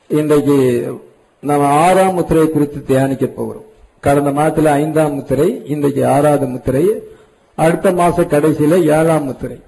இன்றைக்கு நம்ம ஆறாம் முத்திரை குறித்து தியானிக்க போகிறோம் கடந்த மாதத்துல ஐந்தாம் முத்திரை இன்றைக்கு ஆறாவது முத்திரை அடுத்த மாச கடைசியில ஏழாம் முத்திரை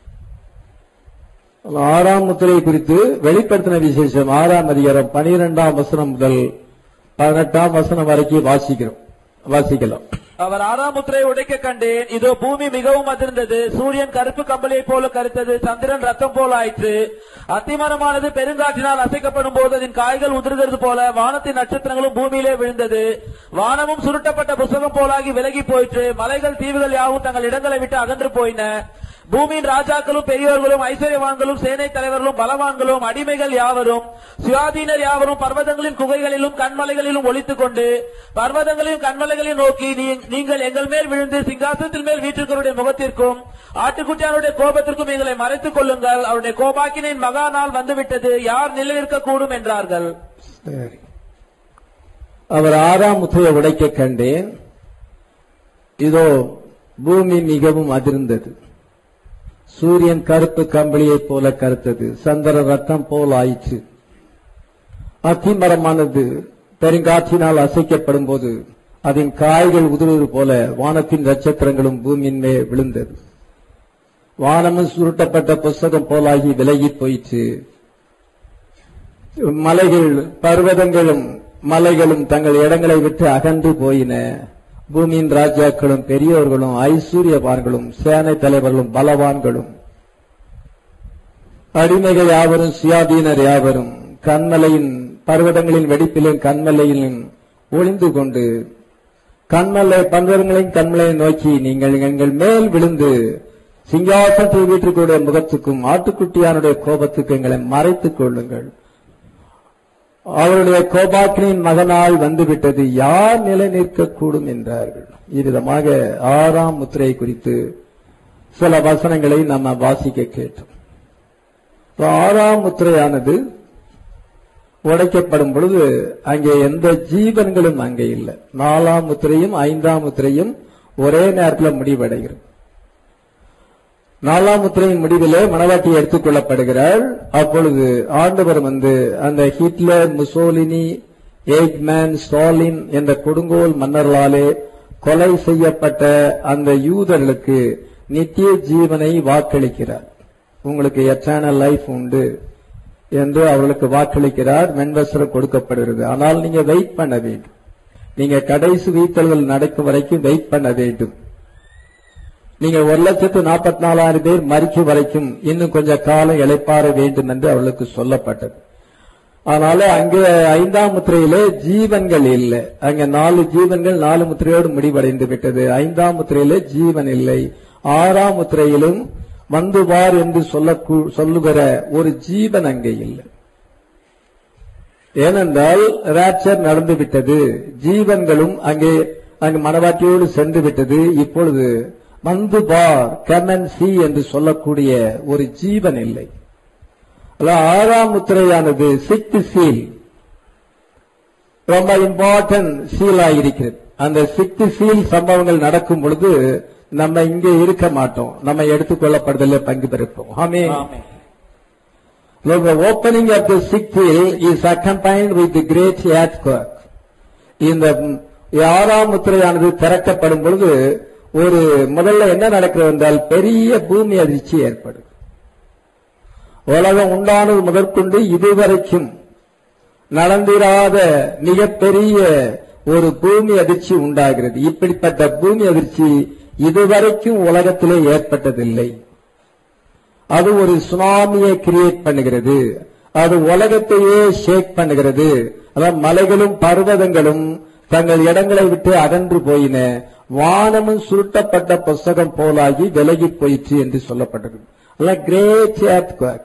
ஆறாம் முத்திரை குறித்து வெளிப்படுத்தின விசேஷம் ஆறாம் அதிகாரம் பனிரெண்டாம் வசனம் முதல் பதினெட்டாம் வசனம் வரைக்கும் வாசிக்கிறோம் வாசிக்கலாம் அவர் ஆறாம் முத்திரையை உடைக்க கண்டேன் இதோ பூமி மிகவும் அதிர்ந்தது சூரியன் கருப்பு கம்பளியை போல கருத்தது சந்திரன் ரத்தம் போல ஆயிற்று அத்திமரமானது பெருங்காற்றினால் அசைக்கப்படும் போது அதன் காய்கள் உதிர்கிறது போல வானத்தின் நட்சத்திரங்களும் பூமியிலே விழுந்தது வானமும் சுருட்டப்பட்ட புஸ்தகம் போலாகி விலகி போயிற்று மலைகள் தீவுகள் யாவும் தங்கள் இடங்களை விட்டு அகன்று போயின பூமியின் ராஜாக்களும் பெரியோர்களும் ஐஸ்வர்யவான்களும் சேனை தலைவர்களும் பலவான்களும் அடிமைகள் யாவரும் சுயாதீனர் யாவரும் பர்வதங்களின் குகைகளிலும் கண்மலைகளிலும் ஒளித்துக் கொண்டு பர்வதங்களையும் கண்மலைகளையும் நோக்கி நீ- நீங்கள் எங்கள் மேல் விழுந்து சிங்காசனத்தின் மேல் வீற்றிருக்கிறவருடைய முகத்திற்கும் ஆட்டுக்குட்டியானுடைய கோபத்திற்கும் எங்களை மறைத்துக் கொள்ளுங்கள் அவருடைய கோபாக்கினின் மகா நாள் வந்துவிட்டது யார் நிலைநிற்கக்கூடும் என்றார்கள் சரி அவர் ஆறாம் முத்திரையை உடைக்க கண்டேன் இதோ பூமி மிகவும் அதிர்ந்தது சூரியன் கருப்பு கம்பளியைப் போல கருத்தது சந்திர ரத்தம் போல் ஆயிற்று அத்திமரமானது பெருங்காற்றினால் அசைக்கப்படும் போது அதன் காய்கள் உதிர்வது போல வானத்தின் நட்சத்திரங்களும் பூமியின் மேல் விழுந்தது வானமும் சுருட்டப்பட்ட புஸ்தகம் போலாகி விலகி போயிற்று மலைகள் பர்வதங்களும் மலைகளும் தங்கள் இடங்களை விட்டு அகன்று போயின பூமியின் ராஜாக்களும் பெரியோர்களும் ஐஸ்வர்யவான்களும் சேனை தலைவர்களும் பலவான்களும் அடிமைகள் யாவரும் சுயாதீனர் யாவரும் கண்மலையின் பர்வதங்களின் வெடிப்பிலும் கண்மலையிலும் ஒளிந்து கொண்டு கண்மலை பர்வதங்களின் கண்மலையை நோக்கி நீங்கள் எங்கள் மேல் விழுந்து சிங்காசனத்தை வீட்டுக்குடைய முகத்துக்கும் ஆட்டுக்குட்டியானுடைய கோபத்துக்கு எங்களை மறைத்துக் கொள்ளுங்கள் அவருடைய கோபாக்கினின் மகனாய் வந்துவிட்டது யார் நிலை நிற்கக்கூடும் என்றார்கள் இவ்விதமாக ஆறாம் முத்திரை குறித்து சில வசனங்களை நம்ம வாசிக்க கேட்டோம் இப்ப ஆறாம் முத்திரையானது உடைக்கப்படும் பொழுது அங்கே எந்த ஜீவன்களும் அங்கே இல்லை நாலாம் முத்திரையும் ஐந்தாம் முத்திரையும் ஒரே நேரத்தில் முடிவடைகிறது நாலாம் முத்திரையின் முடிவிலே மணவாட்டி எடுத்துக் கொள்ளப்படுகிறாள் அப்பொழுது ஆண்டவர் வந்து அந்த ஹிட்லர் முசோலினி ஏக்மேன் ஸ்டாலின் என்ற கொடுங்கோல் மன்னர்களாலே கொலை செய்யப்பட்ட அந்த யூதர்களுக்கு நித்திய ஜீவனை வாக்களிக்கிறார் உங்களுக்கு எட்டர்னல் லைஃப் உண்டு என்று அவர்களுக்கு வாக்களிக்கிறார் மென்வசரம் கொடுக்கப்படுகிறது ஆனால் நீங்க வெயிட் பண்ண வேண்டும் நீங்க கடைசி வீத்தல்கள் நடக்கும் வரைக்கும் வெயிட் பண்ண வேண்டும் நீங்க ஒரு லட்சத்து நாற்பத்தி நாலாயிரம் பேர் மறிக்கும் வரைக்கும் இன்னும் கொஞ்சம் காலம் இளைப்பாற வேண்டும் என்று அவளுக்கு சொல்லப்பட்டது அதனால அங்கே ஐந்தாம் முத்திரையிலே ஜீவன்கள் இல்லை அங்க நாலு ஜீவன்கள் நாலு முத்திரையோடு முடிவடைந்து விட்டது ஐந்தாம் முத்திரையிலே ஜீவன் இல்லை ஆறாம் முத்திரையிலும் வந்து வார் என்று சொல்ல சொல்லுகிற ஒரு ஜீவன் அங்கே இல்லை ஏனென்றால் ராப்சர் நடந்து விட்டது ஜீவன்களும் அங்கே அங்கு மனவாட்டியோடு சென்று விட்டது இப்பொழுது வந்து பார் கமன் சி என்று சொல்லக்கூடிய ஒரு ஜீவன் இல்லை அதாவது ஆறாம் முத்திரையானது சிக்த் சீல் ரொம்ப இம்பார்ட்டன்ட் சீலா இருக்கிறது அந்த சிக்த் சீல் சம்பவங்கள் நடக்கும் பொழுது நம்ம இங்கே இருக்க மாட்டோம் நம்ம எடுத்துக்கொள்ளப்படுதல பங்கு பெறுப்போம் ஆமே ஆமென். The opening of the sixth seal is accompanied with the great earthquake. இந்த ஆறாம் முத்திரையானது திறக்கப்படும் பொழுது ஒரு முதல்ல என்ன நடக்கிறது என்றால் பெரிய பூமி அதிர்ச்சி ஏற்படும் உலகம் உண்டானது முதற்கொண்டு இதுவரைக்கும் நடந்திராத மிகப்பெரிய ஒரு பூமி அதிர்ச்சி உண்டாகிறது இப்படிப்பட்ட பூமி அதிர்ச்சி இதுவரைக்கும் உலகத்திலே ஏற்பட்டதில்லை அது ஒரு சுனாமியை கிரியேட் பண்ணுகிறது அது உலகத்தையே ஷேக் பண்ணுகிறது அதாவது மலைகளும் பர்வதங்களும் தங்கள் இடங்களை விட்டு அகன்று போயின வானமும் சுருட்டப்பட்ட புஸ்தகம் போலாகி விலகி போயிற்று என்று சொல்லப்பட்டது கிரேட் earthquake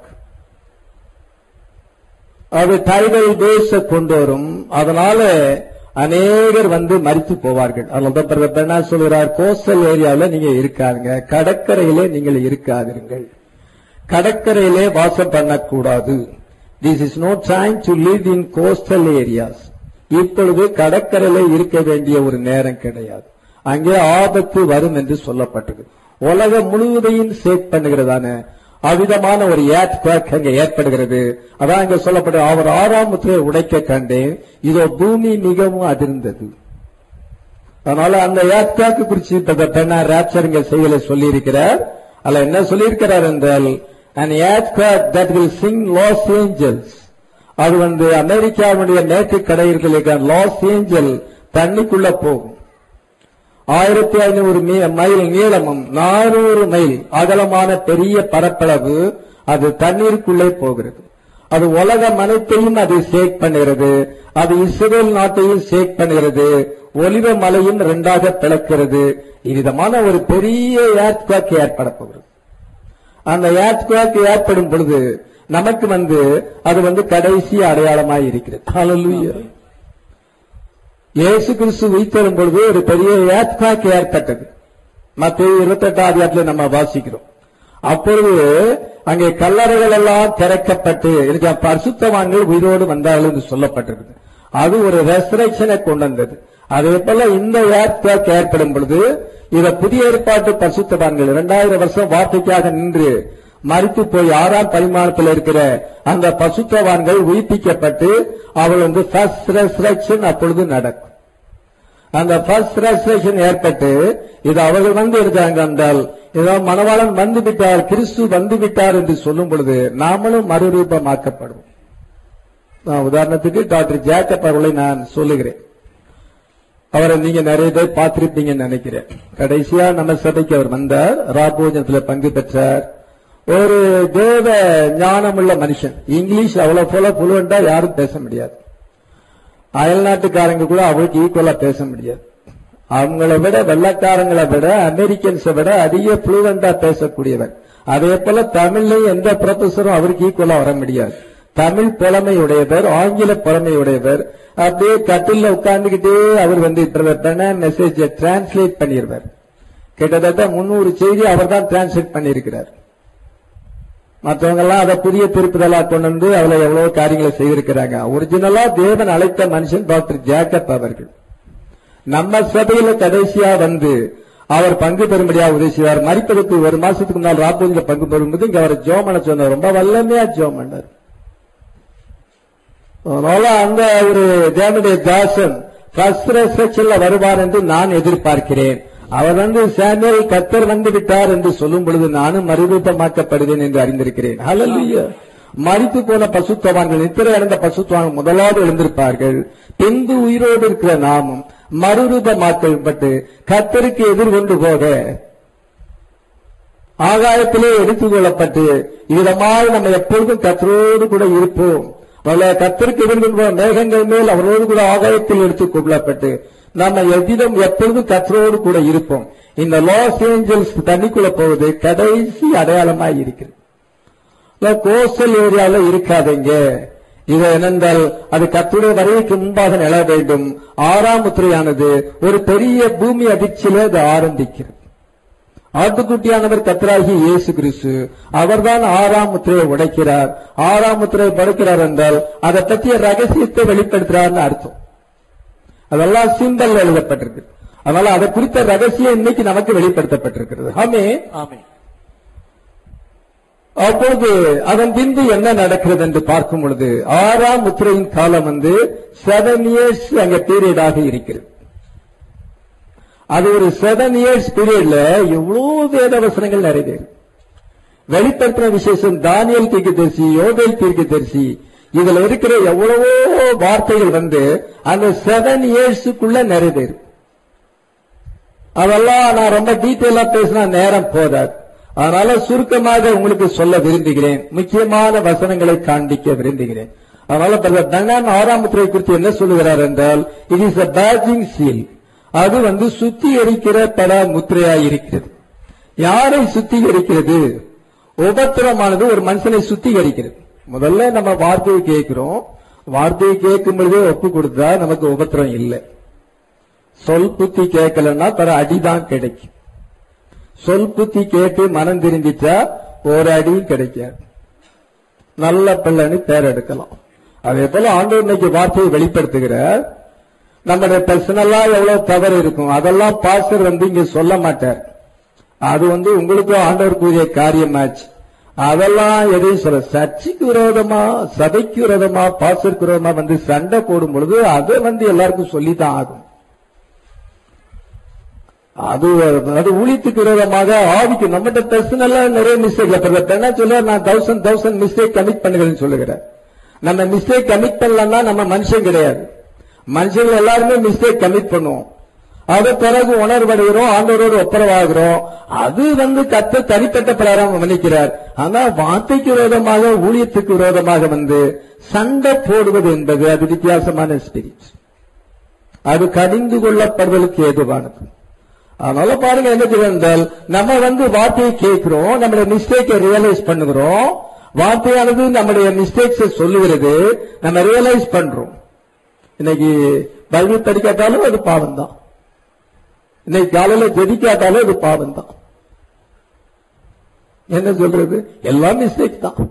அது டைடல் பேஸ கொண்டு வரும் அதனால அநேகர் வந்து மறித்து போவார்கள் அதனால தான் என்ன சொல்கிறார் கோஸ்டல் ஏரியாவில் நீங்க இருக்காதுங்க கடற்கரையிலே நீங்கள் இருக்காதீர்கள் கடற்கரையிலே வாசம் பண்ணக்கூடாது this is no time to live in coastal areas இப்பொழுது கடற்கரையிலே இருக்க வேண்டிய ஒரு நேரம் கிடையாது அங்கே ஆபத்து வரும் என்று சொல்லப்பட்டது உலகம் முழுவதையும் சேக் பண்ணுகிறதான அவ்விதமான ஒரு ஏட் அங்க ஏற்படுகிறது அதான் இங்க சொல்லப்பட்ட அவர் ஆறாம் முத்திரையை உடைக்க கண்டேன் இதோ பூமி மிகவும் அதிர்ந்தது அதனால அந்த ஏத்காக்கு குறிச்சு இப்ப பெண்ணா ராப்சர் இங்க செய்யல சொல்லி இருக்கிறார் அல்ல என்ன சொல்லியிருக்கிறார் என்றால் an earthquake that will sing Los Angeles அது வந்து அமெரிக்காவுடைய மேற்கு கடையிற்கு லாஸ் ஏஞ்சல் தண்ணிக்குள்ள போகும் ஆயிரத்தி ஐநூறு மைல் நீளமும் நானூறு மைல் அகலமான பெரிய பரப்பளவு அது தண்ணீருக்குள்ளே போகிறது அது உலகம் அனைத்தையும் அது ஷேக் பண்ணுகிறது அது இஸ்ரேல் நாட்டையும் ஷேக் பண்ணுகிறது ஒலிவ மலையும் இரண்டாக பிளக்கிறது இவ்விதமான ஒரு பெரிய ஏர்த்குவாக் ஏற்பட போகிறது அந்த ஏர்த்குவாக் ஏற்படும் பொழுது நமக்கு வந்து அது வந்து கடைசி அடையாளமாய் இருக்கிறது Hallelujah. இயேசு கிறிஸ்து உயிர்த்தெழும் பொழுது ஒரு பெரிய ஏத்காக்கு ஏற்பட்டது மத்திய இருபத்தெட்டாம் அதிகாரத்தில் நம்ம வாசிக்கிறோம் அப்பொழுது அங்கே கல்லறைகள் எல்லாம் திறக்கப்பட்டு எனக்கு பரிசுத்தவான்கள் உயிரோடு வந்தார்கள் என்று சொல்லப்பட்டிருக்கு அது ஒரு ரெசரக்ஷனை கொண்டு வந்தது அதே போல இந்த ஏற்பாக்கு ஏற்படும் பொழுது இத புதிய ஏற்பாட்டு பரிசுத்தவான்கள் இரண்டாயிரம் வருஷம் வார்த்தைக்காக நின்று மறித்து போய் ஆறாம் பரிமாணத்தில் இருக்கிற அந்த பசுத்தவான்கள் உயிர்ப்பிக்கப்பட்டு அவள் வந்து ஃபர்ஸ்ட் ரெசரக்ஷன் அப்பொழுது நடக்கும் அந்த ஃபர்ஸ்ட் ரெசரக்ஷன் ஏற்பட்டு இது அவர்கள் வந்து இருக்காங்க என்றால் ஏதோ மணவாளன் வந்து விட்டார் கிறிஸ்து வந்து விட்டார் என்று சொல்லும் பொழுது நாமளும் மறுரூபமாக்கப்படுவோம் நான் உதாரணத்துக்கு டாக்டர் ஜேக்கப் அவர்களை நான் சொல்லுகிறேன் அவரை நீங்க நிறைய பேர் பார்த்திருப்பீங்கன்னு நினைக்கிறேன் கடைசியா நம்ம சபைக்கு அவர் வந்தார் ராபோஜனத்துல பங்கு பெற்றார் ஒரு தேவ ஞானமுள்ள மனுஷன் இங்கிலீஷ் அவ்வளவு போல புலுவெண்டா யாரும் பேச முடியாது அயல்நாட்டுக்காரங்க கூட அவருக்கு ஈக்குவலா பேச முடியாது அவங்கள விட வெள்ளக்காரங்களை விட அமெரிக்கன்ஸை விட அதிக புளுவெண்டா பேசக்கூடியவர் அதே போல தமிழ்லையும் எந்த ப்ரொஃபஸரும் அவருக்கு ஈக்குவலா வர முடியாது தமிழ் புலமை உடையவர் ஆங்கில புலமை உடையவர் அப்படியே கட்டில உட்கார்ந்துகிட்டே அவர் வந்து மெசேஜ் டிரான்ஸ்லேட் பண்ணிடுவார் கிட்டத்தட்ட முன்னூறு செய்தி அவர் தான் டிரான்ஸ்லேட் பண்ணியிருக்கிறார் மற்றவங்க எல்லாம் அதை புதிய திருப்புதலா கொண்டு வந்து அதுல எவ்வளவு காரியங்களை செய்திருக்கிறாங்க ஒரிஜினலா தேவன் அழைத்த மனுஷன் டாக்டர் ஜேக்கப் அவர்கள் நம்ம சபையில கடைசியா வந்து அவர் பங்கு பெறும்படியா உதவி செய்வார் மறிப்பதற்கு ஒரு மாசத்துக்கு முன்னால் ராப்பூஜில பங்கு பெறும்போது இங்க அவர் ஜோம் பண்ண சொன்னார் ரொம்ப வல்லமையா ஜோம் பண்ணார் அதனால அந்த ஒரு தேவனுடைய தாசன் ஃபர்ஸ்ட் ரெசெக்ஷன்ல வருவார் என்று நான் எதிர்பார்க்கிறேன் அவர் வந்து சாமியல் கத்தர் வந்து விட்டார் என்று சொல்லும் பொழுது நானும் மறுரூபமாக்கப்படுவேன் என்று அறிந்திருக்கிறேன் ஹalleluya மறித்து போன பசுத்தவான்கள் நித்திரை அடைந்த பசுத்தவான்கள் முதலாவது எழுந்திருப்பார்கள் பின்பு உயிரோடு இருக்கிற நாமும் மறுரூபமாக்கப்பட்டு கத்தருக்கு எதிர்கொண்டு போக ஆகாயத்திலே எடுத்துக் கொள்ளப்பட்டு இதமாய் நம்ம எப்பொழுதும் கத்தரோடு கூட இருப்போம் அவளை கத்திற்கு எதிர்கொண்ட மேகங்கள் மேல் அவரோடு கூட ஆகாயத்தில் எடுத்துக் கொள்ளப்பட்டு நம்ம எதிலும் எப்பொழுதும் கத்தரோடு கூட இருப்போம் இந்த லாஸ் ஏஞ்சல்ஸ் தண்ணிக்குள்ள போவது கடைசி அடையாளமாய் இருக்கிறது கோஸ்டல் ஏரியால இருக்காதீங்க இது என்னென்றால் அது கத்துடைய வருகைக்கு முன்பாக நில வேண்டும் ஆறாம் முத்திரையானது ஒரு பெரிய பூமி அதிர்ச்சியில அது ஆரம்பிக்கிறது ஆட்டுக்குட்டியானவர் கத்தராகி இயேசு கிறிஸ்து அவர்தான் ஆறாம் முத்திரையை உடைக்கிறார் ஆறாம் முத்திரையை படைக்கிறார் என்றால் அதை பற்றிய ரகசியத்தை வெளிப்படுத்துறார்னு அர்த்தம் அதெல்லாம் சிம்பல் எழுதப்பட்டிருக்கு அதனால அதை குறித்த ரகசியம் இன்னைக்கு நமக்கு வெளிப்படுத்தப்பட்டிருக்கிறது ஆமே ஆமே அப்பொழுது அதன் பின்பு என்ன நடக்கிறது என்று பார்க்கும் பொழுது ஆறாம் முத்திரையின் காலம் வந்து செவன் இயர்ஸ் அங்க பீரியடாக இருக்கிறது அது ஒரு செவன் இயர்ஸ் பீரியட்ல எவ்வளவு வேத வசனங்கள் நிறைவேறும் வெளிப்படுத்தின விசேஷம் தானியல் தீர்க்கதரிசி யோகேல் தீர்க்கதரிசி இதுல இருக்கிற எவ்வளவோ வார்த்தைகள் வந்து அந்த செவன் இயர்ஸுக்குள்ள நிறைவேறும் அதெல்லாம் நான் ரொம்ப டீட்டெயிலா பேசினா நேரம் போதாது அதனால சுருக்கமாக உங்களுக்கு சொல்ல விரும்புகிறேன் முக்கியமான வசனங்களை காண்பிக்க விரும்புகிறேன் அதனால பிரதர் தங்கான் ஆறாமத்துறை குறித்து என்ன சொல்லுகிறார் என்றால் it is a purging seal அது வந்து சுத்திகரிக்கிற பல முத்திரையாய் இருக்கிறது யாரை சுத்திகரிக்கிறது உபத்திரமானது ஒரு மனுஷனை சுத்திகரிக்கிறது முதல்ல நம்ம வார்த்தையை கேட்கிறோம் வார்த்தையை கேட்கும் பொழுதே ஒப்பு கொடுத்தா நமக்கு உபத்திரம் இல்லை சொல் புத்தி கேட்கலன்னா தர அடிதான் கிடைக்கும் சொல் புத்தி கேட்டு மனம் திரும்பிச்சா ஒரு அடியும் கிடைக்காது நல்ல பிள்ளைன்னு பேர் எடுக்கலாம் அதே போல ஆண்டவர் இன்னைக்கு வார்த்தையை வெளிப்படுத்துகிறார் நம்முடைய பர்சனலா எவ்வளவு தவறு இருக்கும் அதெல்லாம் பாஸ்டர் வந்து இங்க சொல்ல மாட்டார் அது வந்து உங்களுக்கும் ஆண்டவருக்குரிய காரியமாச்சு அதெல்லாம் எதையும் சொல்ல சர்ச்சுக்கு விரோதமா சபைக்கு விரோதமா பாசருக்கு விரோதமா வந்து சண்டை போடும் பொழுது அதை வந்து எல்லாருக்கும் சொல்லித்தான் ஆகும் அது அது ஊழியத்துக்கு விரோதமாக ஆவிக்கு நம்மகிட்ட பர்சனலா நிறைய மிஸ்டேக் என்ன சொல்ல நான் தௌசண்ட் தௌசண்ட் மிஸ்டேக் கமிட் பண்ணுகிறேன்னு சொல்லுகிறேன் நம்ம மிஸ்டேக் கமிட் பண்ணலன்னா நம்ம மனுஷன் கிடையாது மனுஷங்க எல்லாருமே மிஸ்டேக் கமிட் பண்ணுவோம் அது பிறகு உணர்வடைகிறோம் ஆண்டவரோடு ஒப்புரவாகிறோம் அது வந்து கத்த தனிப்பட்ட பிரகாரம் மன்னிக்கிறார் ஆனா வார்த்தைக்கு விரோதமாக ஊழியத்துக்கு விரோதமாக வந்து சண்டை போடுவது என்பது அது வித்தியாசமான ஸ்பிரிட் அது கடிந்து கொள்ளப்படுவதற்கு ஏதுவானது அதனால பாருங்க என்ன செய்வோம் என்றால் நம்ம வந்து வார்த்தையை கேட்கிறோம் நம்மளுடைய மிஸ்டேக்கை ரியலைஸ் பண்ணுகிறோம் வார்த்தையானது நம்முடைய மிஸ்டேக்ஸை சொல்லுகிறது நம்ம ரியலைஸ் பண்றோம் இன்னைக்கு பைபிள் படிக்காட்டாலும் அது பாவம் தான் இன்னைக்கு காலையில ஜெபிக்காட்டாலும் அது பாவம் தான் என்ன சொல்றது எல்லாம் மிஸ்டேக் தான்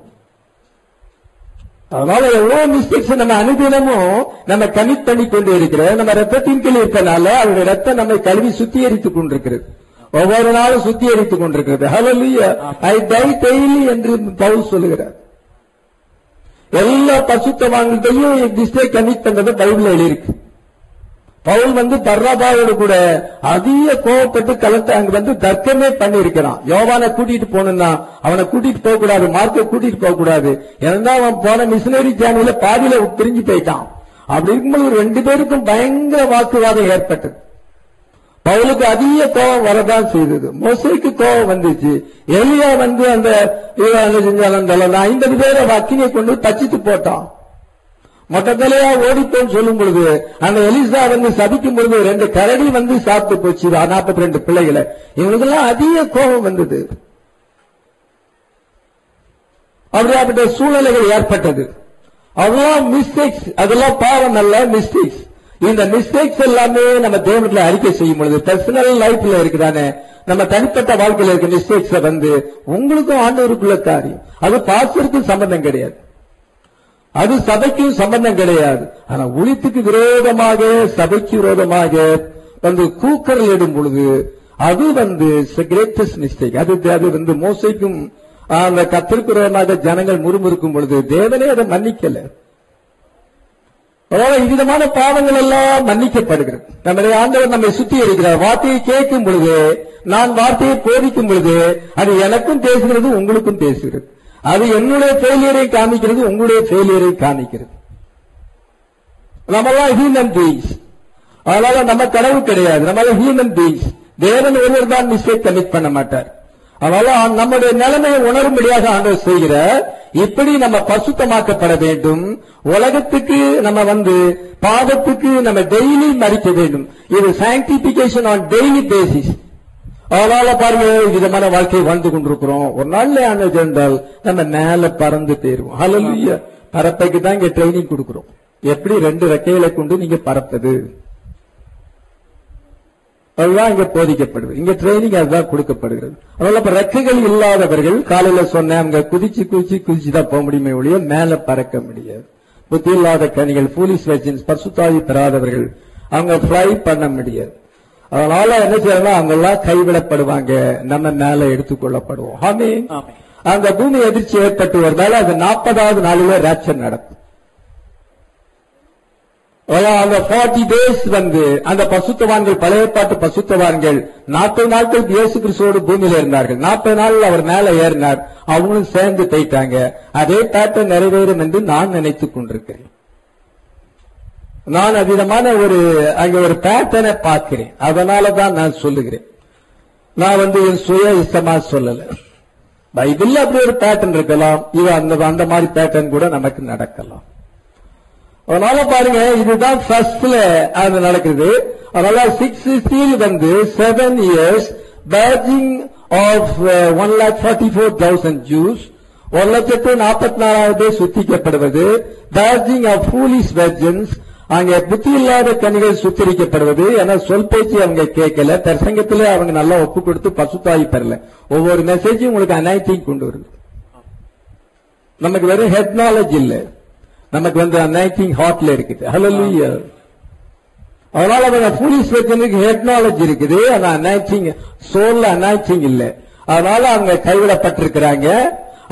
அதனால எவ்வளவு மிஸ்டேக்ஸ் நம்ம அனுதினமும் நம்ம கமிட் பண்ணி கொண்டு இருக்கிறோம் நம்ம ரத்தத்தின் கீழ் இருப்பதனால அவருடைய ரத்தம் நம்மை கழுவி சுத்திகரித்துக் கொண்டிருக்கிறது ஒவ்வொரு நாளும் சுத்திகரித்துக் கொண்டிருக்கிறது ஹalleluya ஐ டை டெய்லி என்று பவுல் சொல்லுகிறார் எல்லா பசுத்தவான்களையும் மிஸ்டேக் கமிட் பண்றது பைபிள் எழுதியிருக்கு பவுல் வந்து பர்ராபாவோடு கூட அதிக கோவப்பட்டு கலந்து அங்க வந்து தர்க்கமே பண்ணி இருக்கிறான் யோவானை கூட்டிட்டு போகணும்னா அவனை கூட்டிட்டு போக கூடாது மார்க்க கூட்டிட்டு போக கூடாது ஏன்னா அவன் போன மிஷினரி சேனல்ல பாதியில பிரிஞ்சு போயிட்டான் அப்படி இருக்கும்போது ரெண்டு பேருக்கும் பயங்கர வாக்குவாதம் ஏற்பட்டது பவுலுக்கு அதிக கோபம் வரதான் செய்தது மோசைக்கு கோபம் வந்துச்சு எலியா வந்து அந்த இவன் என்ன செஞ்சாலும் அந்த ஐம்பது பேரை அக்கினியை கொண்டு தச்சிட்டு போட்டான் மொட்டத்தலையா ஓடிப்போன்னு சொல்லும் பொழுது அந்த எலிசா வந்து சபிக்கும் பொழுது ரெண்டு கரடி வந்து சாப்பிட்டு போச்சு நாற்பத்தி ரெண்டு பிள்ளைகளை இவங்களுக்கெல்லாம் அதிக கோபம் வந்தது அப்படியாப்பட்ட சூழ்நிலைகள் ஏற்பட்டது அதெல்லாம் மிஸ்டேக்ஸ் அதெல்லாம் பாவம் அல்ல மிஸ்டேக்ஸ் இந்த மிஸ்டேக்ஸ் எல்லாமே நம்ம தேவனத்துல அறிக்கை செய்யும் பொழுது பர்சனல் லைஃப்ல இருக்குதானே நம்ம தனிப்பட்ட வாழ்க்கையில இருக்க மிஸ்டேக்ஸ வந்து உங்களுக்கும் ஆண்டவருக்குள்ள காரியம் அது பாஸ்டருக்கும் சம்பந்தம் கிடையாது அது சபைக்கும் சம்பந்தம் கிடையாது ஆனா ஒழித்துக்கு விரோதமாக சபைக்கு விரோதமாக வந்து கூக்கரல் இடும் பொழுது அது வந்து கிரேட்டஸ்ட் மிஸ்டேக் அது அது வந்து மோசைக்கும் அந்த கத்திற்கு விரோதமாக ஜனங்கள் முறுமுறுக்கும் பொழுது தேவனே அதை மன்னிக்கல அதாவது இவ்விதமான பாவங்கள் எல்லாம் மன்னிக்கப்படுகிறது நம்முடைய ஆண்டவர் நம்மை சுத்தி இருக்கிறார் வார்த்தையை கேட்கும் பொழுது நான் வார்த்தையை போதிக்கும் பொழுது அது எனக்கும் பேசுகிறது உங்களுக்கும் பேசுகிறது அது என்னுடைய ஃபெயிலியரை காமிக்கிறது உங்களுடைய ஃபெயிலியரை காமிக்கிறது நம்மளாம் ஹியூமன் பீங்ஸ் அதனால நம்ம கடவுள் கிடையாது நம்மளால ஹியூமன் பீங்ஸ் தேவன் ஒருவர் தான் மிஸ்டேக் கமிட் பண்ண மாட்டார் அதனால நம்முடைய நிலைமையை உணரும்படியாக ஆண்டவர் செய்கிற இப்படி நம்ம பசுத்தமாக்கப்பட வேண்டும் உலகத்துக்கு நம்ம வந்து பாதத்துக்கு நம்ம டெய்லி மறிக்க வேண்டும் இது சாங்டிபிகேஷன் ஆன் டெய்லி பேசிஸ் அதனால பாருங்க விதமான வாழ்க்கையை வாழ்ந்து கொண்டிருக்கிறோம் ஒரு நாள்ல ஆனது என்றால் நம்ம மேல பறந்து போயிருவோம் ஹalleluya பறப்பைக்கு தான் இங்க ட்ரைனிங் கொடுக்கிறோம் எப்படி ரெண்டு ரெக்கைகளை கொண்டு நீங்க பறப்பது அதுதான் இங்க போதிக்கப்படுது இங்க ட்ரைனிங் அதுதான் கொடுக்கப்படுகிறது அதனால இப்ப ரெக்கைகள் இல்லாதவர்கள் காலையில சொன்னேன் அவங்க குதிச்சு குதிச்சு குதிச்சு தான் போக முடியுமே ஒழிய மேல பறக்க முடியாது புத்தி இல்லாத கனிகள் போலீஸ் வெர்ஜன்ஸ் பசுத்தாவி பெறாதவர்கள் அவங்க ஃபிளை பண்ண முடியாது அதனால என்ன செய்யணும் அவங்க எல்லாம் கைவிடப்படுவாங்க நம்ம மேல எடுத்துக்கொள்ளப்படுவோம் ஆமே ஆமென். அந்த பூமி எதிர்ச்சி ஏற்பட்டு வருதால அது நாற்பதாவது நாளில ரேப்சர் நடக்கும் அதான் அந்த 40 டேஸ் வந்து அந்த பசுத்தவான்கள் பழைய பாட்டு பசுத்தவான்கள் நாற்பது நாட்கள் இயேசு கிறிஸ்துவோடு பூமியில இருந்தார்கள் நாற்பது நாள்ல அவர் மேல ஏறினார் அவங்களும் சேர்ந்து போயிட்டாங்க அதே பேட்டர்ன் நிறைவேறும் என்று நான் நினைத்துக் கொண்டிருக்கிறேன் நான் அதிகமான ஒரு அங்க ஒரு பேட்டர்னை பார்க்கிறேன் அதனால தான் நான் சொல்லுகிறேன் நான் வந்து என் சுய இஷ்டமா சொல்லல பைபிள்ல அப்படி ஒரு பேட்டர்ன் இருக்கலாம் இது அந்த அந்த மாதிரி பேட்டர்ன் கூட நமக்கு நடக்கலாம் அதனால பாருங்க இதுதான் ஃபர்ஸ்ட்ல அது நடக்குது அதனால சிக்ஸ் ஸ்டீல் வந்து seven years purging of one lakh forty four thousand Jews ஒரு லட்சத்து நாற்பத்தி நாலாவது சுத்திக்கப்படுவது பேஜிங் ஆஃப் ஃபூலிஸ் வெர்ஜன்ஸ் அங்கே புத்தி இல்லாத கனிகள் சுத்தரிக்கப்படுவது ஏன்னா சொல் பேச்சு அவங்க கேட்கல பிரசங்கத்திலே அவங்க நல்லா ஒப்பு கொடுத்து பசுத்தாயி பெறல ஒவ்வொரு மெசேஜும் உங்களுக்கு அனைத்தையும் கொண்டு வருது நமக்கு வெறும் ஹெட் நாலேஜ் இல்ல நமக்கு வந்து அனைத்திங் ஹார்ட்ல இருக்குது ஹalleluya அதனால அவங்க ஃபுலிஸ் வெர்ஜனுக்கு ஹெட் நாலேஜ் இருக்குது ஆனா அனைத்திங் சோல்ல அனைத்திங் இல்ல அதனால அவங்க கைவிடப்பட்டிருக்கிறாங்க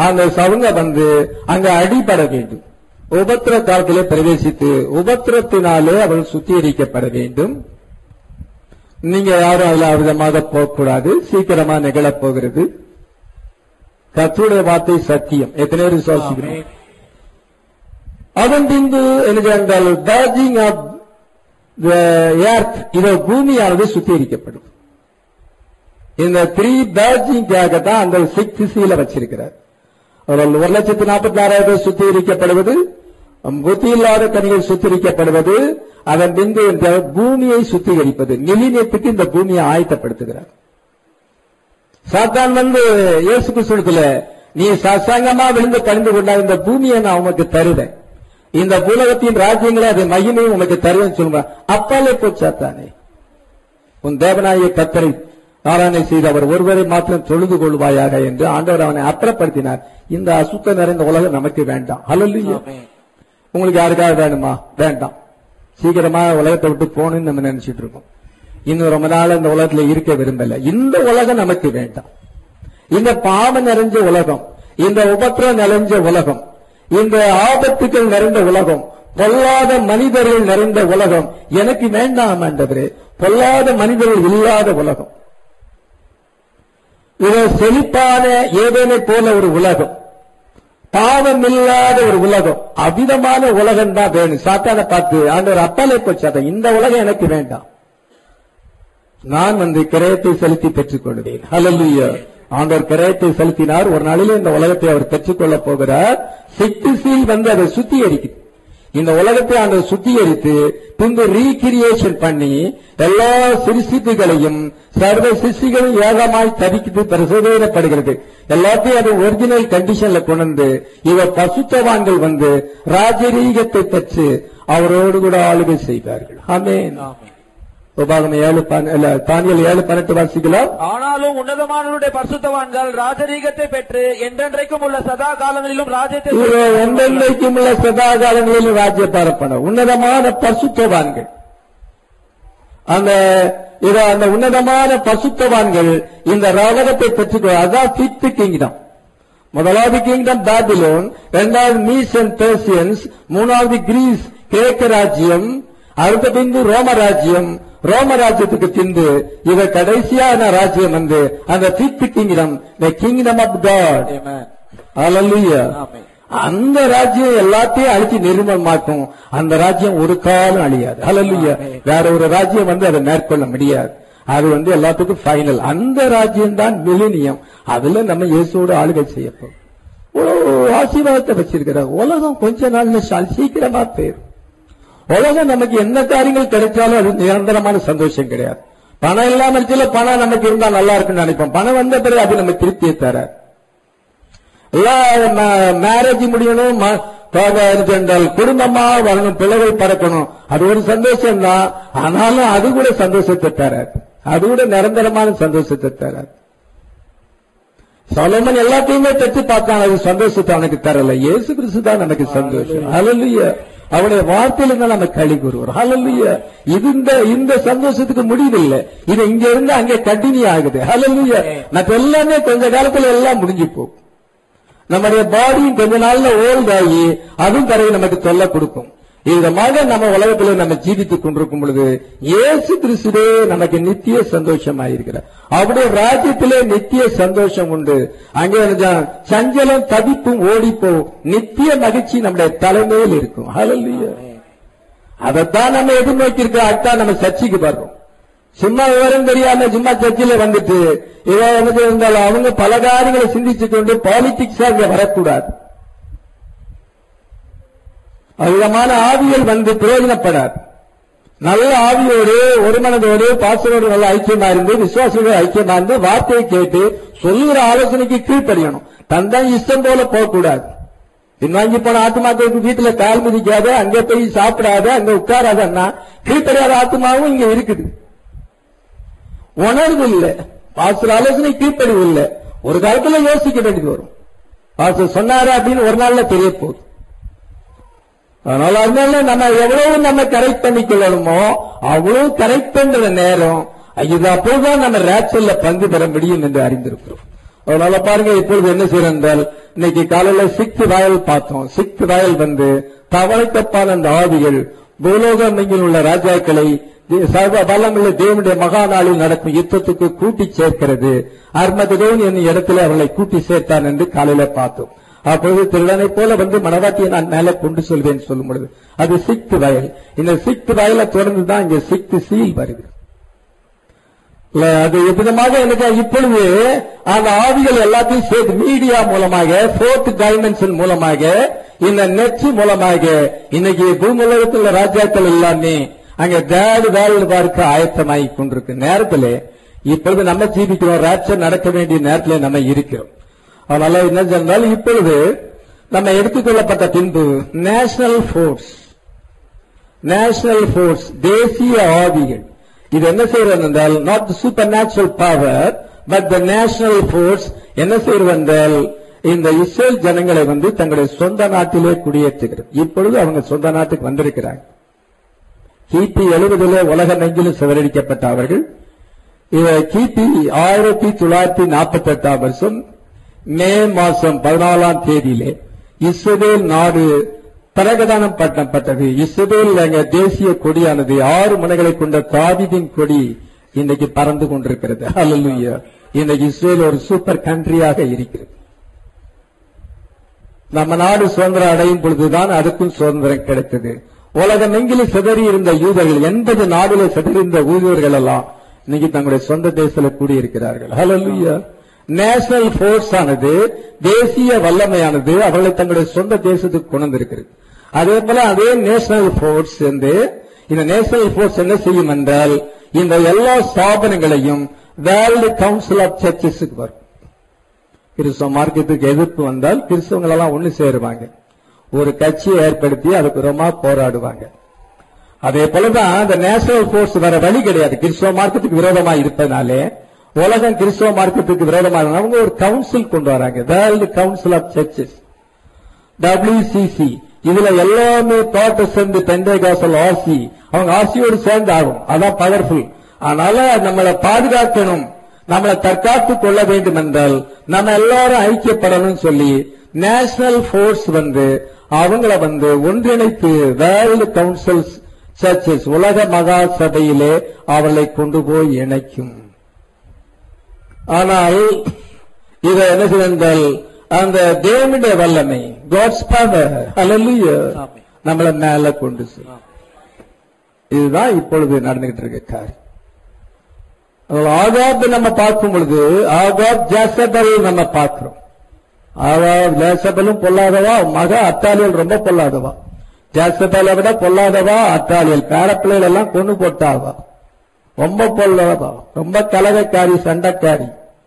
அந்த சவுங்க வந்து அங்க அடிபட வேண்டும் உபத்திர காலத்திலே பிரவேசித்து உபத்திரத்தினாலே அவள் சுத்திகரிக்கப்பட வேண்டும் நீங்க யாரும் அதுல விதமாக போகக்கூடாது சீக்கிரமா நிகழப் போகிறது கத்துடைய வார்த்தை சத்தியம் எத்தனை பேர் விசுவாசிக்கிறோம் அதன் பின்பு என்ன என்றால் பேஜிங் ஆஃப் ஏர்த் இதோ பூமியானது சுத்திகரிக்கப்படும் இந்த த்ரீ பேஜிங்காக தான் அந்த சிக்ஸ் சீல வச்சிருக்கிறார் அவர்கள் ஒரு லட்சத்தி நாற்பத்தி ஆறாயிரம் சுத்திகரிக்கப்படுவது புத்தி இல்லாத கனிகள் சுத்திகரிக்கப்படுவது அதன் பின்பு இந்த பூமியை சுத்திகரிப்பது மில்லினியத்துக்கு இந்த பூமியை ஆயத்தப்படுத்துகிறார் சாத்தான் வந்து இயேசு கிறிஸ்துவத்துல நீ சசங்கமா விழுந்து கலந்து கொண்டா இந்த பூமியை நான் உனக்கு தருவேன் இந்த உலகத்தின் ராஜ்யங்களை அதை மகிமையும் உனக்கு தருவேன் சொல்லுவா அப்பாலே போச்சாத்தானே உன் தேவனாய கத்தரை ஆராதனை செய்து அவர் ஒருவரை மாத்திரம் தொழுது கொள்வாயாக என்று ஆண்டவர் அவனை அப்புறப்படுத்தினார் இந்த அசுத்த நிறைந்த உலகம் நமக்கு வேண்டாம் ஹalleluya ஆமென். உங்களுக்கு யாருக்காவது வேணுமா வேண்டாம் சீக்கிரமா உலகத்தை விட்டு போகணும்னு நம்ம நினைச்சிட்டு இருக்கோம் இன்னும் ரொம்ப நாள் இந்த உலகத்துல இருக்க விரும்பல இந்த உலகம் நமக்கு வேண்டாம் இந்த பாவம் நிறைஞ்ச உலகம் இந்த உபத்திரம் நிறைஞ்ச உலகம் இந்த ஆபத்துக்கள் நிறைந்த உலகம் பொல்லாத மனிதர்கள் நிறைந்த உலகம் எனக்கு வேண்டாம் ஆண்டவரே பொல்லாத மனிதர்கள் இல்லாத உலகம் இது செழிப்பான ஏதேனை போல ஒரு உலகம் பாவம் இல்லாத ஒரு உலகம் அவிதமான உலகம் தான் வேணும் சாத்தான பார்த்து ஆண்டவர் அப்பாலே போச்சாத இந்த உலகம் எனக்கு வேண்டாம் நான் வந்து கிரயத்தை செலுத்தி பெற்றுக் கொள்வேன் ஹalleluya ஆண்டவர் கிரயத்தை செலுத்தினார் ஒரு நாளிலே இந்த உலகத்தை அவர் பெற்றுக்கொள்ளப் போகிறார் சிட்டு சீல் வந்து அதை சுத்திகரிக்குது இந்த உலகத்தை ஆண்டவர் சுத்திகரித்து பின்பு ரீகிரியேஷன் பண்ணி எல்லா சிறுசிப்புகளையும் சர்வ சிசிகளும் ஏகமாய் தவிக்குது பிரசோதனைப்படுகிறது எல்லாத்தையும் அது ஒரிஜினல் கண்டிஷன்ல கொண்டு வந்து இவர் பசுத்தவான்கள் வந்து ராஜரீகத்தை பெற்று அவரோடு கூட ஆளுகை செய்வார்கள் ஆமென் ஆமென். உபாகமம் ஏழு பன்- இல்ல, தானியேல் ஏழு பன்னெண்டு வாசிக்கலாம் ஆனாலும் உன்னதமானவருடைய பரிசுத்தவான்கள் ராஜரீகத்தை பெற்று என்றென்றைக்கும் உள்ள சதா காலங்களிலும் ராஜ்யத்தை இவரோ என்றென்றைக்கும் உள்ள சதா காலங்களிலும் ராஜ்ய பரப்பன உன்னதமான பசுத்தவான்கள் அந்த இதோ அந்த உன்னதமான பசுத்தவான்கள் இந்த ரகத்தை பெற்றுக்கொள்ள அதான் ஃபிஃப்த் கிங்டம் முதலாவது கிங்டம் பாபிலோன் இரண்டாவது மீஸ் அண்ட் பெர்சியன்ஸ் மூணாவது கிரீஸ் கிரேக்க ராஜ்யம் அடுத்த பின்பு ரோம ராஜ்யம் ரோம ராஜ்யத்துக்கு பின்பு இவ கடைசியான ராஜ்யம் வந்து அந்த fifth kingdom the kingdom of God Amen. Hallelujah. ஆமென். அந்த ராஜ்யம் எல்லாத்தையும் அழிச்சு நிர்மூலமாக்கும் அந்த ராஜ்யம் ஒரு காலம் அழியாது Hallelujah. ஆமென். வேற வேற ஒரு ராஜ்யம் வந்து அதை மேற்கொள்ள முடியாது அது வந்து எல்லாத்துக்கும் ஃபைனல் அந்த ராஜ்யம் தான் மிலினியம் அதுல நம்ம இயேசுவோட ஆளுகை செய்யப்போம் ஒரு ஆசீர்வாதத்தை வச்சிருக்கிற உலகம் கொஞ்ச நாள்ல சா- சீக்கிரமா போயிரும் உலகம் நமக்கு என்ன காரியங்கள் கிடைச்சாலும் அது நிரந்தரமான சந்தோஷம் கிடையாது பணம் இல்லாம இருந்துச்சுல பணம் நமக்கு இருந்தா நல்லா இருக்குன்னு நினைப்போம் பணம் வந்த பிறகு அது நம்ம திருப்தியை தர எல்லாம் மேரேஜ் முடியணும் ம- பாக- இது என்றால் குடும்பமா வரணும் பிள்ளைகள் பறக்கணும் அது ஒரு சந்தோஷம் தான் ஆனாலும் அது கூட சந்தோஷத்தை தராது அது கூட நிரந்தரமான சந்தோஷத்தை தராது சோலமன் எல்லாத்தையுமே பெற்று பார்த்தான் அது சந்தோஷத்தை அவனுக்கு தரல இயேசு கிறிஸ்து தான் நமக்கு சந்தோஷம் ஹalleluya அவருடைய வார்த்தையில தான் நம்ம களி கூறுவோம் ஹalleluya இது இந்த இந்த சந்தோஷத்துக்கு முடிவில்லை இது இங்க இருந்து அங்கே கண்டினியூ ஆகுது ஹalleluya மற்ற எல்லாமே கொஞ்ச காலத்துல எல்லாம் முடிஞ்சு போகும் நம்முடைய பாடியும் கொஞ்ச நாள்ல ஓல்ட் ஆகி அதுவும் பிறகு நமக்கு தொல்லை கொடுக்கும் விதமாக நம்ம உலகத்துல நம்ம ஜீவித்துக் கொண்டிருக்கும் பொழுது இயேசு கிறிஸ்துவே நமக்கு நித்திய சந்தோஷமாயிருக்கிறார் அவருடைய ராஜ்யத்திலே நித்திய சந்தோஷம் உண்டு அங்கே என்ன சஞ்சலம் தவிப்பும் ஓடிப்போ நித்திய மகிழ்ச்சி நம்முடைய தலைமையில் இருக்கும் ஹalleluya அதைத்தான் நம்ம எதிர்நோக்கி இருக்கோம் அதுதான் நம்ம சர்ச்சைக்கு வர்றோம் சும்மா விவரம் தெரியாம சும்மா சர்ச்சில் வந்துட்டு இவ வந்து இருந்தாலும் அவங்க பல காரியங்களை சிந்திச்சு கொண்டு பாலிடிக்ஸா இங்க வரக்கூடாது அவ்விதமான ஆவியல் வந்து பிரயோஜனப்படாது நல்ல ஆவியோடு ஒரு மனதோடு பாசனோடு நல்ல ஐக்கியமா இருந்து விசுவாசத்தோடு ஐக்கியமா இருந்து வார்த்தையை கேட்டு சொல்லுகிற ஆலோசனைக்கு கீழ்ப்படியணும் தந்தான் இஷ்டம் போல போகக்கூடாது பின்வாங்கி போன ஆத்மாக்களுக்கு வீட்டுல கால் மிதிக்காத அங்க போய் சாப்பிடாத அங்க உட்காராதன்னா கீழ்ப்படியாத ஆத்மாவும் இங்க இருக்குது உணர்வு இல்ல பாஸ்டர் ஆலோசனை கீழ்ப்படிவு இல்ல ஒரு காலத்துல யோசிக்க வேண்டியது வரும் பாஸ்டர் சொன்னாரு அப்படின்னு ஒரு நாள்ல தெரிய போகுது அதனால அதனால நம்ம எவ்வளவு நம்ம கரெக்ட் பண்ணிக்கொள்ளணுமோ அவ்வளவு கரெக்ட் பண்ற நேரம் இது அப்போதுதான் நம்ம ரேச்சல்ல பங்கு பெற முடியும் என்று அறிந்திருக்கிறோம் அதனால பாருங்க இப்பொழுது என்ன செய்யறோம் என்றால் இன்னைக்கு காலையில சிக்ஸ் வயல் பார்த்தோம் சிக்ஸ் வயல் வந்து தவளைக்கப்பான அந்த ஆவிகள் பூலோகம் எங்கில் உள்ள ராஜாக்களை தி- சர்வ வல்லமுள்ள தேவனுடைய மகா நாளில் நடக்கும் யுத்தத்துக்கு கூட்டி சேர்க்கிறது அர்மகதோன் என்னும் இடத்துல அவர்களை கூட்டி சேர்த்தான் என்று காலையில பார்த்தோம் அப்பொழுது திருடனை போல வந்து மனவாட்டியை நான் மேலே கொண்டு சொல்வேன் சொல்லும் பொழுது அது சிக்த் வயல் இந்த சிக்த் வயலை தொடர்ந்து தான் இங்க சிக்த் சீல் வருது இல்ல, அது விதமாக எனக்கு இப்பொழுது அந்த ஆவிகள் எல்லாத்தையும் சேர்த்து மீடியா மூலமாக ஃபோர்த் டைமென்ஷன் மூலமாக இந்த நெச்சு மூலமாக இன்னைக்கு பூமுலகத்தில் உள்ள ராஜாக்கள் எல்லாமே அங்க தேடு வேலை பார்க்க ஆயத்தமாகி கொண்டிருக்கு நேரத்தில் இப்பொழுது நம்ம ஜீவிக்கிறோம் ராட்சர் நடக்க வேண்டிய நேரத்தில் நம்ம இருக்கிறோம் அதனால என்ன சொன்னால் இப்பொழுது நம்ம எடுத்துக்கொள்ளப்பட்ட பின்பு நேஷனல் ஃபோர்ஸ் நேஷனல் ஃபோர்ஸ் தேசிய ஆவிகள் இது என்ன செய்யறது என்றால் not super natural power but the national force என்ன செய்யறது என்றால் இந்த இஸ்ரேல் ஜனங்களை வந்து தங்களுடைய சொந்த நாட்டிலே குடியேற்றுகிறது இப்பொழுது அவங்க சொந்த நாட்டுக்கு வந்திருக்கிறாங்க கிபி எழுபதிலே உலகம் எங்கிலும் சிதறடிக்கப்பட்ட அவர்கள் இவ கிபி ஆயிரத்தி தொள்ளாயிரத்தி நாற்பத்தி எட்டாம் வருஷம் மே மாசம் பதினாலாம் தேதியிலே இஸ்ரேல் நாடு பிரகடனம் பண்ணப்பட்டது இஸ்ரேல் எங்க தேசிய கொடியானது ஆறு முனைகளை கொண்ட தாவிதின் கொடி இன்னைக்கு பறந்து கொண்டிருக்கிறது அல்ல இன்னைக்கு இஸ்ரேல் ஒரு சூப்பர் கண்ட்ரியாக இருக்கிறது நம்ம நாடு சுதந்திரம் அடையும் பொழுதுதான் அதுக்கும் சுதந்திரம் கிடைத்தது உலகம் எங்கிலும் சிதறி இருந்த யூதர்கள் எண்பது நாடுல சிதறி இருந்த ஊழியர்கள் எல்லாம் இன்னைக்கு தங்களுடைய சொந்த தேசத்துல கூடியிருக்கிறார்கள் ஹalleluya நேஷனல் ஃபோர்ஸ் ஆனது தேசிய வல்லமையானது அவர்களை தங்களுடைய சொந்த தேசத்துக்கு கொண்டு வந்திருக்கிறது அதே போல அதே நேஷனல் ஃபோர்ஸ் வந்து இந்த நேஷனல் ஃபோர்ஸ் என்ன செய்யும் என்றால் இந்த எல்லா ஸ்தாபனங்களையும் வேர்ல்டு கவுன்சில் ஆஃப் சர்ச்சஸுக்கு வரும் கிறிஸ்தவ மார்க்கத்துக்கு எதிர்ப்பு வந்தால் கிறிஸ்தவங்கள் எல்லாம் ஒண்ணு சேருவாங்க ஒரு கட்சியை ஏற்படுத்தி அதுக்கு ரொம்ப போராடுவாங்க அதே போலதான் இந்த நேஷனல் ஃபோர்ஸ் வேற வழி கிடையாது கிறிஸ்தவ மார்க்கத்துக்கு விரோதமா இருப்பதனாலே உலகம் கிறிஸ்தவ மார்க்கத்துக்கு விரோதமா இருந்தா அவங்க ஒரு கவுன்சில் கொண்டு வராங்க world council of churches WCC இதுல எல்லாமே ப்ராட்டஸ்டன்ட் பெண்டேகாசல் ஆசி அவங்க ஆசியோடு சேர்ந்து ஆகும் அதான் பவர்ஃபுல் அதனால நம்மளை பாதுகாக்கணும் நம்மளை தற்காத்துக் கொள்ள வேண்டும் என்றால் நம்ம எல்லாரும் ஐக்கியப்படணும் சொல்லி நேஷனல் ஃபோர்ஸ் வந்து அவங்கள வந்து ஒன்றிணைத்து வேர்ல்டு கவுன்சில் சர்ச்சஸ் உலக மகா சபையிலே அவர்களை கொண்டு போய் இணைக்கும் ஆனால் இதை என்ன செய்தால் அந்த தேவனுடைய வல்லமை காட்ஸ் பவர் அல்ல ஆமென். நம்மளை மேல கொண்டு செல்லும். இதுதான் இப்பொழுது நடந்துகிட்டு இருக்க காரியம் ஆகாப் நம்ம பார்க்கும் பொழுது ஆகாப் ஜாசபல் நம்ம பார்க்கிறோம் ஆகாப் ஜாசபலும் பொல்லாதவா மக அத்தாலியல் ரொம்ப பொல்லாதவா ஜாசபலை விட பொல்லாதவா அத்தாலியல் பேரப்பிள்ளைகள் எல்லாம் கொண்டு போட்டாவா ரொம்ப பொல்லாதவா ரொம்ப கலகக்காரி சண்டைக்காரி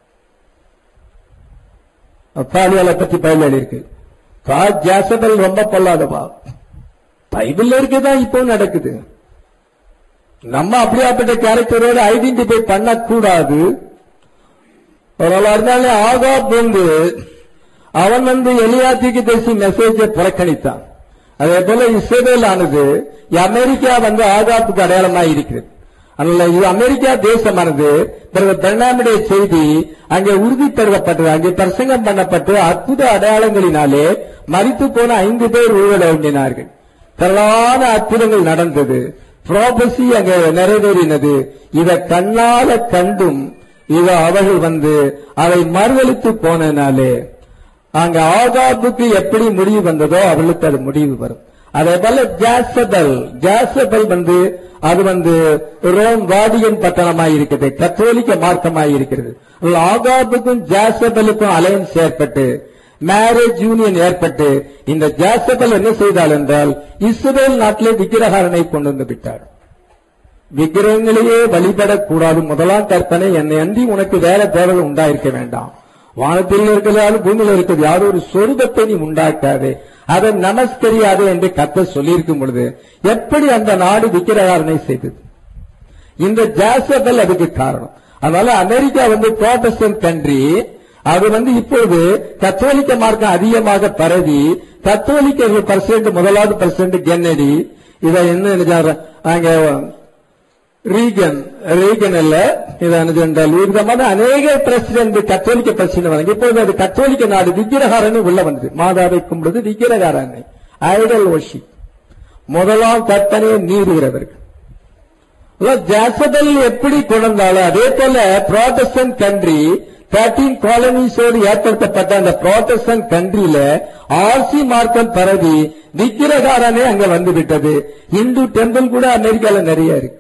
அத்தாலியால பத்தி பைபிள் இருக்கு கா- ஜாசபல் ரொம்ப பொல்லாதவா பைபிள்ல இருக்குதான் இப்போ நடக்குது நம்ம அப்படியாப்பட்ட கேரக்டரோட ஐடென்டிஃபை பண்ணக்கூடாது ஒரு இருந்தாலும் ஆகாப் வந்து அவன் வந்து எலியாத்திக்கு பேசி மெசேஜை புறக்கணித்தான் அதே போல இஸ்ரேல் ஆனது அமெரிக்கா வந்து ஆகாப்புக்கு அடையாளமாக இருக்கிறது அதனால இது அமெரிக்கா தேசமானது பிறகு பெர்னாமுடைய செய்தி அங்கே உறுதிப்படுத்தப்பட்டது அங்கே பிரசங்கம் பண்ணப்பட்டு அற்புத அடையாளங்களினாலே மறித்து போன ஐந்து பேர் உருவட வேண்டினார்கள் திரளான அற்புதங்கள் நடந்தது ப்ராபசி அங்கே நிறைவேறினது இதை கண்ணால கண்டும் இத அவர்கள் வந்து அதை மறுதளித்து போனனாலே அங்க ஆகாபுக்கு எப்படி முடிவு வந்ததோ அவளுக்கு அது முடிவு வரும் அதே போல ஜாசபல் ஜாசபல் வந்து அது வந்து ரோம் வாடியன் பட்டணமாய் இருக்கிறது கத்தோலிக்க மார்க்கமாய் இருக்கிறது அதில் ஆகாபுக்கும் ஜாசபலுக்கும் அலையன்ஸ் ஏற்பட்டு மேரேஜ் யூனியன் ஏற்பட்டு இந்த ஜாசபல் என்ன செய்தாள் என்றால் இஸ்ரேல் நாட்டிலே விக்கிரகாரனை கொண்டு வந்து விட்டார் விக்கிரகங்களையே வழிபடக்கூடாது முதலாம் கற்பனை என்னை அன்றி உனக்கு வேற தேவதை உண்டாயிருக்க வேண்டாம் வானத்தில் இருக்கிறதாலும் பூமியில் இருக்கிறது யாரோ ஒரு சொருபத்தை நீ உண்டாக்காதே அதை நமஸ்கரியாதே என்று கத்த சொல்லியிருக்கும் பொழுது எப்படி அந்த நாடு விக்கிரகாரனை செய்தது இந்த ஜாசபல் அதுக்கு காரணம் அதனால அமெரிக்கா வந்து ப்ராட்டஸ்டன்ட் கண்ட்ரி அது வந்து இப்பொழுது கத்தோலிக்க மார்க்கம் அதிகமாக பரவி கத்தோலிக்க பர்சன்ட் முதலாவது பர்சன்ட் கென்னடி இதை என்ன நினைச்சாரு? அங்க ரீகன் ரீகன் அல்ல இது என்னது என்றால் விதமான அநேக பிரசிடென்ட் கத்தோலிக்க பிரசிடென்ட் வழங்கி இப்போது அது கத்தோலிக்க நாடு விக்கிரகாரனை உள்ள வந்தது மாதாவை கும்பிடுது விக்கிரகாரனை ஐடல் worship முதலாம் கற்பனையை மீறுகிறவர்கள் ஜாசபல் எப்படி கொண்டாலும் அதே போல புரோட்டஸ்டன்ட் கண்ட்ரி தேர்ட்டீன் காலனிஸோடு ஏற்படுத்தப்பட்ட அந்த புரோட்டஸ்டன்ட் கண்ட்ரியில ஆர்சி மார்க்கம் பரவி விக்கிரகாரனே அங்க வந்து விட்டது இந்து டெம்பிள் கூட அமெரிக்கால நிறைய இருக்கு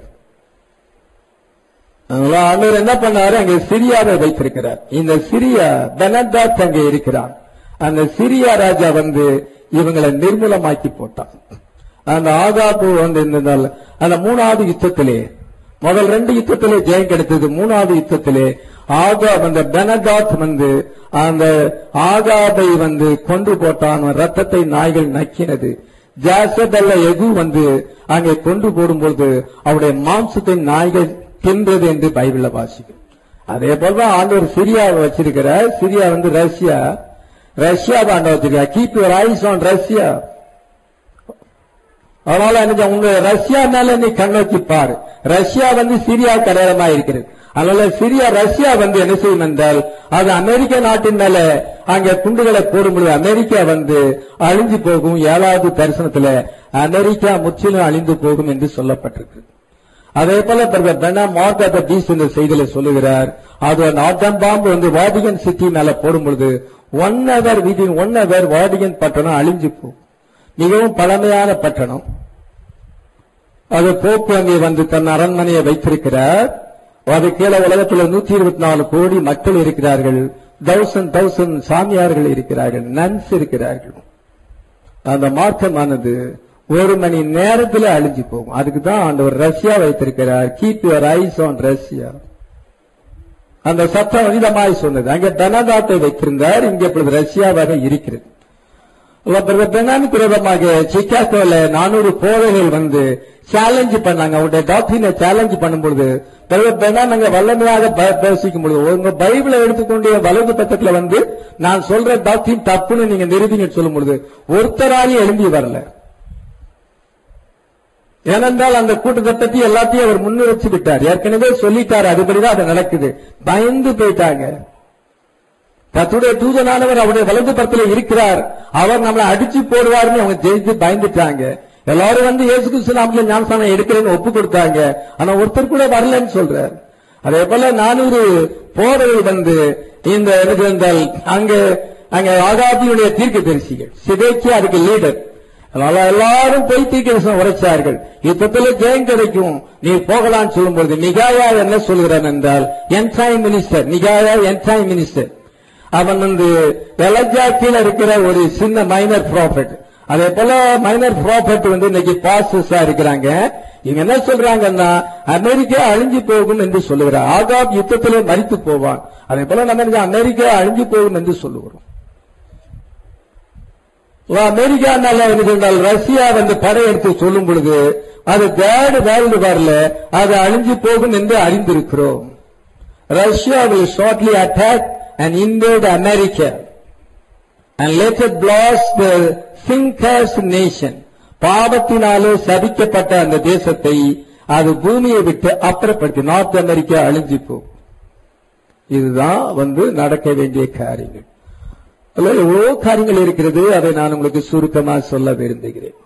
அதனால ஆண்டவர் என்ன பண்ணாரு அங்க சிரியாவை வைத்திருக்கிறார் இந்த சிரியா பெனதாத் அங்க இருக்கிறான் அந்த சிரியா ராஜா வந்து இவங்களை நிர்மூலமாக்கி போட்டான் அந்த ஆகாபு வந்து இருந்ததால் அந்த மூணாவது யுத்தத்திலே முதல் ரெண்டு யுத்தத்திலே ஜெயம் கிடைத்தது மூணாவது யுத்தத்திலே ஆகா அந்த பெனதாத் வந்து அந்த ஆகாபை வந்து கொண்டு போட்டான் அவன் ரத்தத்தை நாய்கள் நக்கினது ஜாசபல்ல எகு வந்து அங்கே கொண்டு போடும்பொழுது அவருடைய மாம்சத்தை நாய்கள் தின்றது என்று பைபிள்ல வாசிக்கும் அதே போலதான் ஆண்டவர் சிரியாவை வச்சிருக்கிறார் சிரியா வந்து ரஷ்யா ரஷ்யாவை ஆண்டவர் வச்சிருக்கார் keep your eyes on Russia அதனால எனக்கு உங்க ரஷ்யா மேல நீ கண்ணோக்கி பாரு ரஷ்யா வந்து சிரியா கடையரமா இருக்கிறது அதனால சிரியா ரஷ்யா வந்து என்ன செய்யும் என்றால் அது அமெரிக்க நாட்டின் மேல அங்க குண்டுகளை போடும்பொழுது அமெரிக்கா வந்து அழிஞ்சு போகும் ஏழாவது தரிசனத்துல அமெரிக்கா முற்றிலும் அழிந்து போகும் என்று சொல்லப்பட்டிருக்கு அதே போல பிரதர் பெனா மார்க் ஆஃப் த பீஸ் என்ற செய்தியில சொல்லுகிறார் அது அந்த ஆட்டம் பாம்பு வந்து வாடிகன் சிட்டி மேல போடும்பொழுது one hour within one hour Vatican பட்டணம் அழிஞ்சு போகும் மிகவும் பழமையான பட்டணம் அது போப்பு அங்கே வந்து தன் அரண்மனையை வைத்திருக்கிறார் அது கீழே உலகத்தில் நூத்தி இருபத்தி நாலு கோடி மக்கள் இருக்கிறார்கள் தௌசண்ட் தௌசண்ட் சாமியார்கள் இருக்கிறார்கள் நன்ஸ் இருக்கிறார்கள் அந்த மார்க்கமானது ஒரு மணி நேரத்தில் அழிஞ்சு போகும் அதுக்கு தான் ஆண்டவர் ரஷ்யா வைத்திருக்கிறார் keep your eyes on Russia அந்த சத்தம் விதமாய் சொன்னது அங்கே தனதாத்தை வைத்திருந்தார் இங்கே இப்பொழுது ரஷ்யாவாக இருக்கிறது பெனானுக்கு விரோதமாக சிக்காகோல நானூறு கோவைகள் வந்து சேலஞ்ச் பண்ணாங்க அவருடைய டாக்டரினை சேலஞ்ச் பண்ணும்பொழுது பெனான் அங்க வல்லமையாக ப- பேசிக்கும் பொழுது உங்க பைபிளை எடுத்துக்கொண்டு வலது பக்கத்துல வந்து நான் சொல்ற டாக்டரின் தப்புன்னு நீங்க நிரூபிங்க சொல்லும் பொழுது ஒருத்தராலையும் எழும்பி வரல ஏனென்றால் அந்த கூட்டத்தை பத்தி எல்லாத்தையும் அவர் முன்னிறுத்தி விட்டார் ஏற்கனவே சொல்லிட்டார் அதுபடிதான் அது நடக்குது பயந்து போயிட்டாங்க கத்துடைய தூதனானவர் அவருடைய வலது பக்கத்தில் இருக்கிறார் அவர் நம்மளை அடிச்சு போடுவார்னு அவங்க ஜெயிச்சு பயந்துட்டாங்க எல்லாரும் வந்து இயேசு கிறிஸ்து நாமல ஞானசானம் எடுக்கிறேன்னு ஒப்பு கொடுத்தாங்க ஆனா ஒருத்தர் கூட வரலன்னு சொல்றார் அதே போல நானூறு போர்கள் வந்து இந்த எனக்கு இருந்தால் அங்க அங்க ஆகாபியுடைய தீர்க்க தரிசிகள் சிதைக்கு அதுக்கு லீடர் அதனால எல்லாரும் போய் தீர்க்கதரிசனம் உரைச்சார்கள் யுத்தத்தில் ஜெயம் கிடைக்கும் நீ போகலான்னு சொல்லும்போது நிகாயா என்ன சொல்கிறான் என்றால் என்டைம் மினிஸ்டர் நிகாயா என்டைம் மினிஸ்டர் அவன் வந்து எலஜா கீழ இருக்கிற ஒரு சின்ன மைனர் ப்ராஃபிட் அதே போல மைனர் ப்ராஃபிட் வந்து இன்னைக்கு பாஸ்டர்ஸா இருக்கிறாங்க இவங்க என்ன சொல்றாங்கன்னா அமெரிக்கா அழிஞ்சு போகும் என்று சொல்லுகிறார் ஆகாப் யுத்தத்திலே மறித்து போவான் அதே போல நம்ம என்ன அமெரிக்கா அழிஞ்சு போகும் என்று சொல்லுகிறோம் அமெரிக்கானால இருந்தால் ரஷ்யா வந்து படையெடுத்து சொல்லும் பொழுது அது தேர்ட் வேர்ல்டு வார்ல அது அழிஞ்சு போகும் என்று அறிந்திருக்கிறோம் Russia will shortly attack and invade America and let it blast the thinkers nation. பாவத்தினாலே சபிக்கப்பட்ட அந்த தேசத்தை அது பூமியை விட்டு அப்புறப்படுத்தி நார்த் அமெரிக்கா அழிஞ்சு போகும் இதுதான் வந்து நடக்க வேண்டிய காரியங்கள் அதுல எவ்வளவு காரியங்கள் இருக்கிறது அதை நான் உங்களுக்கு சுருக்கமா சொல்ல விரும்புகிறேன்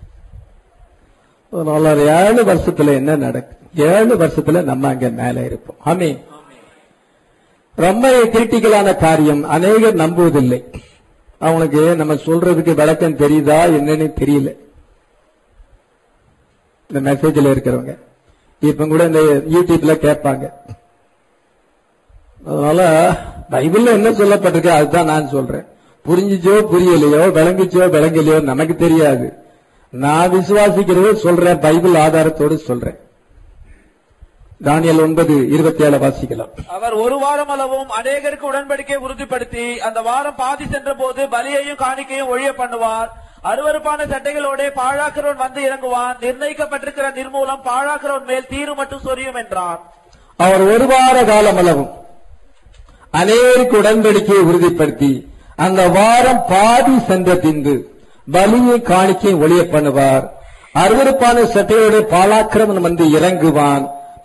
அதனால ஒரு ஏழு வருஷத்துல என்ன நடக்கும் ஏழு வருஷத்துல நம்ம அங்க மேல இருப்போம் ஆமே ரொம்ப கிரிட்டிக்கலான காரியம் அநேகர் நம்புவதில்லை அவனுக்கு நம்ம சொல்றதுக்கு விளக்கம் தெரியுதா என்னன்னு தெரியல இந்த மெசேஜ்ல இருக்கிறவங்க இப்ப கூட இந்த யூடியூப்ல கேட்பாங்க அதனால பைபிள்ல என்ன சொல்லப்பட்டிருக்கு அதுதான் நான் சொல்றேன் புரிஞ்சுச்சோ புரியலையோ விளங்குச்சோ விளங்கலையோ நமக்கு தெரியாது நான் விசுவாசிக்கிறத சொல்றேன் பைபிள் ஆதாரத்தோடு சொல்றேன் தானியல் ஒன்பது இருபத்தி ஏழு வாசிக்கலாம் அவர் ஒரு வாரம் அளவும் அநேகருக்கு உடன்படிக்கை உறுதிப்படுத்தி அந்த வாரம் பாதி சென்ற போது பலியையும் காணிக்கையும் ஒழிய பண்ணுவார் அருவருப்பான சட்டைகளோட பாழாக்கிறவன் வந்து இறங்குவான் நிர்ணயிக்கப்பட்டிருக்கிற நிர்மூலம் பாழாக்கிறவன் மேல் தீரு மட்டும் சொரியும் என்றார் அவர் ஒரு வார காலம் அளவும் அநேருக்கு உடன்படிக்கையை உறுதிப்படுத்தி அந்த வாரம் பாதி சென்ற பின்பு பலியை காணிக்கை ஒளிய பண்ணுவார் அருவருப்பான சட்டையோட பாலாக்கிரமன் வந்து இறங்குவான்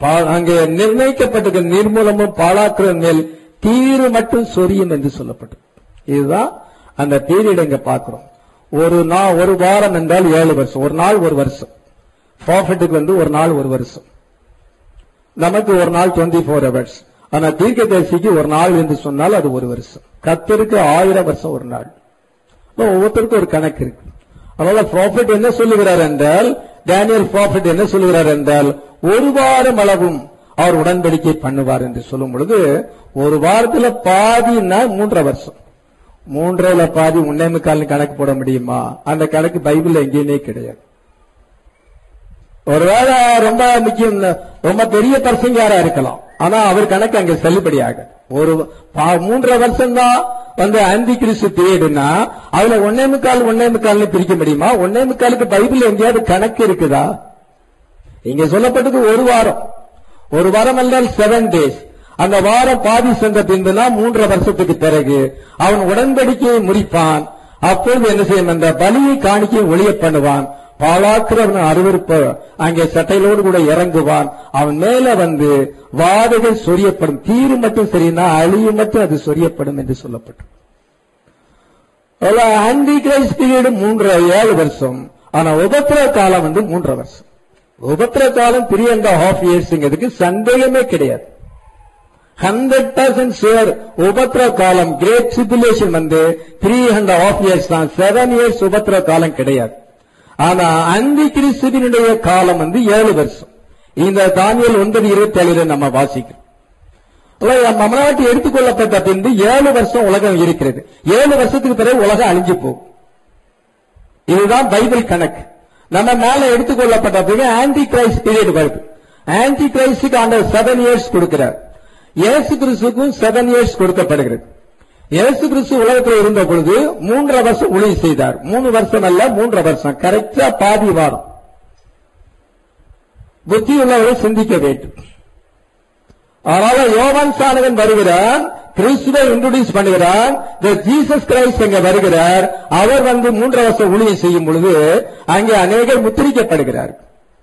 பா- அங்கே நிர்ணயிக்கப்பட்டிருக்க நிர்மூலமும் பாழாக்குறன் மேல் தீரு மட்டும் சொரியும் என்று சொல்லப்பட்டது இதுதான் அந்த பீரியட் இங்க பார்க்கிறோம் ஒரு நாள் ஒரு வாரம் என்றால் ஏழு வருஷம் ஒரு நாள் ஒரு வருஷம் ப்ராஃபிட்டுக்கு வந்து ஒரு நாள் ஒரு வருஷம் நமக்கு ஒரு நாள் டுவெண்ட்டி ஃபோர் ஹவர்ஸ் ஆனா தீர்க்கதரிசிக்கு ஒரு நாள் என்று சொன்னால் அது ஒரு வருஷம் கத்தருக்கு ஆயிரம் வருஷம் ஒரு நாள் அப்ப ஒவ்வொருத்தருக்கும் ஒரு கணக்கு இருக்கு அதனால ப்ராஃபிட் என்ன சொல்லுகிறார் என்றால் டேனியல் ப்ராஃபிட் என்ன சொல்லுகிறார் என்றால் ஒரு வாரம் அளவும் அவர் உடன்படிக்கை பண்ணுவார் என்று சொல்லும் பொழுது ஒரு வாரத்துல பாதின்னா மூன்றரை வருஷம் மூன்றரைல பாதி உன்னே முக்கால் கணக்கு போட முடியுமா அந்த கணக்கு பைபிள்ல எங்கேயுமே கிடையாது ஒருவேளை ரொம்ப முக்கியம் ரொம்ப பெரிய பர்சங்காரா இருக்கலாம் ஆனா அவர் கணக்கு அங்க செல்லுபடியாக ஒரு பா- மூன்றரை வருஷம் தான் வந்து அந்தி கிறிஸ்து பீரியட்னா அதுல ஒன்னே முக்கால் ஒன்னே முக்கால்னு பிரிக்க முடியுமா ஒன்னே முக்காலுக்கு பைபிள் எங்கேயாவது கணக்கு இருக்குதா இங்க சொல்லப்பட்டது ஒரு வாரம் ஒரு வாரம் என்றால் செவன் டேஸ் அந்த வாரம் பாதி சென்ற பின்புனா மூன்றரை வருஷத்துக்கு பிறகு அவன் உடன்படிக்கையை முறிப்பான் அப்பொழுது என்ன செய்யும் என்ற பலியை காணிக்கை ஒளிய பண்ணுவான் பாலாக்குறவன் அருவருப்ப அங்கே சட்டையிலோடு கூட இறங்குவான் அவன் மேல வந்து வாதைகள் சொரியப்படும் தீரு மட்டும் சரினா அழியும் மட்டும் அது சொரியப்படும் என்று சொல்லப்படும் ஆன்டி கிரைஸ்ட் பீரியட் மூன்று ஏழு வருஷம் ஆனா உபத்திர காலம் வந்து மூன்றரை வருஷம் உபத்திர காலம் த்ரீ அண்ட் ஹாஃப் இயர்ஸ்ங்கிறதுக்கு சந்தேகமே கிடையாது ஹண்ட்ரட் பர்சன்ட் ஷுவர் உபத்திர காலம் கிரேட் சிபுலேஷன் வந்து த்ரீ அண்ட் ஹாஃப் இயர்ஸ் தான் செவன் இயர்ஸ் உபத்திர காலம் கிடையாது ஆனா அந்தி கிறிஸ்துவினுடைய காலம் வந்து ஏழு வருஷம் இந்த தானியல் ஒன்பது இருபத்தி ஏழுல நம்ம வாசிக்கிறோம் மமநாட்டு எடுத்துக்கொள்ளப்பட்ட பின்பு ஏழு வருஷம் உலகம் இருக்கிறது ஏழு வருஷத்துக்கு பிறகு உலகம் அழிஞ்சு போகும் இதுதான் பைபிள் கணக்கு நம்ம மேல எடுத்துக்கொள்ளப்பட்ட பிறகு ஆன்டி கிரைஸ்ட் பீரியட் வருது ஆன்டி கிரைஸ்டுக்கு அந்த செவன் இயர்ஸ் கொடுக்கிறார் இயேசு கிறிஸ்துக்கும் செவன் இயர்ஸ் கொடுக்கப்படுகிறது இயேசு கிறிஸ்து உலகத்தில் இருந்த பொழுது மூன்றரை வருஷம் ஊழிய செய்தார் மூணு வருஷம் அல்ல மூன்றரை வருஷம் கரெக்டா பாதி வாரம் புத்தி உள்ளவரை சிந்திக்க வேண்டும் அதனால யோவான் சாணகன் வருகிறான் கிறிஸ்துவை இன்ட்ரோடியூஸ் பண்ணுகிறான் ஜீசஸ் கிரைஸ்ட் அங்க வருகிறார் அவர் வந்து மூன்றரை வருஷம் ஊழியம் செய்யும் பொழுது அங்கே அநேகர் முத்திரிக்கப்படுகிறார்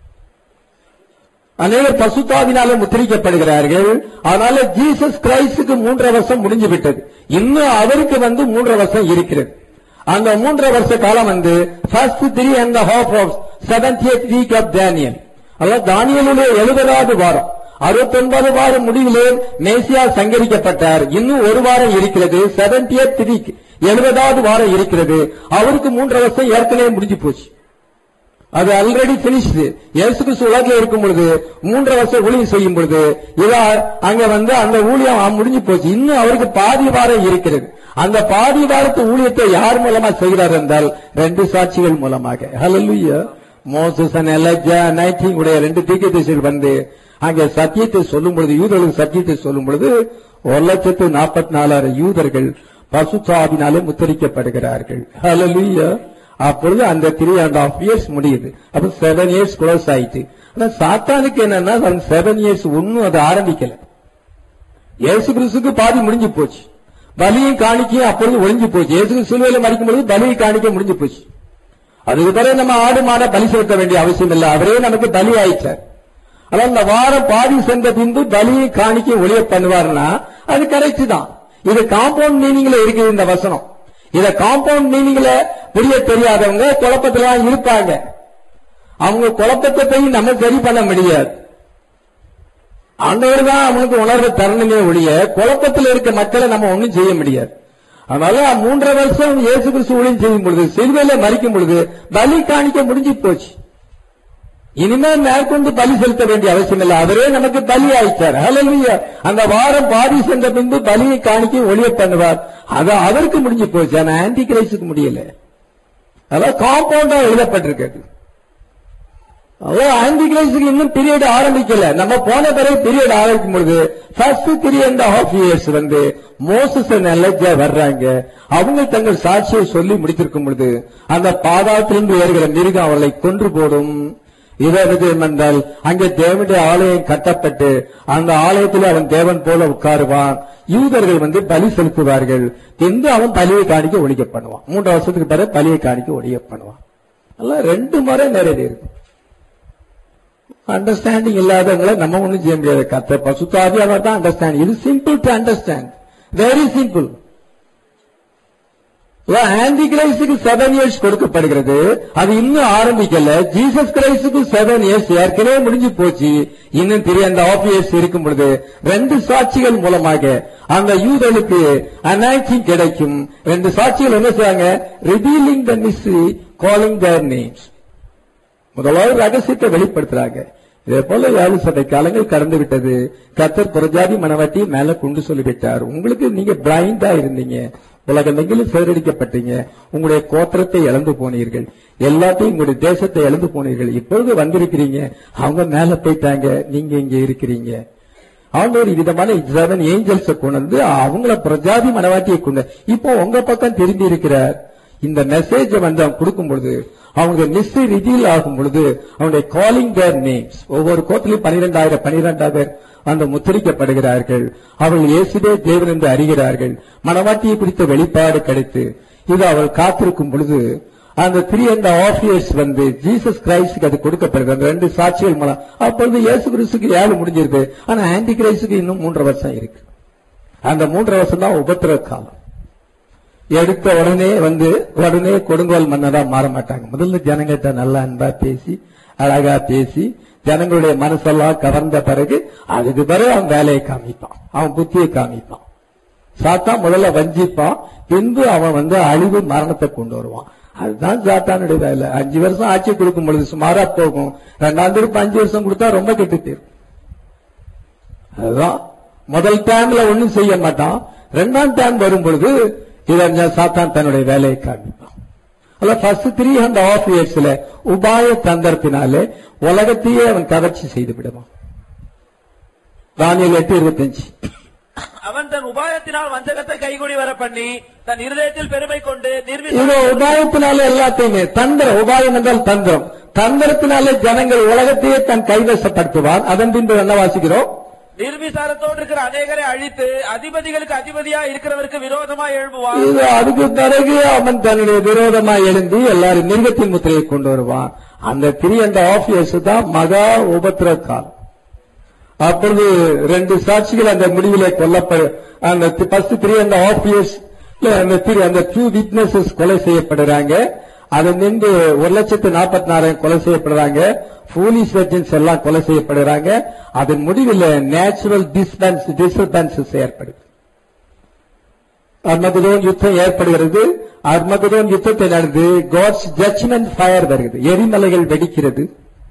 அநேகர் பசுத்தாவினால முத்திரிக்கப்படுகிறார்கள் அதனால ஜீசஸ் கிரைஸ்டுக்கு மூன்றரை வருஷம் முடிஞ்சு விட்டது இன்னும் அவருக்கு வந்து மூன்றரை வருஷம் இருக்கிறது அந்த மூன்றரை வருஷ காலம் வந்து first three and half of seventh week of Daniel அதாவது தானியலுடைய எழுபதாவது வாரம் அறுபத்தொன்பது வாரம் முடிவிலே மேசியா சங்கரிக்கப்பட்டார் இன்னும் ஒரு வாரம் இருக்கிறது செவன்டியத் வீக் எழுபதாவது வாரம் இருக்கிறது அவருக்கு மூன்றரை வருஷம் ஏற்கனவே முடிஞ்சு போச்சு அது ஆல்ரெடி பினிஷ்டு இயேசு கிறிஸ்து உலகில் இருக்கும் பொழுது மூன்றரை வருஷம் ஊழியம் செய்யும் பொழுது இதா அங்க வந்து அந்த ஊழியம் முடிஞ்சு போச்சு இன்னும் அவருக்கு பாதி வாரம் இருக்கிறது அந்த பாதி வாரத்து ஊழியத்தை யார் மூலமா செய்கிறார் என்றால் ரெண்டு சாட்சிகள் மூலமாக hallelujah Moses and Elijah anointing உடைய ரெண்டு தீர்க்கதரிசிகள் வந்து அங்கே சத்தியத்தை சொல்லும் பொழுது யூதர்களுக்கு சத்தியத்தை சொல்லும் பொழுது ஒரு லட்சத்து நாற்பத்தி நாலாயிரம் யூதர்கள் பசுத்தாவினாலே முத்தரிக்கப்படுகிறார்கள் ஹalleluya அப்பொழுது அந்த த்ரீ அண்ட் ஆஃப் இயர்ஸ் முடியுது அப்ப செவன் இயர்ஸ் க்ளோஸ் ஆயிட்டு ஆனா சாத்தானுக்கு என்னன்னா செவன் இயர்ஸ் ஒன்னும் அது ஆரம்பிக்கல இயேசு கிறிஸ்துக்கு பாதி முடிஞ்சு போச்சு பலியும் காணிக்கையும் அப்பொழுது ஒழிஞ்சு போச்சு இயேசு கிறிஸ்து சிலுவையில மறிக்கும் பொழுது பலியை காணிக்க முடிஞ்சு போச்சு அதுக்கு பிறகு நம்ம ஆடு மாட பலி செலுத்த வேண்டிய அவசியம் இல்லை அவரே நமக்கு பலி ஆயிட்டார் அதான் இந்த வாரம் பாதி சென்ற பின்பு பலியை காணிக்கை ஒளிய பண்ணுவார்னா அது கரெக்ட் தான் இது காம்பவுண்ட் மீனிங்ல இருக்குது இந்த வசனம் இத காம்பவுண்ட் மீனிங்ல புரிய தெரியாதவங்க குழப்பத்துல இருப்பாங்க அவங்க குழப்பத்தை போய் நம்ம சரி பண்ண முடியாது ஆண்டவர் தான் அவனுக்கு உணர்வு தரணுமே ஒழிய குழப்பத்தில் இருக்க மக்களை நம்ம ஒண்ணும் செய்ய முடியாது அதனால மூன்றரை வருஷம் இயேசு கிறிஸ்து ஊழியம் செய்யும் பொழுது சிலுவையில மறிக்கும் பொழுது பலி காணிக்க முடிஞ்சு போச்சு இனிமே மேற்கொண்டு பலி செலுத்த வேண்டிய அவசியம் இல்லை அவரே நமக்கு பலி ஆயிட்டார் ஹalleluya அந்த வாரம் பாதி சென்ற பின்பு பலியை காணிக்க ஒளிய பண்ணுவார் அது அவருக்கு முடிஞ்சு போச்சு ஆனா ஆன்டி கிரைஸ்டுக்கு முடியல அதான் காம்பவுண்டா எழுதப்பட்டிருக்கிறது அதான் ஆன்டி கிரைஸ்டுக்கு இன்னும் பீரியட் ஆரம்பிக்கல நம்ம போன பிறகு பீரியட் ஆரம்பிக்கும் பொழுது first three and half years வந்து மோசஸ் நல்லஜா வர்றாங்க அவங்க தங்கள் சாட்சியை சொல்லி முடித்திருக்கும் பொழுது அந்த பாதாளத்திலிருந்து வருகிற மிருகம் அவர்களை கொன்று போடும் இதை விஜயம் என்றால் அங்கே தேவனுடைய ஆலயம் கட்டப்பட்டு அந்த ஆலயத்தில் அவன் தேவன் போல உட்காருவான் யூதர்கள் வந்து பலி செலுத்துவார்கள் என்று அவன் பலியை காணிக்க ஒழிக்க பண்ணுவான் மூன்று வருஷத்துக்கு பிறகு பலியை காணிக்க ஒழிய பண்ணுவான் எல்லாம் ரெண்டு முறை நிறைவேறும் அண்டர்ஸ்டாண்டிங் இல்லாதவங்களை நம்ம ஒண்ணும் செய்ய முடியாது கத்த பசுத்தாவியாளர் தான் அண்டர்ஸ்டாண்ட் இது simple to understand very simple ஆன்டி கிரைஸ்டுக்கு செவன் இயர்ஸ் கொடுக்கப்படுகிறது அது இன்னும் ஆரம்பிக்கல ஜீசஸ் கிரைஸ்டுக்கு செவன் இயர்ஸ் ஏற்கனவே முடிஞ்சு போச்சு இன்னும் தெரிய அந்த ஆஃப் இயர்ஸ் இருக்கும் பொழுது ரெண்டு சாட்சிகள் மூலமாக அந்த யூதனுக்கு அனாய்ச்சிங் கிடைக்கும் ரெண்டு சாட்சிகள் என்ன செய்வாங்க revealing the mystery calling their names முதலாவது ரகசியத்தை வெளிப்படுத்துறாங்க இதே போல ஏழு சபை காலங்கள் கடந்து விட்டது கத்தர் புறஜாதி மனவாட்டி மேல கொண்டு சொல்லிவிட்டார் உங்களுக்கு நீங்க பிளைண்டா இருந்தீங்க உலகமெங்கிலும் சிதறடிக்கப்பட்டீங்க உங்களுடைய கோத்திரத்தை இழந்து போனீர்கள் எல்லாத்தையும் உங்களுடைய தேசத்தை இழந்து போனீர்கள் இப்பொழுது வந்திருக்கிறீங்க அவங்க மேல போயிட்டாங்க நீங்க இங்க இருக்கிறீங்க அவங்க ஒரு விதமான செவன் ஏஞ்சல்ஸ கொண்டு வந்து அவங்கள பிரஜாதி மனவாட்டியை கொண்டு இப்போ உங்க பக்கம் திரும்பி இருக்கிறார் இந்த மெசேஜ் வந்து அவங்க கொடுக்கும் பொழுது அவங்க மிஸ் ரிவீல் ஆகும் பொழுது அவனுடைய காலிங் தேர் நேம்ஸ் ஒவ்வொரு கோத்திலையும் பனிரெண்டாயிரம் பனிரெண்டாயிரம் அந்த முத்திரிக்கப்படுகிறார்கள் அவர்கள் இயேசுவே தேவன் என்று அறிகிறார்கள் மனவாட்டியை குறித்த வெளிப்பாடு கிடைத்து இது அவள் காத்திருக்கும் பொழுது அந்த த்ரீ அண்ட் ஆஃப் இயர்ஸ் வந்து ஜீசஸ் கிரைஸ்டுக்கு அது கொடுக்கப்படுது அந்த ரெண்டு சாட்சிகள் மூலம் அப்பொழுது இயேசு கிறிஸ்துக்கு ஏழு முடிஞ்சிருக்கு ஆனா ஆன்டி கிரைஸ்டுக்கு இன்னும் மூன்றரை வருஷம் இருக்கு அந்த மூன்றரை வருஷம் தான் உபத்திர காலம் எடுத்த உடனே வந்து உடனே கொடுங்கோல் மன்னரா மாற மாட்டாங்க முதல்ல ஜனங்கிட்ட நல்லா அன்பா பேசி அழகா பேசி ஜனங்களுடைய மனசெல்லாம் கவர்ந்த பிறகு அதுக்கு பிறகு அவன் வேலையை காமிப்பான் அவன் புத்தியை காமிப்பான் சாத்தான் முதல்ல வஞ்சிப்பான் பின்பு அவன் வந்து அழிவு மரணத்தை கொண்டு வருவான் அதுதான் சாத்தானுடைய வேலை அஞ்சு வருஷம் ஆட்சி கொடுக்கும் பொழுது சுமாரா போகும் ரெண்டாம் திருப்பி அஞ்சு வருஷம் கொடுத்தா ரொம்ப கெட்டு தீரும் அதுதான் முதல் டைம்ல ஒண்ணும் செய்ய மாட்டான் ரெண்டாம் டைம் வரும் பொழுது இதை சாத்தான் தன்னுடைய வேலையை காண்பிப்பான் அல்ல ஃபர்ஸ்ட் த்ரீ ஹண்ட் ஆஃப் இயர்ஸ்ல உபாய தந்திரத்தினாலே உலகத்தையே அவன் கவர்ச்சி செய்து விடுவான் தானியல் எட்டு இருபத்தஞ்சு அவன் தன் உபாயத்தினால் வஞ்சகத்தை கைகூடி வர பண்ணி தன் இருதயத்தில் பெருமை கொண்டு இது நிர்விச உபாயத்தினாலே எல்லாத்தையுமே தந்திரம் உபாயம் என்றால் தந்திரம் தந்திரத்தினாலே ஜனங்கள் உலகத்தையே தன் கைவசப்படுத்துவான் அதன் பின்பு என்ன வாசிக்கிறோம் நிர்விசாரத்தோடு இருக்கிற அநேகரை அழித்து அதிபதிகளுக்கு அதிபதியா இருக்கிறவருக்கு விரோதமா எழும்புவான் இது அதுக்கு பிறகு அவன் தன்னுடைய விரோதமாய் எழுந்தி எல்லாரும் மிருகத்தின் முத்திரையை கொண்டு வருவான் அந்த த்ரீ அண்ட் ஆஃப் இயர்ஸ் தான் மகா உபத்திர காலம் அப்பொழுது ரெண்டு சாட்சிகள் அந்த முடிவிலே கொல்லப்படு அந்த first three and half years அந்த three- அந்த டூ விட்னஸஸ் கொலை செய்யப்படுறாங்க அது நின்று ஒரு லட்சத்து நாற்பத்தி நாலாயிரம் கொலை செய்யப்படுறாங்க போலீஸ் வெர்ஜன்ஸ் எல்லாம் கொலை செய்யப்படுறாங்க அதன் முடிவில் நேச்சுரல் டிஸ்பன்ஸ் டிஸ்டர்பன்சஸ் ஏற்படுது அர்மகுதோன் யுத்தம் ஏற்படுகிறது அர்மகுதோன் யுத்தத்தை நடந்து காட்ஸ் ஜட்ஜ்மெண்ட் ஃபயர் வருகிறது எரிமலைகள் வெடிக்கிறது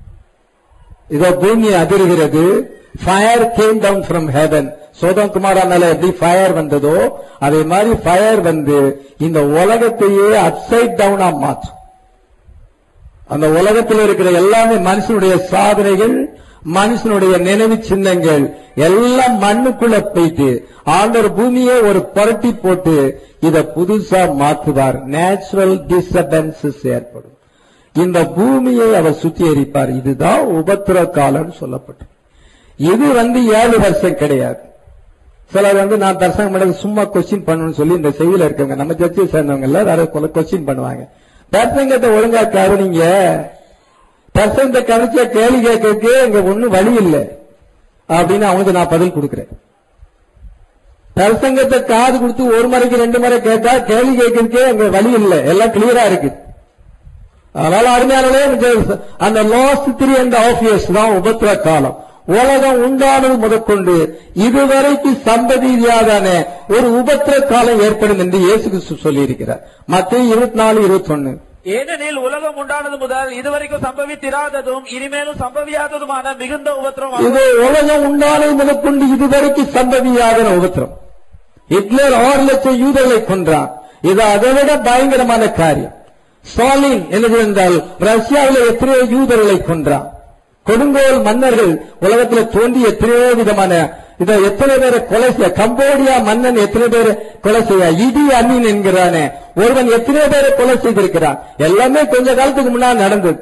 இதோ பூமி அதிர்கிறது fire came down from heaven Sodom Gomorrah மேல எப்படி ஃபயர் வந்ததோ அதே மாதிரி ஃபயர் வந்து இந்த உலகத்தையே அப்சைட் டவுனா மாற்றும் அந்த உலகத்தில் இருக்கிற எல்லாமே மனுஷனுடைய சாதனைகள் மனுஷனுடைய நினைவு சின்னங்கள் எல்லாம் மண்ணுக்குள்ள போயிட்டு ஆண்டவர் பூமியை ஒரு புரட்டி போட்டு இத புதுசா மாற்றுவார் நேச்சுரல் டிஸ்டர்பன்சஸ் ஏற்படும் இந்த பூமியை அவர் சுத்திகரிப்பார் இதுதான் உபத்திர காலம் சொல்லப்பட்டது இது வந்து ஏழு வருஷம் கிடையாது சிலர் வந்து நான் தரிசனம் பண்ணது சும்மா கொஸ்டின் பண்ணணும்னு சொல்லி இந்த செய்தியில இருக்கவங்க நம்ம சர்ச்சையை சேர்ந்தவங்க எல்லாம் அதை கொஸ்டின் பண்ணுவாங்க தரிசனத்தை ஒழுங்கா கவனிங்க தரிசனத்தை கவனிச்சா கேள்வி கேட்கறதுக்கு இங்க ஒண்ணும் வழி இல்லை அப்படின்னு அவனுக்கு நான் பதில் கொடுக்கிறேன் தரிசங்கத்தை காது கொடுத்து ஒரு முறைக்கு ரெண்டு முறை கேட்டா கேள்வி கேட்கறதுக்கே அங்க வழி இல்லை எல்லாம் கிளியரா இருக்கு அதனால அருமையானே அந்த last three and half years தான் உபத்திர காலம் உலகம் உண்டானது முதற்கொண்டு இதுவரைக்கும் சந்ததியாதான ஒரு உபத்திர காலம் ஏற்படும் என்று இயேசு கிறிஸ்து சொல்லியிருக்கிறார் மத்திய இருபத்தி நாலு இருபத்தி ஒன்னு ஏனெனில் உலகம் உண்டானது முதல் இதுவரைக்கும் சம்பவித்திராததும் இனிமேலும் சம்பவியாததுமான மிகுந்த உபத்திரம் இது உலகம் உண்டானது முதற்கொண்டு இதுவரைக்கும் சந்ததியாதான உபத்திரம் ஹிட்லர் ஆறு லட்சம் யூதர்களை கொன்றான் இது அதை விட பயங்கரமான காரியம் ஸ்டாலின் என்றால் ரஷ்யாவில் எத்தனையோ யூதர்களை கொன்றான் கொடுங்கோல் மன்னர்கள் உலகத்தில் தோன்றி எத்தனையோ விதமான இதை எத்தனை பேரை கொலை செய்ய கம்போடியா மன்னன் எத்தனை பேரை கொலை செய்ய இடி அமீன் என்கிறானே ஒருவன் எத்தனை பேரை கொலை செய்திருக்கிறான் எல்லாமே கொஞ்ச காலத்துக்கு முன்னால் நடந்தது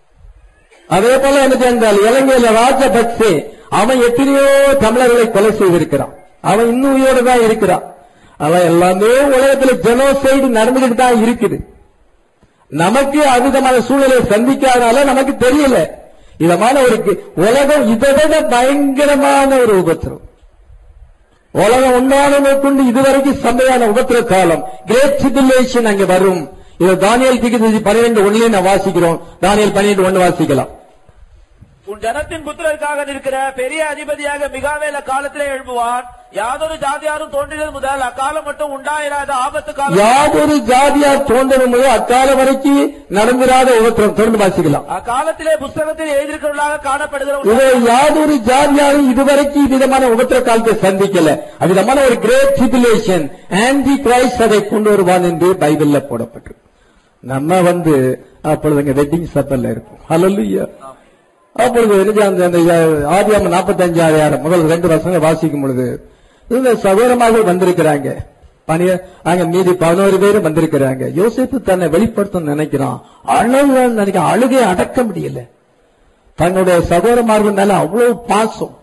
அதே போல என்ன என்றால் இலங்கையில ராஜபக்சே அவன் எத்தனையோ தமிழர்களை கொலை செய்திருக்கிறான் அவன் இன்னும் உயிரோடு தான் இருக்கிறான் அவன் எல்லாமே உலகத்துல ஜெனோசைடு நடந்துகிட்டு தான் இருக்குது நமக்கு அவிதமான சூழலை சந்திக்காதனால நமக்கு தெரியல இதமான ஒரு கி- உலகம் இதை விட பயங்கரமான ஒரு உபத்திரம் உலகம் உண்டானதை கொண்டு இதுவரைக்கும் செம்மையான உபத்திர காலம் கிரேட் சிபிலேஷன் அங்க வரும் இதை தானியல் திகதி பன்னிரெண்டு ஒண்ணுல நான் வாசிக்கிறோம் தானியல் பன்னிரெண்டு ஒண்ணு வாசிக்கலாம் உன் ஜனத்தின் புத்திரருக்காக நிற்கிற பெரிய அதிபதியாக மிகாவேல காலத்திலே எழும்புவான் யாதொரு ஜாதியாரும் தோன்றினது முதல் அக்காலம் மட்டும் உண்டாயிராத ஆபத்து காலம் யாதொரு ஜாதியார் தோன்றது முதல் அக்காலம் வரைக்கும் நடந்திராத உபத்திரம் தொடர்ந்து வாசிக்கலாம் அக்காலத்திலே புஸ்தகத்தில் எழுதியிருக்கிறவர்களாக காணப்படுகிற ஒரு இதை யாதொரு ஜாதியாரும் இதுவரைக்கும் விதமான உபத்திர காலத்தை சந்திக்கல அவ்விதமான ஒரு கிரேட் சிபிலேஷன் ஆன்டி கிரைஸ்ட் அதை கொண்டு வருவான் என்று பைபிள்ல போடப்பட்டு நம்ம வந்து அப்பொழுது அங்க வெட்டிங் சப்பல்ல இருக்கும் ஹalleluya அப்பொழுது என்ன அந்த அந்த ஆதியாம நாற்பத்தஞ்சாயிரம் முதல் ரெண்டு வருஷங்க வாசிக்கும் பொழுது இந்த சகோதரமாக வந்திருக்கிறாங்க பனிய அங்க மீதி பதினோரு பேர் வந்திருக்கிறாங்க யோசிப்பு தன்னை வெளிப்படுத்த நினைக்கிறான் அழுக நினைக்க அழுகை அடக்க முடியல தன்னுடைய சகோதரமார்கள் மேல அவ்வளவு பாசம்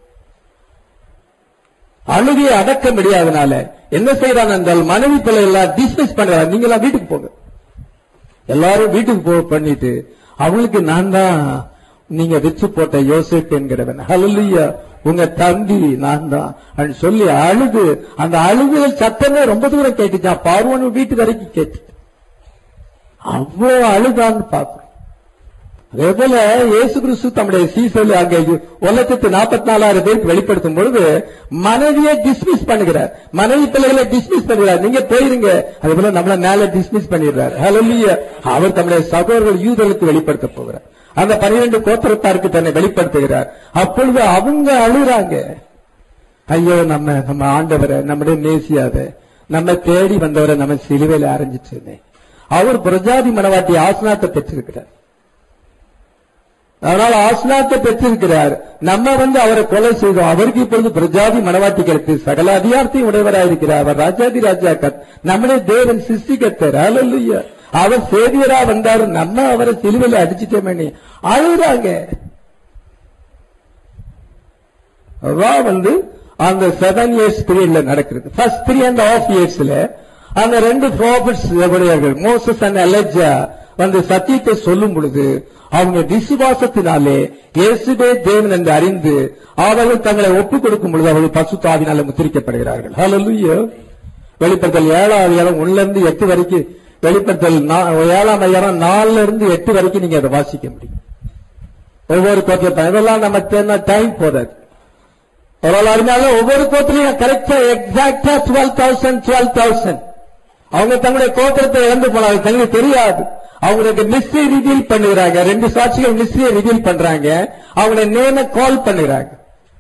அழுகையை அடக்க முடியாதனால என்ன செய்யறான் என்றால் மனைவி பிள்ளை எல்லாம் டிஸ்மிஸ் பண்றான் நீங்க எல்லாம் வீட்டுக்கு போங்க எல்லாரும் வீட்டுக்கு போக பண்ணிட்டு அவளுக்கு நான் தான் நீங்க விற்று போட்ட யோசேப் என்கிறவன் ஹalleluya உங்க தம்பி நான் தான் அப்படின்னு சொல்லி அழுது அந்த அழுகுதல் சத்தமே ரொம்ப தூரம் கேட்டுச்சான் பார்வன் வீட்டு வரைக்கும் கேட்டு அவ்வளவு அழுதான்னு பார்க்கிறோம் அதே போல இயேசு கிறிஸ்து தம்முடைய சீசல் அங்கே ஒரு லட்சத்து நாற்பத்தி நாலாயிரம் பேருக்கு வெளிப்படுத்தும் பொழுது மனைவியை டிஸ்மிஸ் பண்ணுகிறார் மனைவி பிள்ளைகளை டிஸ்மிஸ் பண்ணுகிறார் நீங்க போயிருங்க அதே போல நம்மள மேல டிஸ்மிஸ் பண்ணிடுறார் ஹalleluya அவர் தம்முடைய சகோதரர்கள் யூதர்களுக்கு வெளிப்படுத்த போகிறார் அந்த பன்னிரண்டு கோத்திரத்தாருக்கு தன்னை வெளிப்படுத்துகிறார் அப்பொழுது அவங்க அழுறாங்க ஐயோ நம்ம நம்ம ஆண்டவரை நம்முடைய நேசியாத நம்ம தேடி வந்தவரை நம்ம சிலுவையில அரைஞ்சிட்டு அவர் பிரஜாதி மனவாட்டி ஆசனாத்தை பெற்றிருக்கிறார் அதனால் ஆசனாத்தை பெற்றிருக்கிறார் நம்ம வந்து அவரை கொலை செய்தோம் அவருக்கு இப்பொழுது பிரஜாதி மனவாட்டிகளுக்கு சகல அதிகாரத்தையும் உடையவராயிருக்கிறார் அவர் ராஜாதி ராஜாக்கர் நம்முடைய தேவன் சிருஷ்டிகத்தர் அல்ல அவர் சேவியரா வந்தாரு நம்ம அவரை சிலுவையில அடிச்சிட்டோமே அழுகுறாங்க அதான் வந்து அந்த செவன் இயர்ஸ் பீரியட்ல நடக்கிறது ஃபர்ஸ்ட் த்ரீ அண்ட் ஹாஃப் இயர்ஸ்ல அந்த ரெண்டு ப்ராஃபிட்ஸ் உடையவர்கள் மோசஸ் அண்ட் அலெஜா வந்து சத்தியத்தை சொல்லும் பொழுது அவங்க விசுவாசத்தினாலே இயேசுவே தேவன் என்று அறிந்து அவர்கள் தங்களை ஒப்புக் கொடுக்கும் பொழுது அவர்கள் பசுத்தாவினால முத்திரிக்கப்படுகிறார்கள் ஹalleluya வெளிப்படுத்தல் ஏழாம் அதிகாரம் ஒண்ணுல இருந்து எட்டு வரைக்கும் வெளிப்படுத்தல் நா- ஏழாம் அதிகாரம் நாலுல இருந்து எட்டு வரைக்கும் நீங்க அதை வாசிக்க முடியும் ஒவ்வொரு கோத்திரம் இதெல்லாம் நம்ம டைம் போதாது ஒரு அறிஞாலும் ஒவ்வொரு கோத்திலையும் கரெக்டா எக்ஸாக்டா டுவெல் தௌசண்ட் டுவெல் தௌசண்ட் அவங்க தங்களுடைய கோத்திரத்தை இழந்து போனாங்க தங்களுக்கு தெரியாது அவங்களுக்கு மிஸ்ட்ரி ரிவீல் பண்ணுகிறாங்க ரெண்டு சாட்சிகள் மிஸ்ட்ரியை ரிவீல் பண்றாங்க அவங்களுடைய நேம கால் பண்ணுகிறாங்க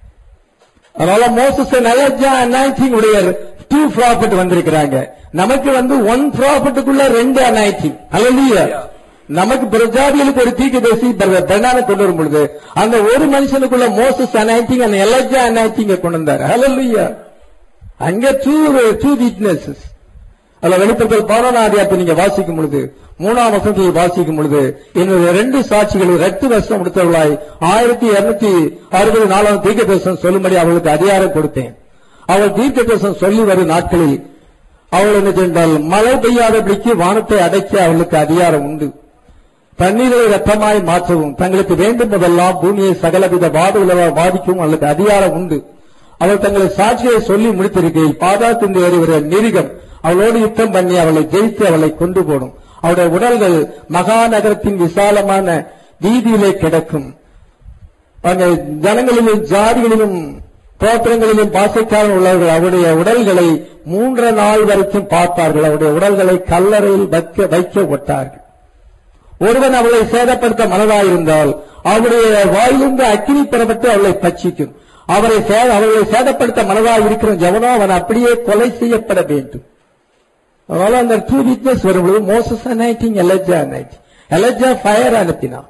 அதனால மோசஸ் நலஜா அனாய்டிங் உடைய டூ ப்ராஃபிட் வந்திருக்கிறாங்க நமக்கு வந்து ஒன் ப்ராஃபிட்டுக்குள்ள ரெண்டு அனாய்டிங் அல்ல நமக்கு பிரஜாதிகளுக்கு ஒரு தீக்கு பேசி பெண்ணான கொண்டு வரும் பொழுது அந்த ஒரு மனுஷனுக்குள்ள மோசஸ் அனாய்டிங் அந்த எலஜா அனாய்டிங்க கொண்டு வந்தார் ஹalleluya அங்க டூ டூ வீக்னஸஸ் அதுல வெளிப்படுத்தல் பதினொன்றாம் அதிகாரத்தை நீங்க வாசிக்கும் பொழுது மூணாம் வசனத்தை வாசிக்கும் பொழுது என்னுடைய ரெண்டு சாட்சிகள் ரெண்டு வருஷம் முடித்தவர்களாய் ஆயிரத்தி இருநூத்தி அறுபது நாலாம் தீர்க்க தரிசனம் சொல்லும்படி அவர்களுக்கு அதிகாரம் கொடுத்தேன் அவள் தீர்க்க தரிசனம் சொல்லி வரும் நாட்களில் அவள் என்ன சென்றால் மழை பெய்யாதபடிக்கு வானத்தை அடைக்க அவளுக்கு அதிகாரம் உண்டு தண்ணீரை ரத்தமாய் மாற்றவும் தங்களுக்கு வேண்டும் போதெல்லாம் பூமியை சகலவித வாதுகள பாதிக்கவும் அவளுக்கு அதிகாரம் உண்டு அவள் தங்களை சாட்சியை சொல்லி முடித்திருக்கையில் பாதாத்தின் ஏறுகிற மிருகம் அவளோடு யுத்தம் பண்ணி அவளை ஜெயித்து அவளை கொண்டு போடும் அவருடைய உடல்கள் மகாநகரத்தின் விசாலமான வீதியிலே கிடக்கும் அங்கே ஜனங்களிலும் ஜாதிகளிலும் தோற்றங்களிலும் பாசைக்காரன் உள்ளவர்கள் அவருடைய உடல்களை மூன்று நாள் வரைக்கும் பார்ப்பார்கள் அவருடைய உடல்களை கல்லறையில் வைக்க வைக்க ஒட்டார்கள் ஒருவன் அவளை சேதப்படுத்த மனதாயிருந்தால் அவருடைய வாயிலிருந்து அக்கினி பெறப்பட்டு அவளை பட்சிக்கும் அவரை சே- அவர்களை சேதப்படுத்த மனதாக இருக்கிற ஜவனோ அவன் அப்படியே கொலை செய்யப்பட வேண்டும் அதனால அந்த டூ வீக்னஸ் வரும்பொழுது Moses anointing Elijah anointing Elijah fire அனுப்பினான்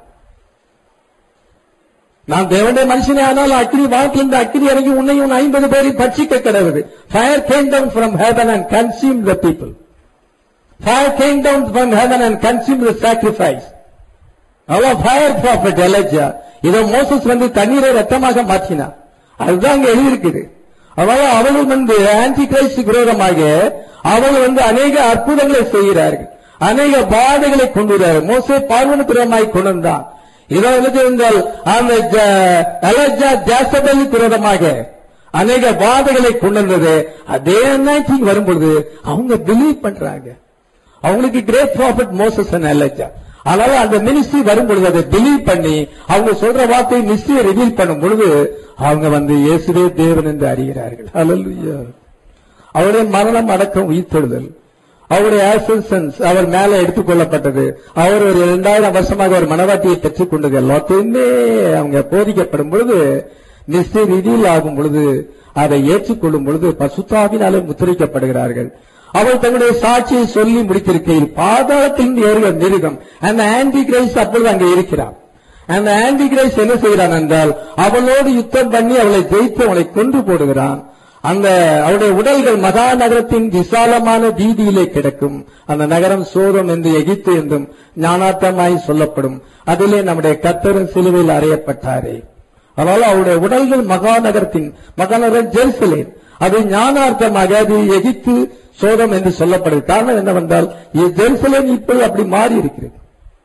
நான் தேவனுடைய மனுஷனே ஆனால் அக்கினி வாக்கிலிருந்து அக்கினி இறங்கி உன்னையும் உன் ஐம்பது பேரை பட்சிக்க கிடவுது fire came down from heaven and consume the people fire came down from heaven and consume the sacrifice அவ்வளவு ஃபயர் ப்ராஃபிட் எலஜா இதோ மோசஸ் வந்து தண்ணீரை ரத்தமாக மாற்றினார் அதுதான் அங்க எழுதியிருக்குது அதனால அவர்கள் வந்து ஆன்டி கிரைஸ்ட் விரோதமாக அவர்கள் வந்து அநேக அற்புதங்களை செய்கிறார்கள் அநேக பாதைகளை கொண்டு வருகிறார்கள் மோசே பார்வனுக்கு விரோதமாய் கொண்டு வந்தான் இதோ என்ன என்றால் அந்த ஜ- அலெக்சா ஜாசபலுக்கு விரோதமாக அநேக வாதைகளை கொண்டு வந்தது அதே அனாய்டிங் வரும்பொழுது அவங்க பிலீவ் பண்றாங்க அவங்களுக்கு கிரேட் ப்ராஃபிட் மோசஸ் அலெக்சா அதனால அந்த மினிஸ்ட்ரி வரும்பொழுது அதை பிலீவ் பண்ணி அவங்க சொல்ற வார்த்தையை மிஸ்ட்ரியை ரிவீல் பண்ணும் பொழுது அவங்க வந்து இயேசுவே தேவன் என்று அறிகிறார்கள் ஹalleluya அவருடைய மரணம் அடக்கம் உயிர்த்தெழுதல் அவருடைய ஆசன்ஸ் அவர் மேல எடுத்துக் கொள்ளப்பட்டது அவர் ஒரு இரண்டாயிரம் வருஷமாக ஒரு மனவாட்டியை பெற்றுக் கொண்டது எல்லாத்தையுமே அவங்க போதிக்கப்படும் பொழுது நிச்சய ரிவீல் ஆகும் பொழுது அதை ஏற்றுக்கொள்ளும் பொழுது பசுத்தாவினாலே முத்திரிக்கப்படுகிறார்கள் அவர் தங்களுடைய சாட்சியை சொல்லி முடித்திருக்கையில் பாதாளத்தின் ஏறுகிற மிருகம் அந்த ஆன்டி கிரைஸ்ட் அப்பொழுது அங்கே இருக்கிறார் அந்த ஆன்டி கிரைஸ்ட் என்ன செய்கிறான் என்றால் அவளோடு யுத்தம் பண்ணி அவளை ஜெயித்து அவளை கொன்று போடுகிறான் அந்த அவருடைய உடல்கள் மகா நகரத்தின் விசாலமான வீதியிலே கிடக்கும் அந்த நகரம் சோதம் என்று எகிப்து என்றும் ஞானார்த்தமாய் சொல்லப்படும் அதிலே நம்முடைய கத்தரும் சிலுவையில் அறையப்பட்டாரே அதனால அவருடைய உடல்கள் மகா நகரத்தின் மகாநகரம் ஜெருசலேம் அது ஞானார்த்தமாக அது எகிப்து சோதம் என்று சொல்லப்படுது காரணம் என்னவென்றால் இ- ஜெருசலேம் இப்பொழுது அப்படி மாறி இருக்கிறது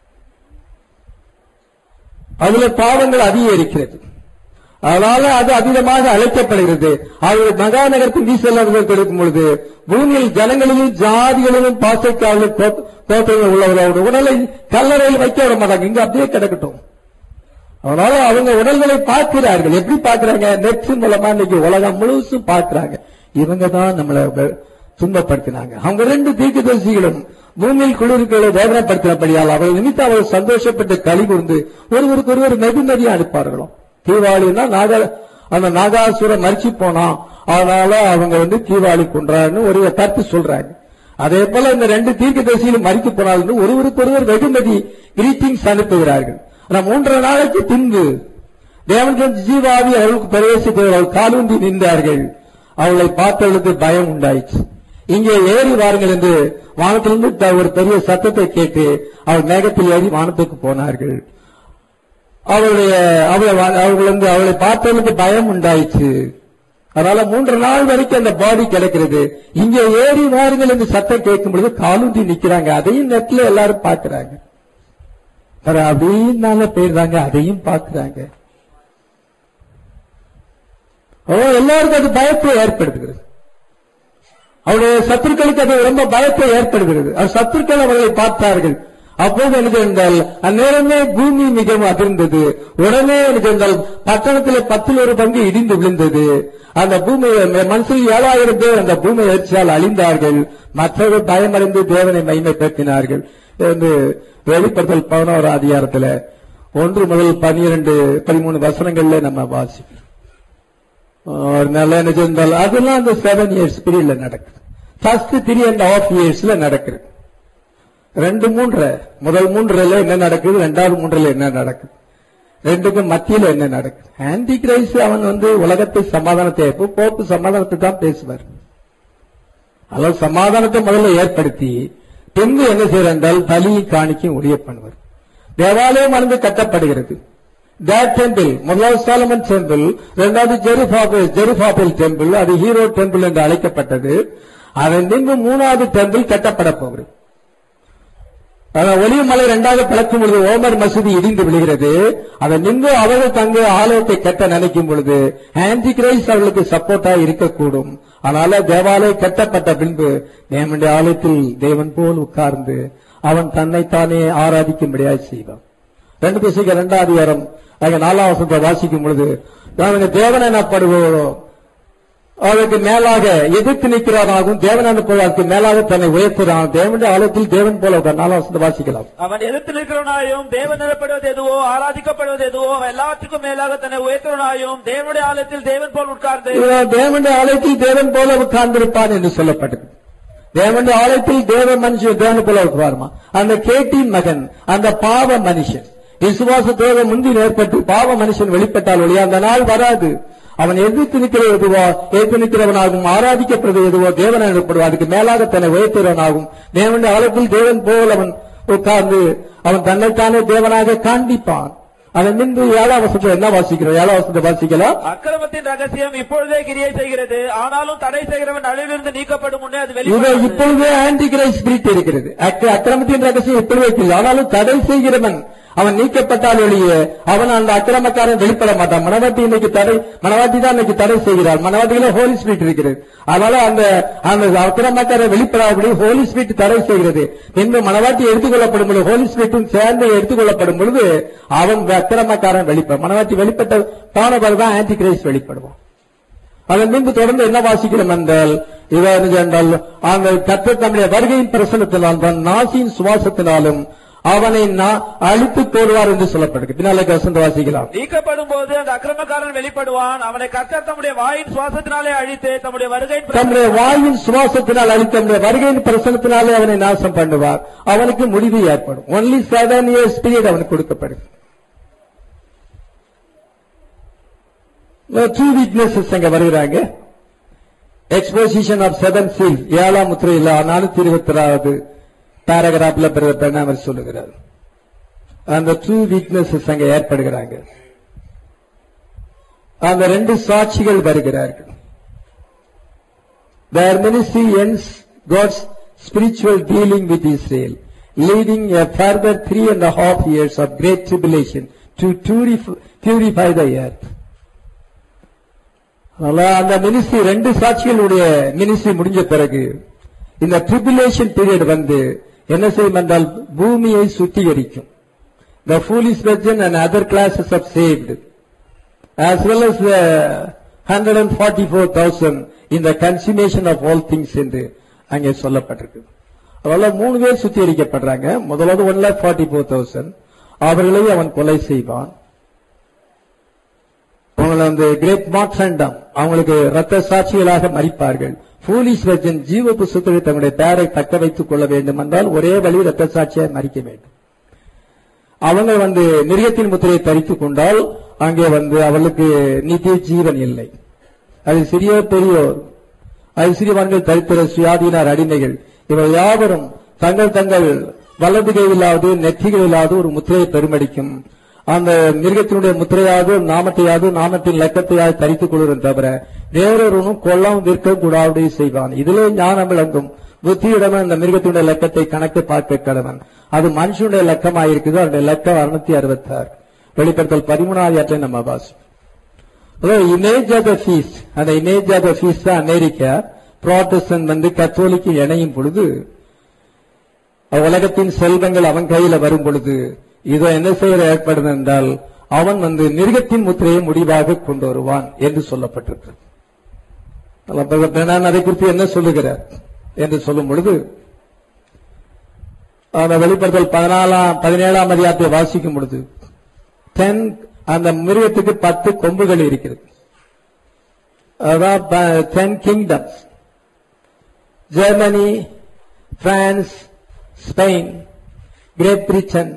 அதுல பாவங்கள் அதிகம் இருக்கிறது அதனால அது அதிகமாக அழைக்கப்படுகிறது அவர் மகாநகரத்தின் வீசலாளர்கள் கிடைக்கும் பொழுது பூமியில் ஜனங்களிலும் ஜாதிகளிலும் பாசைக்காரர்கள் தோற்றங்கள் உள்ளவர்கள் உடலை கல்லறையில் வைக்க விட மாட்டாங்க இங்க அப்படியே கிடக்கட்டும் அதனால அவங்க உடல்களை பார்க்கிறார்கள் எப்படி பார்க்கறாங்க நெட் மூலமா இன்னைக்கு உலகம் முழுசும் பார்க்கறாங்க இவங்க தான் நம்மளை வ- துன்பப்படுத்தினாங்க அவங்க ரெண்டு தீர்க்கதரிசிகளும் பூமியில் குளிர்களை வேதனைப்படுத்தினபடியால் அவர்கள் நிமித்தம் அவர்கள் சந்தோஷப்பட்டு களி கூர்ந்து ஒருவருக்கு ஒருவர் நெடுநதியா அனுப்பார்களாம் தீபாவளினா நாக அந்த நாகாசுரம் மறிச்சு போனான் அதனால அவங்க வந்து தீபாவளி கொண்டாடுன்னு ஒரு கருத்து சொல்றாங்க அதே போல இந்த ரெண்டு தீர்க்கதரிசிகளும் மறித்து போனாலும் ஒருவருக்கு ஒருவர் வெகுமதி கிரீட்டிங்ஸ் அனுப்புகிறார்கள் ஆனா மூன்றரை நாளைக்கு பின்பு தேவன் ஜீவாவி அவர்களுக்கு பிரவேசித்து அவர்கள் காலூன்றி நின்றார்கள் அவளை பார்த்தவர்களுக்கு பயம் உண்டாயிற்று இங்கே ஏறி வாருங்கள் என்று வானத்திலிருந்து த- ஒரு பெரிய சத்தத்தை கேட்டு அவள் மேகத்தில் ஏறி வானத்துக்கு போனார்கள் அவளுடைய அவளை வா- அவர்கள் வந்து அவளை பார்த்தவர்களுக்கு பயம் உண்டாயிற்று அதனால மூன்று நாள் வரைக்கும் அந்த பாடி கிடைக்கிறது இங்கே ஏறி வாருங்கள் என்று சத்தம் கேட்கும் பொழுது காலூன்றி நிக்கிறாங்க அதையும் நெட்ல எல்லாரும் பார்க்கறாங்க அப்புறம் அப்படின்னால போயிடுறாங்க அதையும் பார்க்கறாங்க ஓ எல்லாருக்கும் அது பயத்தை ஏற்படுத்துகிறது அவருடைய சத்துருக்களுக்கு அது ரொம்ப பயத்தை ஏற்படுகிறது அவர் சத்துருக்கள் அவர்களை பார்த்தார்கள் அப்போது எனக்கு என்றால் அந்நேரமே பூமி மிகவும் அதிர்ந்தது உடனே எனக்கு என்றால் பட்டணத்தில் பத்தில் ஒரு பங்கு இடிந்து விழுந்தது அந்த பூமி மனுஷன் ஏழாயிரம் பேர் அந்த பூமி எரிச்சியால் அழிந்தார்கள் மற்றவர்கள் பயமடைந்து தேவனை மகிமைப்படுத்தினார்கள் என்று வெளிப்படுத்தல் பதினோரு அதிகாரத்தில் ஒன்று முதல் பனிரெண்டு பதிமூணு வசனங்கள்ல நம்ம வாசிக்கிறோம் ஒரு நல்ல என்ன செஞ்சால் அதெல்லாம் அந்த செவன் இயர்ஸ் பீரியட்ல நடக்குது ஃபர்ஸ்ட் த்ரீ அண்ட் ஹாஃப் இயர்ஸ்ல நடக்குது ரெண்டு மூன்று முதல் மூன்றுல என்ன நடக்குது ரெண்டாவது மூன்றுல என்ன நடக்குது ரெண்டுக்கும் மத்தியில என்ன நடக்குது ஆன்டி கிரைஸ்ட் அவன் வந்து உலகத்தை சமாதானத்தை எப்போ போப்பு சமாதானத்தை தான் பேசுவார் அதாவது சமாதானத்தை முதல்ல ஏற்படுத்தி பின்பு என்ன செய்யறார் என்றால் பலியும் காணிக்கையும் உடைய பண்ணுவார் தேவாலயம் மறந்து கட்டப்படுகிறது தேட் டெம்பிள் முதலாவது சாலமன் டெம்பிள் இரண்டாவது ஜெருபாபில் ஜெருபாபில் டெம்பிள் அது ஹீரோ டெம்பிள் என்று அழைக்கப்பட்டது அதன் பின்பு மூணாவது டெம்பிள் கட்டப்பட போகிறது அதான் ஒளிமலை இரண்டாவது பிளக்கும் பொழுது ஓமர் மசூதி இடிந்து விழுகிறது அதை நின்று அவர்கள் தங்க ஆலயத்தை கட்ட நினைக்கும் பொழுது ஆன்டி கிரைஸ்ட் அவர்களுக்கு சப்போர்ட்டா இருக்கக்கூடும் அதனால தேவாலயம் கட்டப்பட்ட பின்பு தேவனுடைய ஆலயத்தில் தேவன் போல் உட்கார்ந்து அவன் தன்னைத்தானே ஆராதிக்கும்படியாய் செய்வான் ரெண்டு பேசுக்கு இரண்டாவது அதிகாரம் அங்க நாலாம் வசனத்தை வாசிக்கும் பொழுது நாங்கள் தேவன் எனப்படுவோம் அதற்கு மேலாக எதிர்த்து நிற்கிறானாகவும் தேவன் அனுப்புவதற்கு மேலாக தன்னை உயர்த்துகிறான் தேவனுடைய ஆலயத்தில் தேவன் போல உட்கார். நாலாம் வசனத்தை வாசிக்கலாம் அவன் எதிர்த்து நிற்கிறவனாயும் தேவன் நிலப்படுவது எதுவோ ஆராதிக்கப்படுவது எதுவோ அவன் எல்லாத்துக்கும் மேலாக தன்னை உயர்த்தவனாயும் தேவனுடைய ஆலயத்தில் தேவன் போல் உட்கார்ந்து இவன் தேவனுடைய ஆலயத்தில் தேவன் போல உட்கார்ந்திருப்பான் என்று சொல்லப்பட்டது தேவனுடைய ஆலயத்தில் தேவ மனுஷன் தேவன் போல உட்காருமா அந்த கேட்டின் மகன் அந்த பாவ மனுஷன் விசுவாச தேவ முந்தி ஏற்பட்டு பாவ மனுஷன் வெளிப்பட்டால் ஒழிய அந்த நாள் வராது அவன் எதிர்த்து நிற்கிறது எதுவோ எதிர்த்து நிற்கிறவனாகவும் ஆராதிக்கப்படுவது எதுவோ தேவன் எனப்படுவா அதுக்கு மேலாக தன்னை உயர்த்துகிறவனாகும் தேவனுடைய ஆலயத்தில் தேவன் போல் அவன் உட்கார்ந்து அவன் தன்னைத்தானே தேவனாக காண்பிப்பான் அதன் முன்பு ஏழாம் வசத்தை என்ன வாசிக்கிறோம் ஏழாம் வசத்தை வாசிக்கலாம் அக்கிரமத்தின் ரகசியம் இப்பொழுதே கிரியை செய்கிறது ஆனாலும் தடை செய்கிறவன் அழிவிலிருந்து நீக்கப்படும் முன்னே அது இது வெளிப்படும் இப்பொழுதே ஆன்டி கிரைஸ்ட் ஸ்பிரிட் இருக்கிறது அக்க- அக்கிரமத்தின் ரகசியம் இப்பொழுதே இருக்கிறது ஆனாலும் தடை செய்கிறவன் அவன் நீக்கப்பட்டால் ஒழிய அவன் அந்த அக்கிரமக்காரன் வெளிப்பட மாட்டான் மனவாட்டி இன்னைக்கு தடை மனவாட்டி தான் இன்னைக்கு தடை செய்கிறார் மனவாட்டியில ஹோலி ஸ்பிரிட் இருக்கிறது அதனால அந்த அந்த அக்கிரமக்காரன் வெளிப்படாதபடி ஹோலி ஸ்பிரிட் தடை செய்கிறது பின்பு மனவாட்டி எடுத்துக்கொள்ளப்படும் பொழுது ஹோலி ஸ்பிரிட்டும் சேர்ந்து எடுத்துக்கொள்ளப்படும் பொழுது அவன் அக்கிரமக்காரன் வெளிப்படும் மனவாட்டி வெளிப்பட்ட போனவர் தான் ஆன்டி கிரைஸ்ட் வெளிப்படுவான் அதன் பின்பு தொடர்ந்து என்ன வாசிக்கிறோம் என்றால் இவர் என்றால் அந்த கர்த்தர் தம்முடைய வருகையின் பிரசனத்தினால் தன் நாசியின் சுவாசத்தினாலும் அவனை நா- அழித்துப் போடுவார் என்று சொல்லப்படுகிறது பின்னாலே வசந்த வாசிக்கலாம் நீக்கப்படும் போது அந்த அக்கிரமக்காரன் வெளிப்படுவான் அவனை கர்த்தர் தம்முடைய வாயின் சுவாசத்தினாலே அழித்து தம்முடைய வருகையின் தம்முடைய வாயின் சுவாசத்தினால் அழித்த தம்முடைய வருகையின் பிரசனத்தினாலே அவனை நாசம் பண்ணுவார் அவனுக்கு முடிவு ஏற்படும் ஒன்லி செவன் இயர்ஸ் பீரியட் அவனுக்கு கொடுக்கப்படும் டூ வீக்னஸஸ் அங்க வருகிறாங்க எக்ஸ்போசிஷன் ஆஃப் செவன் சீல் ஏழாம் முத்திரையில் நானூத்தி இருபத்தி ஆறாவது பேராகிராஃப்ல பிறகு அவர் சொல்லுகிறார் அந்த டூ வீக்னஸஸ் அங்க ஏற்படுகிறாங்க அந்த ரெண்டு சாட்சிகள் வருகிறார்கள் Their ministry ends God's spiritual dealing with Israel, leading a further three and a half years of great tribulation to purif- purify the earth. அதனால அந்த மினிஸ்ட்ரி ரெண்டு சாட்சிகளுடைய மினிஸ்ட்ரி முடிஞ்ச பிறகு இந்த ட்ரிபுலேஷன் பீரியட் வந்து என்ன செய்யும் என்றால் பூமியை சுத்திகரிக்கும் the foolish virgin and other classes of saved as well as the 144,000 in the consummation of all things என்று அங்கே சொல்லப்பட்டிருக்கு அதனால மூணு பேர் சுத்திகரிக்கப்படுறாங்க முதலாவது one lakh forty four thousand அவர்களை அவன் கொலை செய்வான் அவங்களை வந்து கிரேட் மார்க்சண்டம் அவங்களுக்கு ரத்த சாட்சிகளாக மறிப்பார்கள் ஃபூலிஷ் வெர்ஜன் ஜீவ புஸ்தகத்தில் தங்களுடைய பெயரை தக்க வைத்துக் கொள்ள வேண்டும் என்றால் ஒரே வழி ரத்த சாட்சியாக மறிக்க வேண்டும் அவங்க வந்து மிருகத்தின் முத்திரையை தரித்துக் கொண்டால் அங்கே வந்து அவளுக்கு நித்திய ஜீவன் இல்லை அது சிறியோர் பெரியோர் அது சிறியவர்கள் தரித்திர சுயாதீனார் அடிமைகள் இவர் யாவரும் தங்கள் தங்கள் வலது கையிலாவது நெற்றிகளிலாவது ஒரு முத்திரையை பெருமடிக்கும் அந்த மிருகத்தினுடைய முத்திரையாவது நாமத்தையாவது நாமத்தின் லக்கத்தையாவது தரித்துக் கொள்வதும் தவிர வேறொருவனும் கொல்லாம் விற்க கூடாது செய்வான் இதிலே ஞானம் விளங்கும் புத்தியுடன் அந்த மிருகத்தினுடைய லக்கத்தை கணக்கு பார்க்க கடவன் அது மனுஷனுடைய லக்கமாயிருக்குது அதனுடைய லக்கம் அறுநூத்தி அறுபத்தி ஆறு வெளிப்படுத்தல் பதிமூணாவது ஆற்றை நம்ம வாசிப்போம் இமேஜ் ஆஃப் த ஃபீஸ்ட் அந்த இமேஜ் ஆஃப் த ஃபீஸ்ட் தான் அமெரிக்கா புரோட்டஸ்டன் வந்து கத்தோலிக்கு இணையும் பொழுது உலகத்தின் செல்வங்கள் அவன் கையில வரும் பொழுது இதோ என்ன செய்ய ஏற்படுது என்றால் அவன் வந்து மிருகத்தின் முத்திரையை முடிவாக கொண்டு வருவான் என்று சொல்லப்பட்டிருக்கு நான் அதை குறித்து என்ன சொல்லுகிறார் என்று சொல்லும் பொழுது அந்த வெளிப்படுத்தல் பதினாலாம் பதினேழாம் அதிகாரத்தை வாசிக்கும் பொழுது தென் அந்த மிருகத்துக்கு பத்து கொம்புகள் இருக்கிறது அதான் ten kingdoms Germany France Spain Great Britain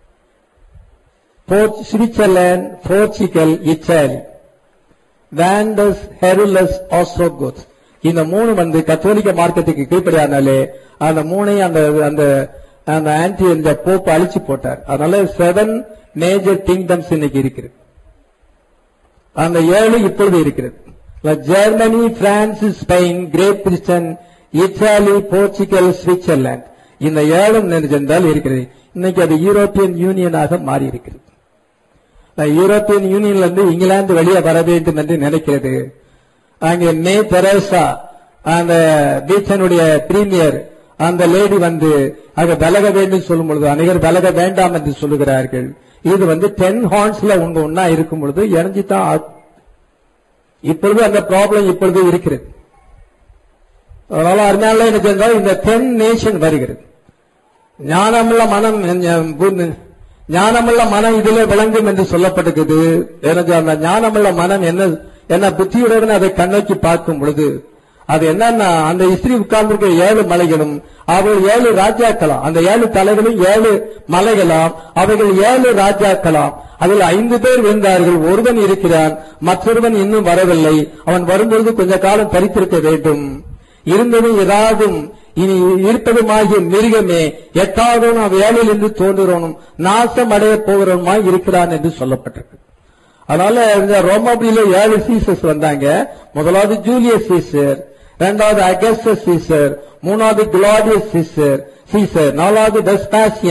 Switzerland Portugal Italy Vandals Heruli Ostrogoth இந்த மூணு வந்து கத்தோலிக்க மார்க்கத்துக்கு கீழ்ப்படியானாலே அந்த மூணையும் அந்த அந்த அந்த ஆன்டி இந்த போப் அழிச்சு போட்டார் அதனால செவன் மேஜர் கிங்டம்ஸ் இன்னைக்கு இருக்கிறது அந்த ஏழு இப்பொழுது இருக்கிறது Germany France Spain Great Britain Italy Portugal Switzerland இந்த ஏழும் என்றால் இருக்கிறது இன்னைக்கு அது யூரோப்பியன் யூனியனாக மாறி இருக்கிறது யூரோப்பியன் யூனியன்ல இருந்து இங்கிலாந்து வெளியே வர வேண்டும் என்று நினைக்கிறது அங்கே மே தெரேசா அந்த பீச்சனுடைய பிரீமியர் அந்த லேடி வந்து அங்க விலக வேண்டும் சொல்லும் பொழுது அனைவர் விலக வேண்டாம் என்று சொல்லுகிறார்கள் இது வந்து டென் ஹார்ன்ஸ்ல உங்க ஒன்னா இருக்கும் பொழுது இறஞ்சித்தான் ஆகும். இப்பொழுது அந்த ப்ராப்ளம் இப்பொழுது இருக்கிறது அதனால அதனால எனக்கு என்றால் இந்த டென் நேஷன் வருகிறது ஞானமுள்ள மனம் ஞ- பூமி- ஞானமுள்ள மனம் இதிலே விளங்கும் என்று சொல்லப்பட்டிருக்குது எனக்கு அந்த ஞானமுள்ள மனம் என்ன என்ன புத்தியுடன் அதை கண்ணோக்கி பார்க்கும் பொழுது அது என்னன்னா அந்த இஸ்திரி உட்கார்ந்திருக்கிற ஏழு மலைகளும் அவர்கள் ஏழு ராஜாக்களாம் அந்த ஏழு தலைகளும் ஏழு மலைகளாம் அவைகள் ஏழு ராஜாக்களாம் அதில் ஐந்து பேர் வென்றார்கள் ஒருவன் இருக்கிறான் மற்றொருவன் இன்னும் வரவில்லை அவன் வரும்பொழுது கொஞ்ச காலம் தரித்திருக்க வேண்டும் இருந்ததும் ஏதாவதும் இனி இருப்பதுமாகிய மிருகமே எட்டாவதும் அவ் ஏழிலிருந்து தோன்றுறவனும் நாசம் அடைய போகிறவனுமாய் இருக்கிறான் என்று சொல்லப்பட்டிருக்கு அதனால இந்த ரோமாபுரியில ஏழு சீசர்ஸ் வந்தாங்க முதலாவது ஜூலியஸ் சீசர் இரண்டாவது அகஸ்டஸ் சீசர் மூணாவது குலாடியஸ் சீசர் சீசர் நாலாவது வெஸ்பாசியன்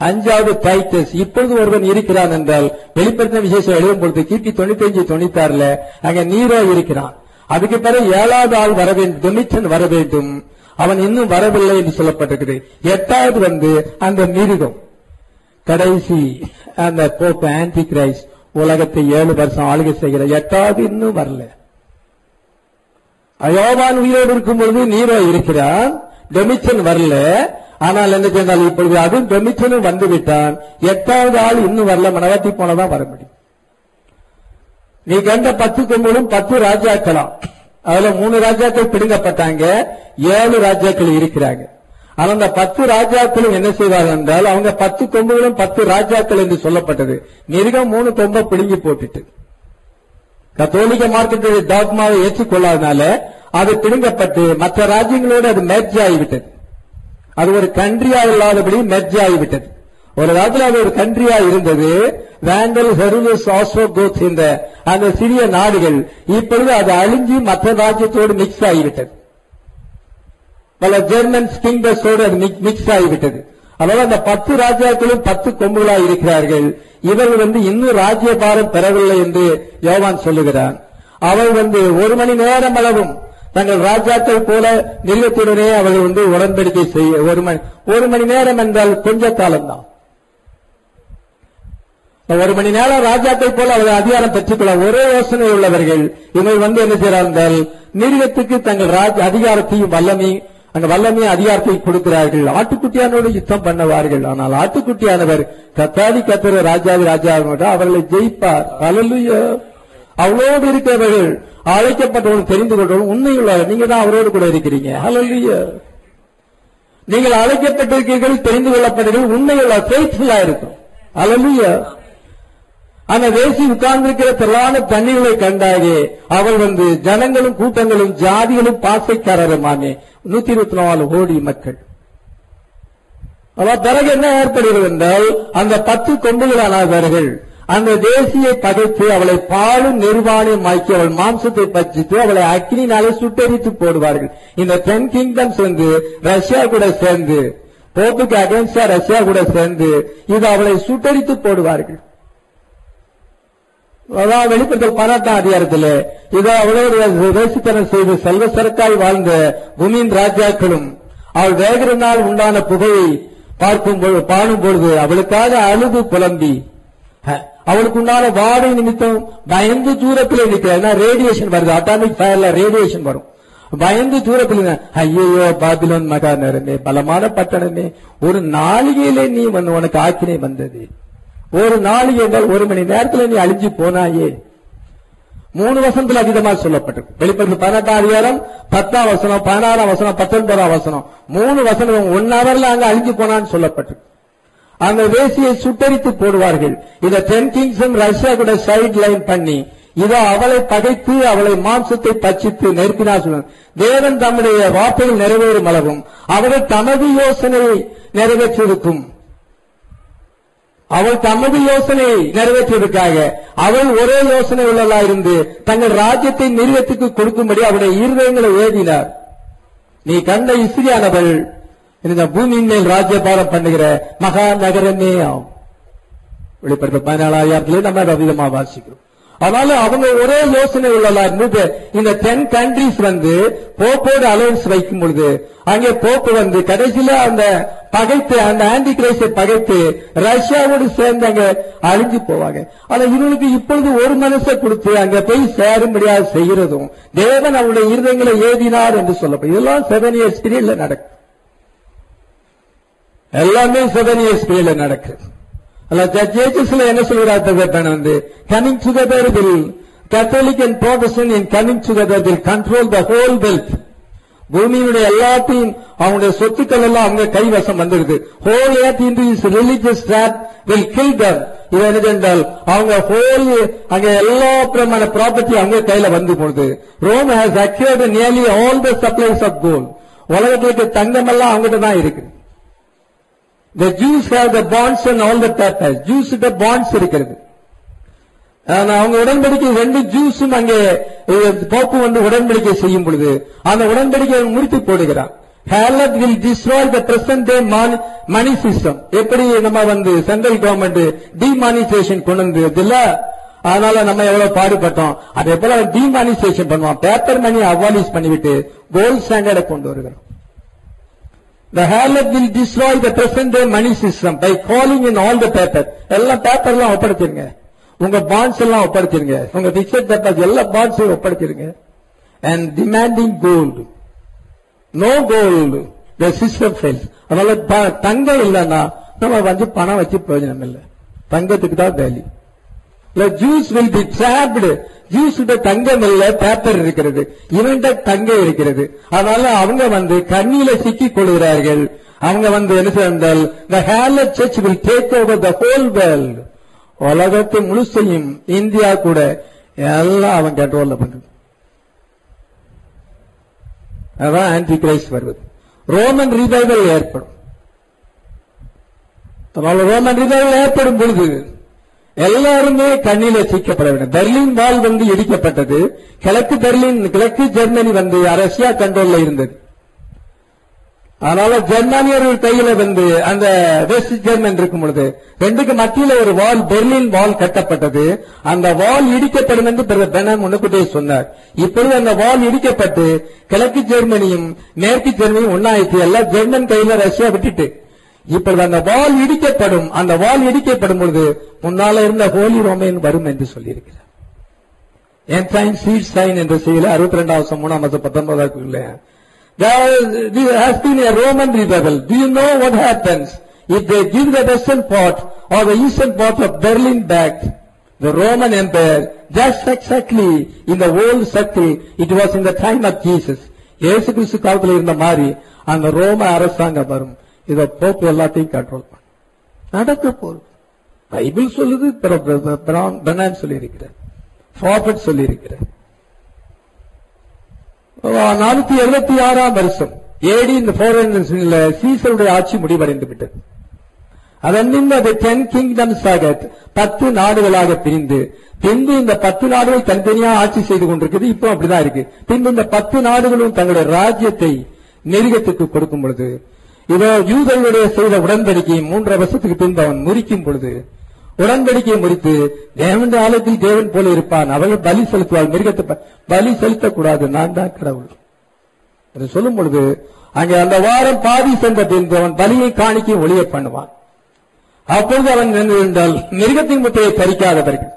அஞ்சாவது டைட்டஸ் இப்பொழுது ஒருவன் இருக்கிறான் என்றால் வெளிப்படுத்தின விசேஷம் எழுதும் பொழுது கிபி தொண்ணூத்தி அஞ்சு தொண்ணூத்தி ஆறுல அங்க நீரோ இருக்கிறான் அதுக்கு பிறகு ஏழாவது ஆள் வர வேண்டும் டொமிச்சன் வர வேண்டும் அவன் இன்னும் வரவில்லை என்று சொல்லப்பட்டிருக்குது எட்டாவது வந்து அந்த மிருகம் கடைசி அந்த போப் ஆன்டி கிரைஸ்ட் உலகத்தை ஏழு வருஷம் ஆளுகை செய்கிற எட்டாவது இன்னும் வரல யோவான் உயிரோடு இருக்கும் பொழுது நீரோ இருக்கிறான் டொமிச்சன் வரல ஆனால் என்ன சொன்னால் இப்பொழுது அதுவும் டொமிச்சனும் வந்து விட்டான் எட்டாவது ஆள் இன்னும் வரல மனவாட்டி போனதான் வர முடியும் நீ கண்ட பத்து கொம்புகளும் பத்து ராஜாக்களாம் அதுல மூணு ராஜாக்கள் பிடுங்கப்பட்டாங்க ஏழு ராஜாக்கள் இருக்கிறாங்க ஆனா அந்த பத்து ராஜாக்களும் என்ன செய்வார்கள் என்றால் அவங்க பத்து கொம்புகளும் பத்து ராஜாக்கள் என்று சொல்லப்பட்டது மிருகம் மூணு கொம்பை பிடுங்கி போட்டுட்டு கத்தோலிக்க மார்க்கெட்டுடைய டாக்மாவை ஏற்றுக்கொள்ளாதனால அது பிடுங்கப்பட்டு மற்ற ராஜ்யங்களோடு அது மெர்ஜ் ஆகிவிட்டது அது ஒரு கண்ட்ரியா இல்லாதபடி மெர்ஜ் ஆகிவிட்டது ஒரு காலத்தில் அது ஒரு கண்ட்ரியா இருந்தது வேண்டல் ஹெருலஸ் ஆஸ்ட்ரோகோத் இந்த அந்த சிறிய நாடுகள் இப்பொழுது அது அழிஞ்சு மற்ற ராஜ்யத்தோடு மிக்ஸ் ஆகிவிட்டது பல ஜெர்மன் கிங்டஸோடு அது மிக்ஸ் ஆகிவிட்டது அதனால அந்த பத்து ராஜாக்களும் பத்து கொம்புகளா இருக்கிறார்கள் இவர்கள் வந்து இன்னும் ராஜ்யபாரம் பெறவில்லை என்று யோவான் சொல்லுகிறான் அவர் வந்து ஒரு மணி நேரம் அளவும் தங்கள் ராஜாக்கள் போல நிறுவத்துடனே அவர்கள் வந்து உடன்படிக்கை செய்ய ஒரு மணி ஒரு மணி நேரம் என்றால் கொஞ்ச காலம்தான் ஒரு மணி நேரம் ராஜாக்கள் போல அவர்கள் அதிகாரம் பெற்றுக்கொள்ள ஒரே யோசனை உள்ளவர்கள் இவர்கள் வந்து என்ன செய்கிறார்கள் நிறுவத்துக்கு தங்கள் ராஜ் அதிகாரத்தையும் வல்லமையும் அங்க வல்லமை அதிகாரத்தை கொடுக்கிறார்கள் ஆட்டுக்குட்டியானோடு யுத்தம் பண்ணுவார்கள் ஆனால் ஆட்டுக்குட்டியானவர் கத்தாதி கத்தர ராஜாவி ராஜா அவர்களை ஜெயிப்பார் அலலுயா அவளோடு இருக்கிறவர்கள் அழைக்கப்பட்டவர்கள் தெரிந்து கொண்டவர்கள் உண்மையுள்ளவர் நீங்க தான் அவரோடு கூட இருக்கிறீங்க அலலுயா நீங்கள் அழைக்கப்பட்டிருக்கீர்கள் தெரிந்து கொள்ளப்பட்டீர்கள் உண்மையுள்ள ஃபெய்த்ஃபுல்லா இருக்கும் அலலுயா அந்த வேசி உட்கார்ந்திருக்கிற திரளான தண்ணீர்களை கண்டாயே அவள் வந்து ஜனங்களும் கூட்டங்களும் ஜாதிகளும் பாசைக்காரருமானே நூத்தி இருபத்தி நாலு கோடி மக்கள் அதாவது பிறகு என்ன ஏற்படுகிறது என்றால் அந்த பத்து கொம்புகளானவர்கள் அந்த தேசியை பகைத்து அவளை பாலும் நிர்வாணியமாக்கி அவள் மாம்சத்தை பச்சித்து அவளை அக்னினாலே சுட்டரித்து போடுவார்கள் இந்த டென் கிங்டம்ஸ் வந்து ரஷ்யா கூட சேர்ந்து போப்புக்கு அகேன்ஸ்டா ரஷ்யா கூட சேர்ந்து இது அவளை சுட்டரித்து போடுவார்கள் அதான் வெளிப்படுத்தல் பன்னெண்டாம் அதிகாரத்தில் இதோ அவ்வளவு வேசித்தனம் செய்து செல்வ சரக்காய் வாழ்ந்த பூமியின் ராஜாக்களும் அவள் வேகிற நாள் உண்டான புகையை பார்க்கும் பொழுது பாடும் பொழுது அவளுக்காக அழுது புலம்பி அவளுக்கு உண்டான வாடை நிமித்தம் பயந்து தூரத்தில் நிற்கிறார் ரேடியேஷன் வருது அட்டாமிக் ஃபயர்ல ரேடியேஷன் வரும் பயந்து தூரத்தில் ஐயோ பாபிலோன் மகாநரமே பலமான பட்டணமே ஒரு நாளிகையிலே நீ வந்து உனக்கு ஆக்கினை வந்தது ஒரு நாளிகை என்றால் ஒரு மணி நேரத்தில் நீ அழிஞ்சு போனாயே மூணு வசனத்தில் அதிகமாக சொல்லப்பட்டிருக்கு வெளிப்படுத்த பதினெட்டாம் அதிகாரம் பத்தாம் வசனம் பதினாறாம் வசனம் பத்தொன்பதாம் வசனம் மூணு வசனம் ஒன் ஹவர்ல அங்க அழிஞ்சு போனான்னு சொல்லப்பட்டிருக்கு அந்த வேசியை சுட்டரித்து போடுவார்கள் இதை டென் கிங்ஸும் ரஷ்யா கூட சைட் லைன் பண்ணி இதோ அவளை பகைத்து அவளை மாம்சத்தை பச்சித்து நெருப்பினா சொல்ல தேவன் தம்முடைய வார்த்தையில் நிறைவேறும் அளவும் அவர்கள் தமது யோசனையை நிறைவேற்றிருக்கும் அவள் தமது யோசனை நிறைவேற்றுவதற்காக அவள் ஒரே யோசனை உள்ளதா இருந்து தங்கள் ராஜ்யத்தை நிறுவத்துக்கு கொடுக்கும்படி அவருடைய இருதயங்களை ஏதினார் நீ கண்ட இஸ்ரியானவள் இந்த பூமியின் மேல் ராஜ்யபாரம் பண்ணுகிற மகா நகரமே ஆகும் வெளிப்படுத்த பதினாலாயிரத்திலே நம்ம அதை அதிகமா வாசிக்கிறோம் அதனால அவங்க ஒரே யோசனை உள்ளதா இருந்தது இந்த டென் கண்ட்ரிஸ் வந்து போப்போடு அலையன்ஸ் வைக்கும் பொழுது அங்கே போப்பு வந்து கடைசியில அந்த பகைத்து அந்த ஆன்டி கிரைஸை பகைத்து ரஷ்யாவோடு சேர்ந்து அங்க அழிஞ்சு போவாங்க ஆனா இவங்களுக்கு இப்பொழுது ஒரு மனசை கொடுத்து அங்க போய் சேரும்படியாக செய்கிறதும் தேவன் அவருடைய இருதயங்களை ஏதினார் என்று சொல்லப்படும் இதெல்லாம் செவன் இயர்ஸ் பீரியட்ல நடக்கும் எல்லாமே செவன் இயர்ஸ் பீரியட்ல நடக்குது அல்ல ஜட்ஜஸ்ல என்ன சொல்கிறார் தகப்பன் வந்து coming together will Catholic and Protestant in coming together will control the whole wealth பூமியினுடைய எல்லாத்தையும் அவங்களுடைய சொத்துக்கள் எல்லாம் அவங்க கைவசம் வந்துருது whole earth into is religious trap will kill them இது என்ன என்றால் அவங்க ஹோல் அங்க எல்லா பிரமான ப்ராப்பர்ட்டி அவங்க கையில வந்து போடுது Rome has acquired nearly all the supplies of gold உலகத்துக்கு தங்கம் எல்லாம் அவங்ககிட்ட தான் இருக்கு The Jews have the bonds and all the papers. Jews கிட்ட bonds இருக்கிறது ஆனா அவங்க உடன்படிக்கை ரெண்டு ஜூஸும் அங்கே போப்பு வந்து உடன்படிக்கை செய்யும் பொழுது அந்த உடன்படிக்கை முடித்து போடுகிறான் harlot will destroy the present day money system எப்படி நம்ம வந்து சென்ட்ரல் கவர்மெண்ட் டிமானிசேஷன் கொண்டு வந்தது இல்ல அதனால நம்ம எவ்வளவு பாடுபட்டோம் அதே போல டிமானிசேஷன் பண்ணுவான் பேப்பர் மணி அவாலிஷ் பண்ணிவிட்டு கோல்ட் ஸ்டாண்டர்டை கொண்டு வருகிறோம் The harlot will destroy the present day money system by calling in all the paper. எல்லாம் பேப்பர் எல்லாம் ஒப்படைச்சிருங்க உங்க பாண்ட்ஸ் எல்லாம் ஒப்படைச்சிருங்க உங்க பிக்சட் பேப்பர்ஸ் எல்லா பாண்ட்ஸையும் ஒப்படைச்சிருங்க and demanding gold. No gold. The system fails. அதனால த- தங்கம் இல்லைன்னா நம்ம வந்து பணம் வச்சு பிரயோஜனம் இல்லை தங்கத்துக்கு தான் வேல்யூ இல்ல Jews will be trapped Jews தங்கம் இல்ல பேப்பர் இருக்கிறது இவன்ட தங்கம் இருக்கிறது அதனால அவங்க வந்து கண்ணியில சிக்கிக் கொள்கிறார்கள் அவங்க வந்து என்ன செய்தால் the harlot church will take over the whole world உலகத்தை முழுசையும் இந்தியா கூட எல்லாம் அவன் கண்ட்ரோல்ல பண்றது அதான் ஆன்டி கிரைஸ்ட் வருவது ரோமன் ரிவைவல் ஏற்படும் அதனால ரோமன் ரிவைவல் ஏற்படும் பொழுது எல்லாருமே கண்ணில சிக்கப்பட வேண்டும் பெர்லின் வால் வந்து இடிக்கப்பட்டது கிழக்கு பெர்லின் கிழக்கு ஜெர்மனி வந்து ரஷ்யா கண்ட்ரோல்ல இருந்தது அதனால ஜெர்மானியர்கள் கையில வந்து அந்த வெஸ்ட் ஜெர்மன் இருக்கும் பொழுது ரெண்டுக்கு மத்தியில ஒரு வால் பெர்லின் வால் கட்டப்பட்டது அந்த வால் இடிக்கப்படும் என்று பிரதமர் பெனன் முன்னுக்கூட்டியே சொன்னார் இப்பொழுது அந்த வால் இடிக்கப்பட்டு கிழக்கு ஜெர்மனியும் மேற்கு ஜெர்மனியும் ஒன்னாயிடுச்சு எல்லாம் ஜெர்மன் கையில ரஷ்யா விட்டுட்டு இப்பொழுது அந்த வால் இடிக்கப்படும் அந்த வால் இடிக்கப்படும் பொழுது முன்னால இருந்த ஹோலி ரோமேன் வரும் என்று சொல்லியிருக்கிறார் என் சைன் சீட் சைன் என்ற செய்தியில அறுபத்தி ரெண்டாவது மூணாம் மாசம் பத்தொன்பதாவது There there has been a Roman revival. Do you know what happens if they give the western part or the eastern part of Berlin back? The Roman Empire, just exactly in the old circle, it was in the time of Jesus. இயேசு கிறிஸ்து காலத்தில் இருந்த மாதிரி அந்த ரோம அரசாங்கம் வரும் இத pope எல்லாத்தையும் கண்ட்ரோல் பண்ணும் நடக்க போகுது பைபிள் சொல்லுது பெனான் சொல்லி இருக்கிறார் ப்ராஃபட் சொல்லி இருக்கிறார் நானூத்தி எழுபத்தி ஆறாம் வருஷம் ஏடி இந்த போர் சீசருடைய ஆட்சி முடிவடைந்து விட்டது அதன் பின்பு அது டென் கிங்டம்ஸ் ஆக பத்து நாடுகளாக பிரிந்து பின்பு இந்த பத்து நாடுகள் தனித்தனியா ஆட்சி செய்து கொண்டிருக்குது இப்போ அப்படிதான் இருக்கு பின்பு இந்த பத்து நாடுகளும் தங்களுடைய ராஜ்யத்தை நெருகத்துக்கு கொடுக்கும் பொழுது இதோ யூதர்களுடைய செய்த உடன்படிக்கையை மூன்றரை வருஷத்துக்கு பின்பு அவன் முறிக்கும் பொழுது உடன்படிக்கையை முறித்து தேவனுடைய ஆலயத்தில் தேவன் போல இருப்பான் அவர்கள் பலி செலுத்துவாள் மிருகத்தை ப- பலி செலுத்தக்கூடாது நான் தான் கடவுள் என்று சொல்லும் பொழுது அங்கே அந்த வாரம் பாதி சென்ற பின்பு அவன் பலியை காணிக்கை ஒளிய பண்ணுவான் அப்பொழுது அவன் நின்றிருந்தால் மிருகத்தின் முட்டையை பறிக்காதவர்கள்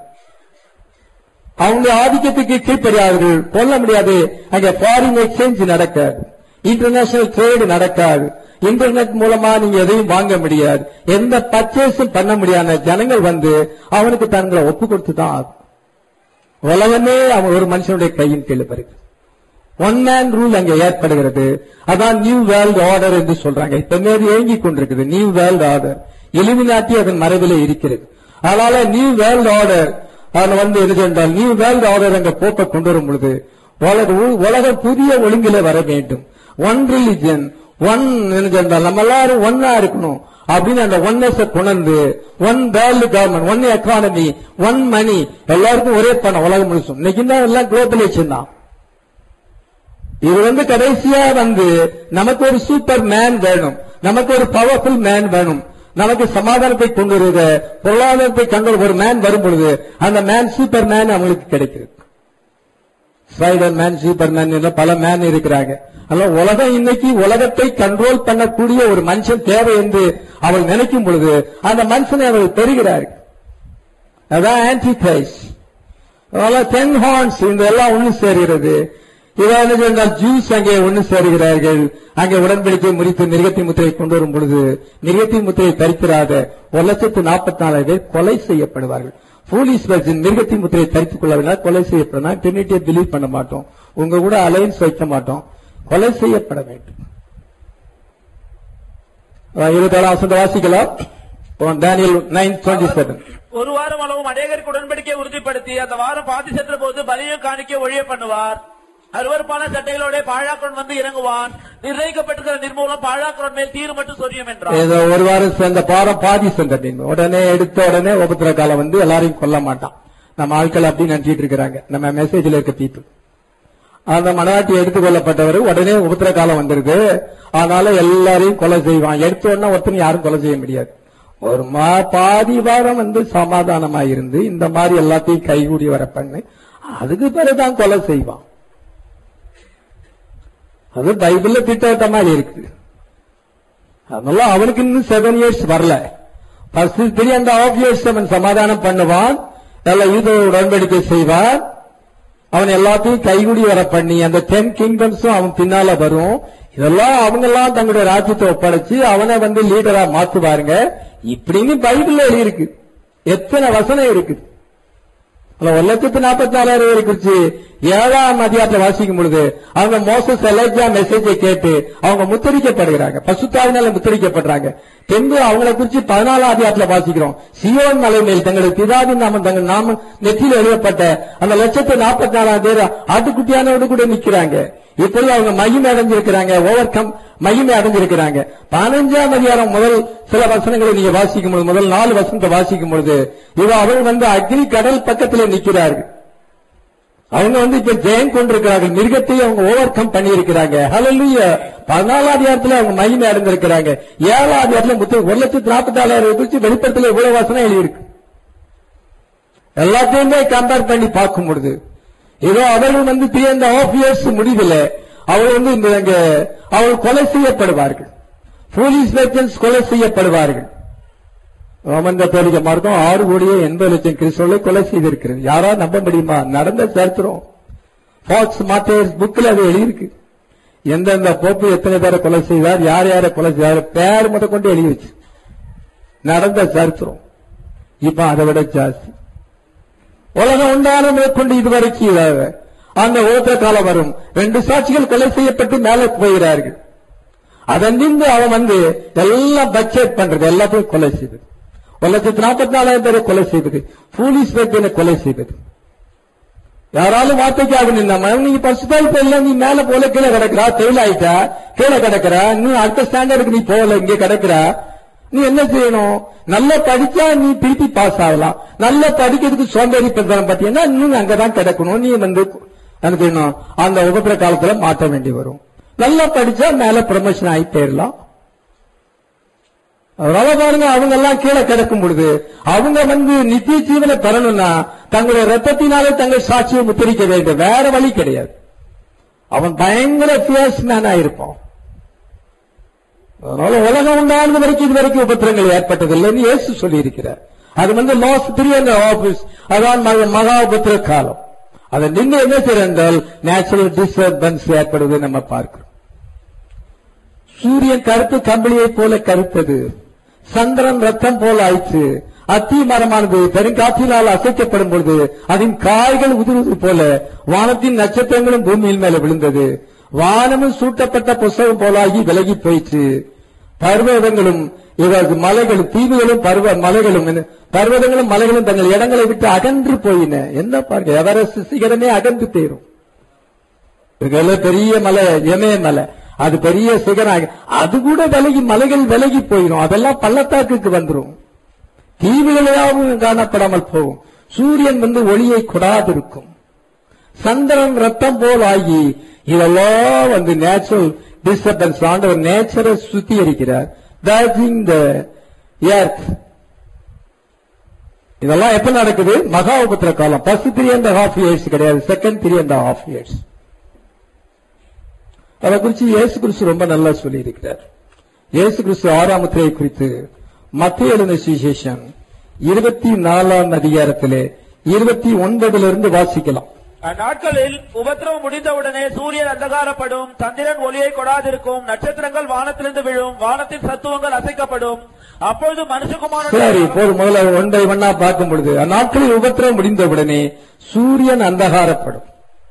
அவங்க ஆதிக்கத்துக்கு கீழ்ப்படியாதவர்கள் கொல்ல முடியாது அங்கே ஃபாரின் எக்ஸ்சேஞ்ச் நடக்காது இன்டர்நேஷனல் ட்ரேடு நடக்காது இன்டர்நெட் மூலமா நீங்க எதையும் வாங்க முடியாது எந்த பர்ச்சேஸும் பண்ண முடியாத ஜனங்கள் வந்து அவனுக்கு தங்களை ஒப்பு கொடுத்து தான் ஆகும் உலகமே அவன் ஒரு மனுஷனுடைய கையின் கீழே வருது ஒன் மேன் ரூல் அங்கே ஏற்படுகிறது அதான் நியூ வேர்ல்ட் ஆர்டர் என்று சொல்றாங்க இப்ப மேல் இயங்கிக் கொண்டிருக்குது நியூ வேர்ல்ட் ஆர்டர் எலிமினாட்டி அதன் மரபிலே இருக்கிறது அதனால நியூ வேர்ல்ட் ஆர்டர் அதுல வந்து என்ன சென்றால் நியூ வேர்ல்ட் ஆர்டர் அங்க போக்க கொண்டு வரும் பொழுது உலக உலக புதிய ஒழுங்கிலே வர வேண்டும் ஒன் ரிலிஜன் ஒன் என்ன சென்றால் நம்ம எல்லாரும் ஒன்னா இருக்கணும் அப்படின்னு அந்த ஒன்னஸ் கொண்டு one world government one economy one money எல்லாருக்கும் ஒரே பணம் உலகம் முழுசும் இன்னைக்கு தான் எல்லாம் குளோபலேஷன் தான் இது வந்து கடைசியா வந்து நமக்கு ஒரு சூப்பர் மேன் வேணும் நமக்கு ஒரு பவர்ஃபுல் மேன் வேணும் நமக்கு சமாதானத்தை கொண்டு வருகிற பொருளாதாரத்தை கண்டு ஒரு மேன் வரும் பொழுது அந்த மேன் சூப்பர் மேன் அவங்களுக்கு கிடைக்கிறது ஸ்பைடர் மேன் சூப்பர் மேன் எல்லாம் பல மேன் இருக்கிறாங்க அதனால உலகம் இன்னைக்கு உலகத்தை கண்ட்ரோல் பண்ணக்கூடிய ஒரு மனுஷன் தேவை என்று அவள் நினைக்கும் பொழுது அந்த மனுஷனை அவள் பெறுகிறார்கள் அதான் ஆன்டி கிரைஸ்ட் அதனால டென் ஹார்ன்ஸ் இந்த எல்லாம் ஒண்ணு சேர்கிறது இதாவது என்றால் ஜூஸ் அங்கே ஒண்ணு சேருகிறார்கள் அங்கே உடன்படிக்கை முறித்து மிருகத்தின் முத்திரை கொண்டு வரும் பொழுது மிருகத்தின் முத்திரை தரித்திராத ஒரு லட்சத்து நாற்பத்தி நாலாயிரம் பேர் கொலை செய்யப்படுவார்கள் போலீஸ் வர்ஜின் மிருகத்தின் முத்திரை தரித்துக் கொள்ளவில்லை கொலை செய்யப்படலாம் ட்ரினிட்டியை பிலீவ் பண்ண மாட்டோம் உங்க கூட அலைன்ஸ் வைக்க மாட்டோம் கொலை செய்யப்பட வேண்டும் இருபத்தி ஏழாம் வசந்த வாசிக்கலாம் டேனியல் நைன் டுவெண்ட்டி செவன் ஒரு வாரம் அளவும் அநேகருக்கு உடன்படிக்கையை உறுதிப்படுத்தி அந்த வாரம் பாதி சென்ற போது பலியும் காணிக்க ஒழிய பண்ணுவார் அருவருப்பான சட்டைகளோட பாழாக்குடன் வந்து இறங்குவான் நிர்ணயிக்கப்பட்டிருக்கிற நிர்மூலம் பாழாக்குடன் மேல் தீரு மட்டும் சொரியும் என்றார் ஏதோ ஒரு வாரம் சேர்ந்த பாரம் பாதி சேர்ந்த டீம் உடனே எடுத்த உடனே உபத்திர காலம் வந்து எல்லாரையும் கொல்ல மாட்டான் நம்ம ஆட்கள் அப்படி நினைச்சிட்டு இருக்கிறாங்க நம்ம மெசேஜ்ல இருக்க பீப்புள் அந்த மனவாட்டி எடுத்துக் கொள்ளப்பட்டவர் உடனே உபத்திர காலம் வந்துருது அதனால எல்லாரையும் கொலை செய்வான் எடுத்த உடனே ஒருத்தன் யாரும் கொலை செய்ய முடியாது ஒரு மா பாதி வாரம் வந்து சமாதானமா இருந்து இந்த மாதிரி எல்லாத்தையும் கைகூடி வர பண்ணு அதுக்கு பிறகுதான் கொலை செய்வான் அது பைபிள்ல திட்டவட்ட மாதிரி இருக்கு அதனால அவனுக்கு இன்னும் செவன் இயர்ஸ் வரல first three and half years அவன் சமாதானம் பண்ணுவான் நல்ல யூத உடன்படிக்கை செய்வான் அவன் எல்லாத்தையும் கைகுடி வர பண்ணி அந்த டென் கிங்டம்ஸும் அவன் பின்னால வரும் இதெல்லாம் அவங்க எல்லாம் தங்களுடைய ராஜ்யத்தை ஒப்படைச்சு அவனை வந்து லீடரா மாத்துவாருங்க இப்படின்னு பைபிள்ல எழுதியிருக்கு எத்தனை வசனம் இருக்குது அதுல ஒரு லட்சத்து நாற்பத்தி நாலாயிரம் பேரை குறிச்சு ஏழாம் அதிகாரத்தை வாசிக்கும் பொழுது அவங்க மோசஸ் எலஜா மெசேஜை கேட்டு அவங்க முத்தரிக்கப்படுகிறாங்க பசுத்தாவினால முத்தரிக்கப்படுறாங்க தென்பு அவங்கள குறிச்சு பதினாலாம் அதிகாரத்துல வாசிக்கிறோம் சியோன் மலை மேல் தங்களுக்கு பிதாவின் நாமம் தங்கள் நாம நெற்றியில் எழுதப்பட்ட அந்த லட்சத்து நாற்பத்தி நாலாம் பேர் ஆட்டுக்குட்டியானோடு கூட நிக்கிறாங்க இப்பொழுது அவங்க மகிமை அடைஞ்சிருக்கிறாங்க ஓவர் கம் மகிமை அடைஞ்சிருக்கிறாங்க பதினஞ்சாம் அதிகாரம் முதல் சில வசனங்களை நீங்க வாசிக்கும் பொழுது முதல் நாலு வசனத்தை வாசிக்கும் பொழுது இவ அவர்கள் வந்து அக்னி கடல் பக்கத்தில் நிற்கிறார்கள் அவங்க வந்து இப்ப ஜெயம் கொண்டிருக்கிறார்கள் மிருகத்தை அவங்க ஓவர் கம் பண்ணியிருக்கிறாங்க ஹalleluya பதினாலாம் அதிகாரத்துல அவங்க மகிமை அடைந்திருக்கிறாங்க ஏழாம் அதிகாரத்துல முத்து ஒரு லட்சத்து நாற்பத்தி நாலாயிரம் குறிச்சு வெளிப்படத்துல இவ்வளவு வசனம் எழுதியிருக்கு எல்லாத்தையுமே கம்பேர் பண்ணி பார்க்கும் பொழுது ஏதோ அவர்கள் வந்து த்ரீ அண்ட் ஹாஃப் இயர்ஸ் முடிவில் அவர்கள் வந்து இந்த இங்க அவர்கள் கொலை செய்யப்படுவார்கள் போலீஸ் வெப்பன்ஸ் கொலை செய்யப்படுவார்கள் ரோமன் கத்தோலிக்க மார்க்கம் ஆறு கோடியே எண்பது லட்சம் கிறிஸ்தவர்களை கொலை செய்திருக்கிறது யாரா நம்ப முடியுமா நடந்த சரித்திரம் ஃபாக்ஸ் மாட்டேர்ஸ் புக்கில் அது எழுதியிருக்கு எந்தெந்த போப்பு எத்தனை பேரை கொலை செய்தார் யார் யாரை கொலை செய்தார் பேர் முத கொண்டு எழுதி வச்சு நடந்த சரித்திரம் இப்ப அதை விட ஜாஸ்தி உலகம் உண்டான மேற்கொண்டு இதுவரைக்கும் இதாக அந்த ஓட்ட காலம் வரும் ரெண்டு சாட்சிகள் கொலை செய்யப்பட்டு மேலே போகிறார்கள் அதன் நின்று அவன் வந்து எல்லாம் பட்ஜெட் பண்றது எல்லாத்தையும் கொலை செய்வது ஒரு லட்சத்து நாற்பத்தி நாலாயிரம் பேரை கொலை செய்வது போலீஸ் வைத்தியனை கொலை செய்வது யாராலும் வார்த்தைக்காக நின்னா நீங்க பசுதாய் போயில நீ மேல போல கீழே கிடக்குறா ஃபெயில் ஆயிட்டா கீழே கிடக்குறா இன்னும் அடுத்த ஸ்டாண்டர்டுக்கு நீ போகல இங்க கிடக்குறா நீ என்ன செய்யணும் நல்லா படிச்சா நீ திருப்பி பாஸ் ஆகலாம் நல்லா படிக்கிறதுக்கு சோம்பேறி பண்றோம் பாத்தீங்கன்னா இன்னும் அங்கதான் கிடக்கணும் நீ வந்து என்ன செய்யணும் அந்த உபத்திர காலத்துல மாற்ற வேண்டி வரும் நல்லா படிச்சா மேல ப்ரமோஷன் ஆகி போயிடலாம் அதனால பாருங்க அவங்க எல்லாம் கீழே கிடக்கும் பொழுது அவங்க வந்து நித்திய ஜீவனை பெறணும்னா தங்களுடைய ரத்தத்தினாலே தங்கள் சாட்சியை முத்திரிக்க வேண்டும் வேற வழி கிடையாது அவன் பயங்கர பியர்ஸ் மேனா இருப்பான் அதனால உலகம் உண்டானது வரைக்கும் இது வரைக்கும் உபத்திரங்கள் ஏற்பட்டதில்லைன்னு இயேசு சொல்லி இருக்கிறார் அது வந்து லாஸ் த்ரீ அந்த ஆபீஸ் அதான் மகா- மகா உபத்திர காலம் அதை நீங்க என்ன செய்ய என்றால் நேச்சுரல் டிஸ்டர்பன்ஸ் ஏற்படுவதை நம்ம பார்க்கிறோம் சூரியன் கருப்பு கம்பளியை போல கருத்தது சந்திரன் ரத்தம் போல ஆயிற்று அத்தி மரமானது பெருங்காற்றினால் அசைக்கப்படும் பொழுது அதன் காய்கள் உதிர்வது போல வானத்தின் நட்சத்திரங்களும் பூமியின் மேல விழுந்தது வானமும் சூட்டப்பட்ட புஸ்தகம் போலாகி விலகி போயிற்று பர்வதங்களும் இவரது மலைகளும் தீவுகளும் பர்வ மலைகளும் என்ன- பர்வதங்களும் மலைகளும் தங்கள் இடங்களை விட்டு அகன்று போயின என்ன பாருங்க எவரெஸ்ட் சிகரமே அகன்று போயிரும் இதுல பெரிய மலை எமய மலை அது பெரிய சிகரம் அது கூட விலகி மலைகள் விலகி போயிடும் அதெல்லாம் பள்ளத்தாக்குக்கு வந்துரும் தீவுகளையாவும் காணப்படாமல் போகும் சூரியன் வந்து ஒளியை கொடாதிருக்கும் சந்திரன் ரத்தம் போல் ஆகி இதெல்லாம் வந்து நேச்சுரல் டிஸ்டர்பன்ஸ் ஆண்டவர் நேச்சரை சுத்திகரிக்கிறார் பேஜிங் த எர்த் இதெல்லாம் எப்ப நடக்குது மகா உபத்திர காலம் first three and half years கிடையாது second three and half years அதை குறித்து இயேசு கிறிஸ்து ரொம்ப நல்லா சொல்லி இருக்கிறார் இயேசு கிறிஸ்து ஆறாம் முத்திரையை குறித்து மத்திய எழுந்த சுவிசேஷம் இருபத்தி நாலாம் அதிகாரத்திலே இருபத்தி ஒன்பதிலிருந்து வாசிக்கலாம் அந்நாட்களில் உபத்திரவம் முடிந்தவுடனே சூரியன் அந்தகாரப்படும் சந்திரன் ஒளியை கொடாதிருக்கும் நட்சத்திரங்கள் வானத்திலிருந்து விழும் வானத்தின் சத்துவங்கள் அசைக்கப்படும் அப்பொழுது சரி மனுஷகுமாரன் இப்போது முதல்ல ஒன் பை ஒன்னா பார்க்கும் பொழுது அந்நாட்களில் உபத்திரம் முடிந்தவுடனே சூரியன் அந்தகாரப்படும்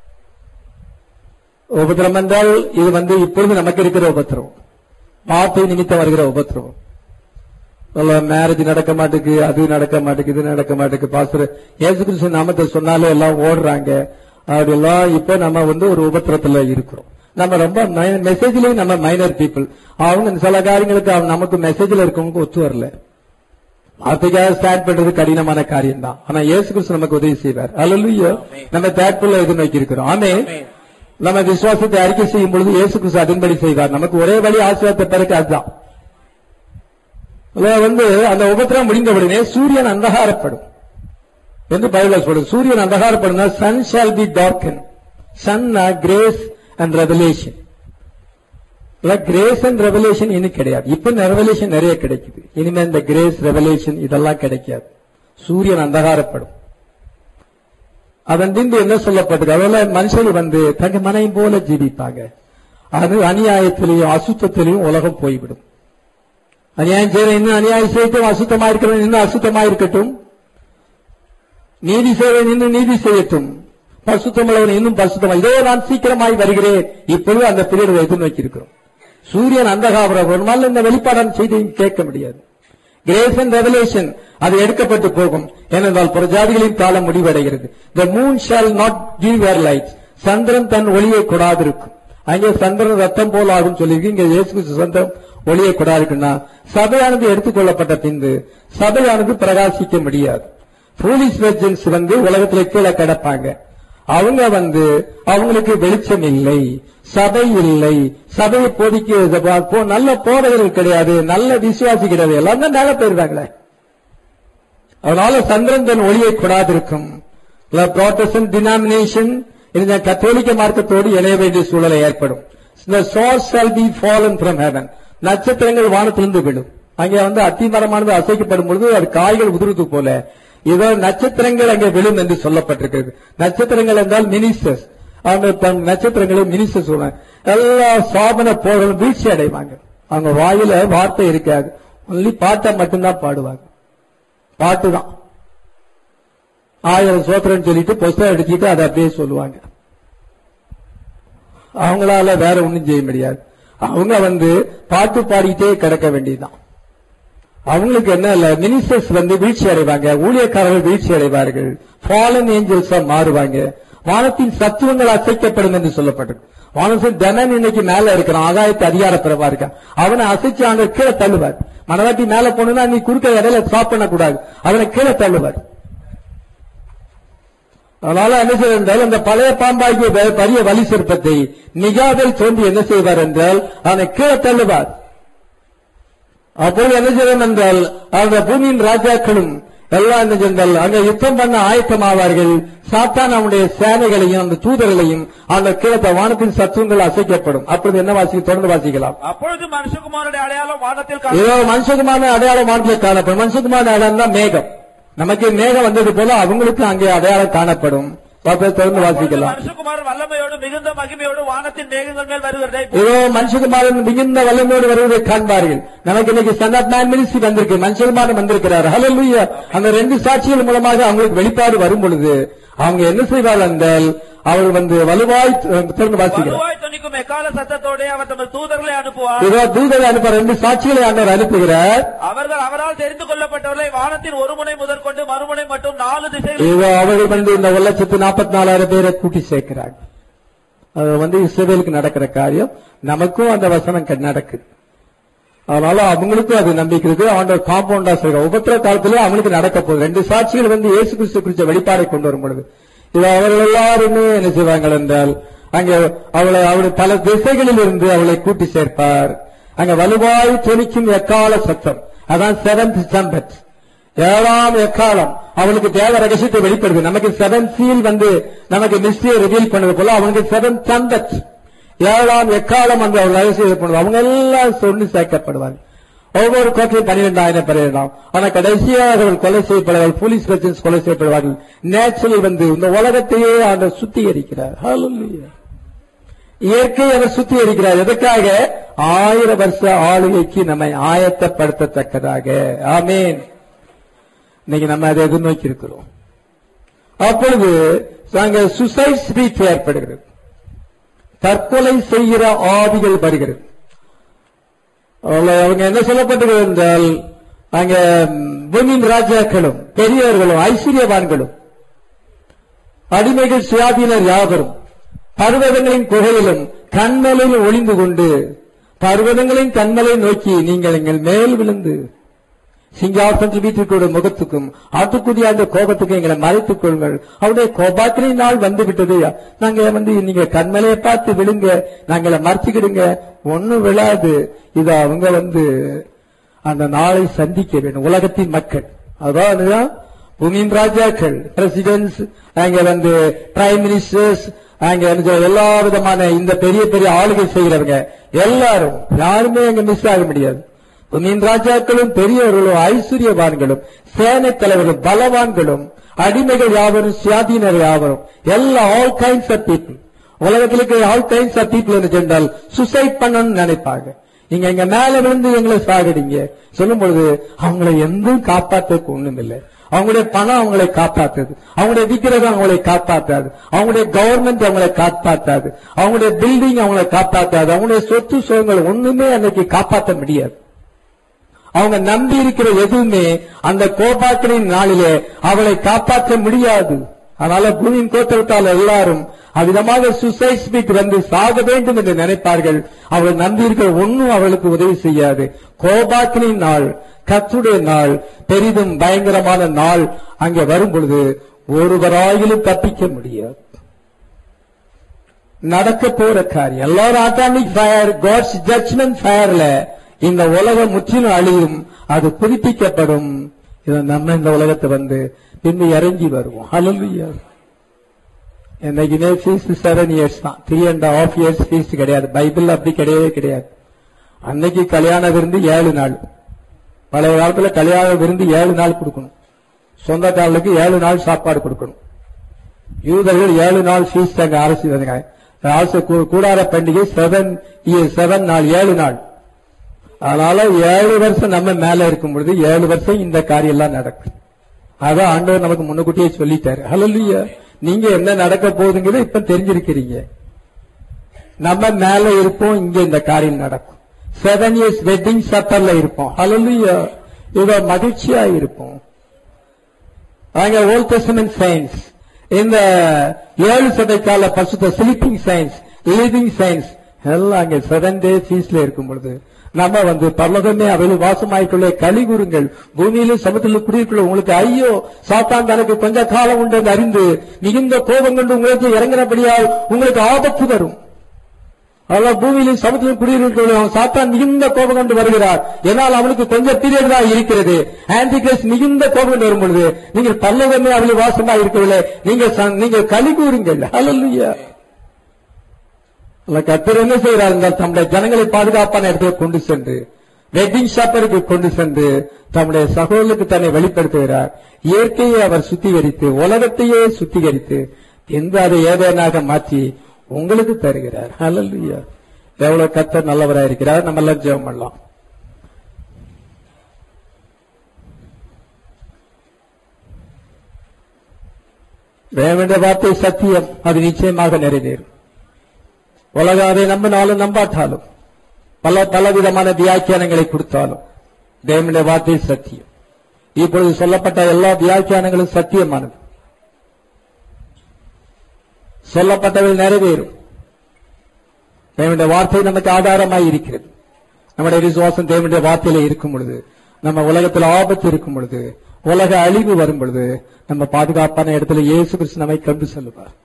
உபத்திரம் என்றால் இது வந்து இப்பொழுது நமக்கு இருக்கிற உபத்திரம் வார்த்தை நிமித்தம் வருகிற உபத்திரம் மேரேஜ் நடக்க மாட்டேங்குது அது நடக்க மாட்டேங்குது இது நடக்க மாட்டேங்குது பாஸ்டர் ஏசு கிறிஸ்து நாமத்தை சொன்னாலே எல்லாம் ஓடுறாங்க அப்படியெல்லாம் இப்ப நம்ம வந்து ஒரு உபத்திரத்துல இருக்கிறோம் நம்ம ரொம்ப மெசேஜ்லயும் நம்ம மைனர் பீப்புள் அவங்க சில காரியங்களுக்கு அவங்க நமக்கு மெசேஜ்ல இருக்கவங்க ஒத்து வரல வார்த்தைக்காக ஸ்டார்ட் பண்றது கடினமான காரியம் தான் ஆனா இயேசு கிறிஸ்து நமக்கு உதவி செய்வார் அல்ல நம்ம தேட்புள்ள எதிர்நோக்கி இருக்கிறோம் ஆமே நம்ம விசுவாசத்தை அறிக்கை செய்யும் பொழுது இயேசு கிறிஸ்து அதன்படி செய்வார் நமக்கு ஒரே வழி ஆசீர்வாதத்தை பிறகு அதுதான் அதுல வந்து அந்த உபத்திரம் முடிந்தவுடனே சூரியன் அந்தகாரப்படும் என்று பைபிள் சொல்றது சூரியன் அந்தகாரப்படுனா sun shall be darken sun grace and revelation grace and revelation இன்னும் கிடையாது இப்ப ரெவலேஷன் நிறைய கிடைக்குது இனிமே இந்த கிரேஸ் ரெவலேஷன் இதெல்லாம் கிடைக்காது சூரியன் அந்தகாரப்படும் அதன் பின்பு என்ன சொல்லப்பட்டது அதெல்லாம் மனுஷர்கள் வந்து தங்க மனையும் போல ஜீவிப்பாங்க அது அநியாயத்திலையும் அசுத்தத்திலையும் உலகம் போய்விடும் அநியாயம் செய்ய இன்னும் அநியாயம் செய்யட்டும் அசுத்தமா இருக்கிறவன் இன்னும் அசுத்தமா இருக்கட்டும் நீதி செய்வன் இன்னும் நீதி செய்யட்டும் பசுத்தமுள்ளவன் இன்னும் பசுத்தமா இதோ நான் சீக்கிரமாய் வருகிறேன் இப்பொழுது அந்த பீரியட் எதிர்நோக்கி இருக்கிறோம் சூரியன் அந்தகாபுரம் ஒரு நாள் இந்த வெளிப்பாடான செய்தியும் கேட்க முடியாது கிரேஸ் அண்ட் ரெவலேஷன் அது எடுக்கப்பட்டு போகும் ஏனென்றால் புறஜாதிகளின் காலம் முடிவடைகிறது the moon shall not give her light சந்திரன் தன் ஒளியை கொடாதிருக்கும் அங்கே சந்திரன் ரத்தம் போல் ஆகும் சொல்லியிருக்கு இங்க இயேசு கிறிஸ்து சந்திரன் ஒளியை கொடாதிருக்குன்னா சபையானது எடுத்துக்கொள்ளப்பட்ட பின்பு சபையானது பிரகாசிக்க முடியாது போலீஸ் வெர்ஜன்ஸ் வந்து உலகத்துல கீழே கிடப்பாங்க அவங்க வந்து அவங்களுக்கு வெளிச்சம் இல்லை சபை இல்லை சபையை போதிக்க நல்ல போதகர்கள் கிடையாது நல்ல விசுவாசி கிடையாது எல்லாம் தான் மேல போயிருந்தாங்களே அதனால சந்திரன் தன் ஒளியை கொடாதிருக்கும் ப்ராட்டஸ்டன்ட் டினாமினேஷன் இந்த கத்தோலிக்க மார்க்கத்தோடு இணைய வேண்டிய சூழலை ஏற்படும் இந்த stars shall be fallen from heaven நட்சத்திரங்கள் வானத்திலிருந்து விடும் அங்கே வந்து அத்திமரமானது அசைக்கப்படும் பொழுது அது காய்கள் உதிர்வது போல இதோ நட்சத்திரங்கள் அங்கே விழும் என்று சொல்லப்பட்டிருக்கிறது நட்சத்திரங்கள் என்றால் மினிஸ்டர்ஸ் அவங்க தன் நட்சத்திரங்களை மினிஸ்டர் சொல்றாங்க எல்லா சாபன போர்களும் வீழ்ச்சி அடைவாங்க அவங்க வாயில வார்த்தை இருக்காது ஒன்லி பாட்டை மட்டும்தான் பாடுவாங்க பாட்டு தான் ஆயிரம் சோத்திரம் சொல்லிட்டு புஸ்தகம் எடுத்துட்டு அதை அப்படியே சொல்லுவாங்க அவங்களால வேற ஒண்ணும் செய்ய முடியாது அவங்க வந்து பாட்டு பாடிக்கிட்டே கிடக்க வேண்டியதுதான் அவங்களுக்கு என்ன இல்ல மினிஸ்டர்ஸ் வந்து வீழ்ச்சி அடைவாங்க ஊழியக்காரர்கள் வீழ்ச்சி அடைவார்கள் ஃபாலன் ஏஞ்சல்ஸா மாறுவாங்க வானத்தின் சத்துவங்கள் அசைக்கப்படும் என்று சொல்லப்பட்டது வானத்தின் தனன் இன்னைக்கு மேல இருக்கிறான் ஆகாயத்து அதிகார பிறவா இருக்கான் அவனை அசைச்சு அங்க கீழே தள்ளுவார் மனவாட்டி மேல போனா நீ குறுக்க இடையில ஸ்டாப் பண்ணக்கூடாது அவனை கீழே தள்ளுவார் அதனால என்ன செய்ய என்றால் அந்த பழைய பாம்பாகிய பெ- பெரிய வலி சிற்பத்தை நிகாவில் தோன்றி என்ன செய்வார் என்றால் அவனை கீழே தள்ளுவார் அப்பொழுது என்ன செய்வோம் என்றால் அந்த பூமியின் ராஜாக்களும் எல்லாம் என்ன சென்றால் அங்க யுத்தம் பண்ண ஆயத்தமாவார்கள் சாத்தான் அவனுடைய சேனைகளையும் அந்த தூதர்களையும் அந்த கீழே வானத்தின் சத்துவங்கள் அசைக்கப்படும் அப்பொழுது என்ன வாசி தொடர்ந்து வாசிக்கலாம் அப்பொழுது மனுஷகுமாரனுடைய அடையாளம் வானத்தில் காணப்படும். ஏதோ மனுஷகுமான அடையாளம் வானத்தில் காணப்படும் மனுஷகுமான அடையாளம் தான் மேகம் நமக்கு மேகம் வந்தது போல அவங்களுக்கு அங்கே அடையாளம் காணப்படும் அப்ப தொடர்ந்து அப்பொழுது வாசிக்கலாம் மனுஷகுமாரன் வல்லமையோடு மிகுந்த மகிமையோடு வானத்தின் மேகங்கள் மேல் வருகிறதை ஏதோ மனுஷகுமாரன் மிகுந்த வல்லமையோடு வருவதை காண்பார்கள் நமக்கு இன்னைக்கு சன் ஆஃப் மேன் மினிஸ்ட்ரி வந்திருக்கு மனுஷகுமாரன் வந்திருக்கிறார் ஹalleluya அந்த ரெண்டு சாட்சிகள் மூலமாக அவங்களுக்கு வெளிப்பாடு வரும் பொழுது அவங்க என்ன செய்வார்கள் என்றால் அவர் வந்து வலுவாய் திறந்து வாசிக்கிறார் வலுவாய் துணிக்கும் எக்கால சத்தத்தோடே அவர் தமது தூதர்களை அனுப்புவார் ஏதோ தூதரை அனுப்ப ரெண்டு சாட்சிகளை ஆண்டவர் அனுப்புகிறார் அவர்கள் அவரால் தெரிந்து கொள்ளப்பட்டவர்களை வானத்தின் ஒரு முனை முதற்கொண்டு மறுமுனை மட்டும் நாலு திசைகள் ஏதோ அவர்கள் வந்து இந்த ஒரு லட்சத்து நாற்பத்தி நாலாயிரம் பேரை கூட்டி சேர்க்கிறாங்க அது வந்து இஸ்ரேலுக்கு நடக்கிற காரியம் நமக்கும் அந்த வசனம் க- நடக்குது அதனால அவங்களுக்கும் அது நம்பிக்கை இருக்கு ஆண்டவர் காம்பவுண்டா செய்யற உபத்திர காலத்திலே அவங்களுக்கு நடக்க போகுது ரெண்டு சாட்சிகள் வந்து இயேசு கிறிஸ்து குறித்த வெளிப்பாடை கொண்டு வரும் பொழுது இது அவர்கள் எல்லாருமே என்ன செய்வாங்க என்றால் அங்கே அவளை அவளை பல திசைகளில் இருந்து அவளை கூட்டி சேர்ப்பார் அங்க வலுவாய் துணிக்கும் எக்கால சத்தம் அதான் செவன்த் சம்பத் ஏழாம் எக்காலம் அவனுக்கு தேவ ரகசியத்தை வெளிப்படுது நமக்கு செவன் சீல் வந்து நமக்கு மிஸ்டியை ரிவீல் பண்ணது போல அவனுக்கு செவன் சம்பத் ஏழாம் எக்காலம் வந்து அவர் ரகசியம் பண்ணுவாங்க அவங்க எல்லாம் சொல்லி சேர்க்கப்படுவாங்க ஒவ்வொரு கோட்டையும் பன்னிரெண்டாயிரம் பேர் இருந்தாம் ஆனா கடைசியாக அவர்கள் கொலை செய்யப்படுவார்கள் போலீஸ் வெர்ஜன்ஸ் கொலை செய்யப்படுவார்கள் நேச்சுரலி வந்து இந்த உலகத்தையே அவர் சுத்திகரிக்கிறார் Hallelujah. இயற்கை அவர் சுத்திகரிக்கிறார் எதற்காக ஆயிரம் வருஷ ஆளுகைக்கு நம்மை ஆயத்தப்படுத்தத்தக்கதாக ஆமேன் இன்னைக்கு நம்ம அதை எதிர்நோக்கி இருக்கிறோம் அப்பொழுது நாங்க சுசைட் ஸ்பீச் ஏற்படுகிறது தற்கொலை செய்கிற ஆவிகள் வருகிறது அவங்கள- அவங்க என்ன சொல்லப்பட்டிருக்கிறது என்றால் அங்க பூமியின் ராஜாக்களும் பெரியவர்களும் ஐஸ்வர்யவான்களும் அடிமைகள் சுயாதீனர் யாவரும் பர்வதங்களின் குகையிலும் கண்மலையில் ஒளிந்து கொண்டு பர்வதங்களின் கண்மலை நோக்கி நீங்கள் எங்கள் மேல் விழுந்து சிங்காசனத்தில் வீட்டிற்குரிய முகத்துக்கும் ஆட்டுக்குடிய அந்த கோபத்துக்கும் எங்களை மறைத்துக் கொள்ளுங்கள் அவருடைய கோபாக்கினை நாள் வந்து விட்டது நாங்க வந்து நீங்க கண்மலையை பார்த்து விழுங்க நாங்களை மறைச்சுக்கிடுங்க ஒண்ணும் விழாது இது அவங்க வந்து அந்த நாளை சந்திக்க வேண்டும் உலகத்தின் மக்கள் அதான் பூமியின் ராஜாக்கள் பிரசிடென்ட்ஸ் அங்க வந்து பிரைம் மினிஸ்டர்ஸ் அங்க வந்து எல்லா விதமான இந்த பெரிய பெரிய ஆளுகை செய்கிறவங்க எல்லாரும் யாருமே அங்க மிஸ் ஆக முடியாது பூமியின் ராஜாக்களும் பெரியவர்களும் ஐஸ்வர்யவான்களும் சேனை தலைவர்களும் பலவான்களும் அடிமைகள் யாவரும் சுயாதீனர் யாவரும் எல்லா ஆல் கைண்ட்ஸ் ஆஃப் பீப்புள் உலகத்தில் இருக்கிற ஆல் கைண்ட்ஸ் ஆஃப் பீப்புள் என்று சொன்னால் சுசைட் பண்ணணும்னு நினைப்பாங்க நீங்க எங்க மேல விழுந்து எங்களை சாகடிங்க சொல்லும் பொழுது அவங்களை எந்தும் காப்பாற்றுறதுக்கு ஒண்ணும் இல்லை அவங்களுடைய பணம் அவங்களை காப்பாத்துது அவங்களுடைய விக்கிரகம் அவங்களை காப்பாத்தாது அவங்களுடைய கவர்மெண்ட் அவங்களை காப்பாத்தாது அவங்களுடைய பில்டிங் அவங்களை காப்பாத்தாது அவங்களுடைய சொத்து சுகங்கள் ஒண்ணுமே அன்னைக்கு காப்பாற்ற முடியாது அவங்க நம்பி இருக்கிற எதுவுமே அந்த கோபாக்கினின் நாளிலே அவளை காப்பாற்ற முடியாது அதனால பூமியின் கோத்திரத்தால் எல்லாரும் அவ்விதமாக சுசைட் வந்து சாக வேண்டும் என்று நினைப்பார்கள் அவள் நம்பி இருக்கிற ஒன்னும் அவளுக்கு உதவி செய்யாது கோபாக்கினின் நாள் கத்துடைய நாள் பெரிதும் பயங்கரமான நாள் அங்கே வரும் பொழுது ஒருவராயிலும் தப்பிக்க முடியாது நடக்க போற காரியம் எல்லாரும் அட்டாமிக் ஃபயர் காட்ஸ் ஜட்ஜ்மெண்ட் ஃபயர்ல இந்த உலகம் முற்றிலும் அழியும் அது புதுப்பிக்கப்படும் இதை நம்ம இந்த உலகத்தை வந்து பின்பு இறங்கி வருவோம் ஹalleluya இன்னைக்குமே ஃபீஸ் செவன் இயர்ஸ் தான் three and half years peace கிடையாது பைபிள் அப்படி கிடையவே கிடையாது அன்னைக்கு கல்யாண விருந்து ஏழு நாள் பழைய காலத்துல கல்யாண விருந்து ஏழு நாள் கொடுக்கணும் சொந்தக்காரர்களுக்கு ஏழு நாள் சாப்பாடு கொடுக்கணும் யூதர்கள் ஏழு நாள் ஃபீஸ் அங்க அரசு வந்தாங்க. அரசு கூ- கூடார பண்டிகை செவன் செவன் நாள் ஏழு நாள் அதனால ஏழு வருஷம் நம்ம மேல இருக்கும் பொழுது ஏழு வருஷம் இந்த காரியம் எல்லாம் நடக்கும் அதான் ஆண்டவர் நமக்கு முன்னுக்கூட்டியே சொல்லிட்டாரு ஹalleluya நீங்க என்ன நடக்க போகுதுங்கிறத இப்ப தெரிஞ்சிருக்கிறீங்க நம்ம மேல இருப்போம் இங்க இந்த காரியம் நடக்கும் செவன் இயர்ஸ் வெட்டிங் சப்பர்ல இருப்போம் ஹalleluya இத மகிழ்ச்சியா இருப்போம் அங்க ஓல்ட் டெஸ்டமெண்ட் சயின்ஸ் இந்த ஏழு சதைக்கால பசுத்த ஸ்லீப்பிங் சயின்ஸ் லிவிங் சயின்ஸ் எல்லாம் அங்க செவன் டே ஃபீஸ்ல இருக்கும் பொழுது நம்ம வந்து பரலோகமே அவையில் வாசமாய்க்குள்ளே களி கூறுங்கள் பூமியிலும் சமுத்திரம் குடியிருக்குள்ள உங்களுக்கு ஐயோ சாத்தான் தனக்கு கொஞ்ச காலம் உண்டு என்று அறிந்து மிகுந்த கோபம் கொண்டு உங்களுக்கு இறங்கினபடியால் உங்களுக்கு ஆபத்து வரும் அதாவது பூமியிலும் சமுத்திரம் குடியிருக்கிறோம் சாத்தான் மிகுந்த கோபம் கொண்டு வருகிறார் ஏனால் அவனுக்கு கொஞ்சம் பீரியட் தான் இருக்கிறது ஆன்டிகிரஸ் மிகுந்த கோபம் கொண்டு வரும் பொழுது நீங்கள் பல்லவமே அவளில் வாசமா இருக்கவில்லை நீங்க ச- நீங்கள் களி கூறுங்கள் ஹalleluya அல்ல கத்தர் என்ன செய்கிறார் என்றால் தம்முடைய ஜனங்களை பாதுகாப்பான இடத்துக்கு கொண்டு சென்று வெட்டிங் ஷாப்பருக்கு கொண்டு சென்று தம்முடைய சகோதரருக்கு தன்னை வெளிப்படுத்துகிறார் இயற்கையை அவர் சுத்திகரித்து உலகத்தையே சுத்திகரித்து எந்த அதை ஏதேனாக மாற்றி உங்களுக்கு தருகிறார் ஹalleluya எவ்வளவு கத்தர் நல்லவராக இருக்கிறார் நம்ம எல்லாம் ஜெபம் பண்ணலாம் வேண்டிய வார்த்தை சத்தியம் அது நிச்சயமாக நிறைவேறும் உலகம் அதை நம்பினாலும் நம்பாட்டாலும் பல பலவிதமான வியாக்கியானங்களை கொடுத்தாலும் தேவனுடைய வார்த்தை சத்தியம் இப்பொழுது சொல்லப்பட்ட எல்லா வியாக்கியானங்களும் சத்தியமானது சொல்லப்பட்டவை நிறைவேறும் தேவனுடைய வார்த்தை நமக்கு ஆதாரமாய் இருக்கிறது நம்முடைய விசுவாசம் தேவனுடைய வார்த்தையில இருக்கும் பொழுது நம்ம உலகத்தில் ஆபத்து இருக்கும் பொழுது உலக அழிவு வரும் பொழுது நம்ம பாதுகாப்பான இடத்துல இயேசு கிறிஸ்து நம்மை கொண்டு செல்லுவார்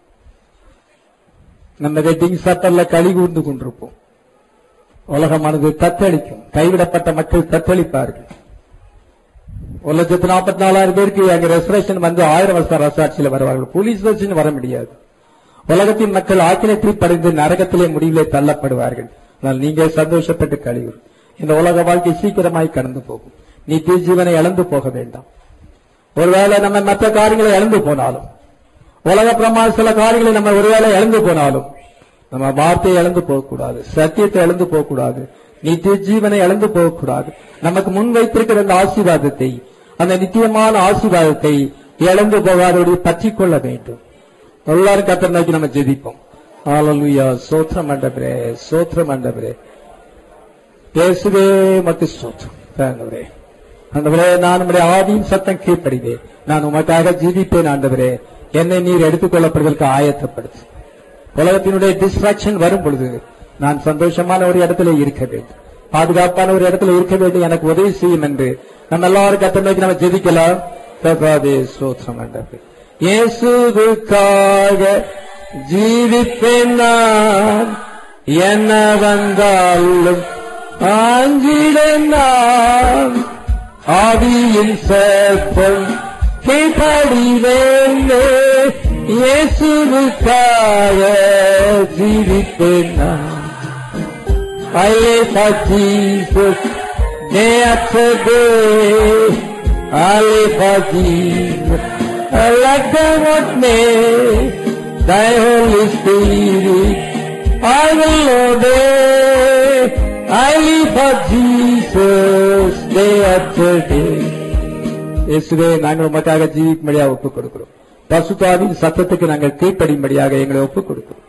நம்ம வெட்டிங் சட்டர்ல களி கூர்ந்து கொண்டிருப்போம் உலகமானது தத்தளிக்கும் கைவிடப்பட்ட மக்கள் தத்தளிப்பார்கள் ஒரு லட்சத்து நாற்பத்தி நாலாயிரம் பேருக்கு அங்க ரெசரேஷன் வந்து ஆயிரம் வருஷம் ரசாட்சியில வருவார்கள் போலீஸ் வச்சு வர முடியாது உலகத்தின் மக்கள் ஆக்கினத்தை படைந்து நரகத்திலே முடிவிலே தள்ளப்படுவார்கள் ஆனால் நீங்க சந்தோஷப்பட்டு கழிவுறு இந்த உலக வாழ்க்கை சீக்கிரமாய் கடந்து போகும் நித்திய ஜீவனை இழந்து போக வேண்டாம் ஒருவேளை நம்ம மற்ற காரியங்களை இழந்து போனாலும் உலக பிரமாண சில காரியங்களை நம்ம ஒருவேளை இழந்து போனாலும் நம்ம வார்த்தையை இழந்து போகக்கூடாது சத்தியத்தை இழந்து போகக்கூடாது நித்திய ஜீவனை இழந்து போகக்கூடாது நமக்கு முன் வைத்திருக்கிற அந்த ஆசீர்வாதத்தை அந்த நித்தியமான ஆசீர்வாதத்தை இழந்து போகாதோடு பற்றி கொள்ள வேண்டும் எல்லாரும் கத்தர் நோக்கி நம்ம ஜெபிப்போம் ஹalleluya சோத்திரம் ஆண்டவரே சோத்திரம் ஆண்டவரே பேசுவே மட்டும் சோத்திரம் ஆண்டவரே ஆண்டவரே நான் உம்முடைய ஆவியின் சத்தம் கீழ்ப்படிவேன் நான் உமக்காக ஜீவிப்பேன் ஆண்டவரே என்னை நீர் எடுத்துக்கொள்ளப்படுவதற்கு ஆயத்தப்படுத்து உலகத்தினுடைய டிஸ்ட்ராக்ஷன் வரும் பொழுது நான் சந்தோஷமான ஒரு இடத்துல இருக்க வேண்டும் பாதுகாப்பான ஒரு இடத்துல இருக்க வேண்டும் எனக்கு உதவி செய்யும் என்று நம்ம எல்லாரும் கத்த நோக்கி நம்ம ஜெபிக்கலாம் கர்த்தாவே ஸ்தோத்திரம் ஆண்டவரே இயேசுவுக்காக ஜீவிப்பேன் நான் என்ன வந்தாலும் ஆஞ்சிட நான் ஆவியின் சத்தம் கேட்டடிவேன் இயேசுவுக்காக ஜீவிப்பேன் நான் I live for Jesus day after day. I live for Jesus. I like the what may thy Holy Spirit. I will obey. I live for Jesus day after day. இயேசுவே நாங்கள் உமக்காக ஜீவிக்கும்படியாக ஒப்புக் கொடுக்கிறோம் பசுத்தாவின் சத்தத்துக்கு நாங்கள் கீழ்ப்படியும்படியாக எங்களை ஒப்புக் கொடுக்கிறோம்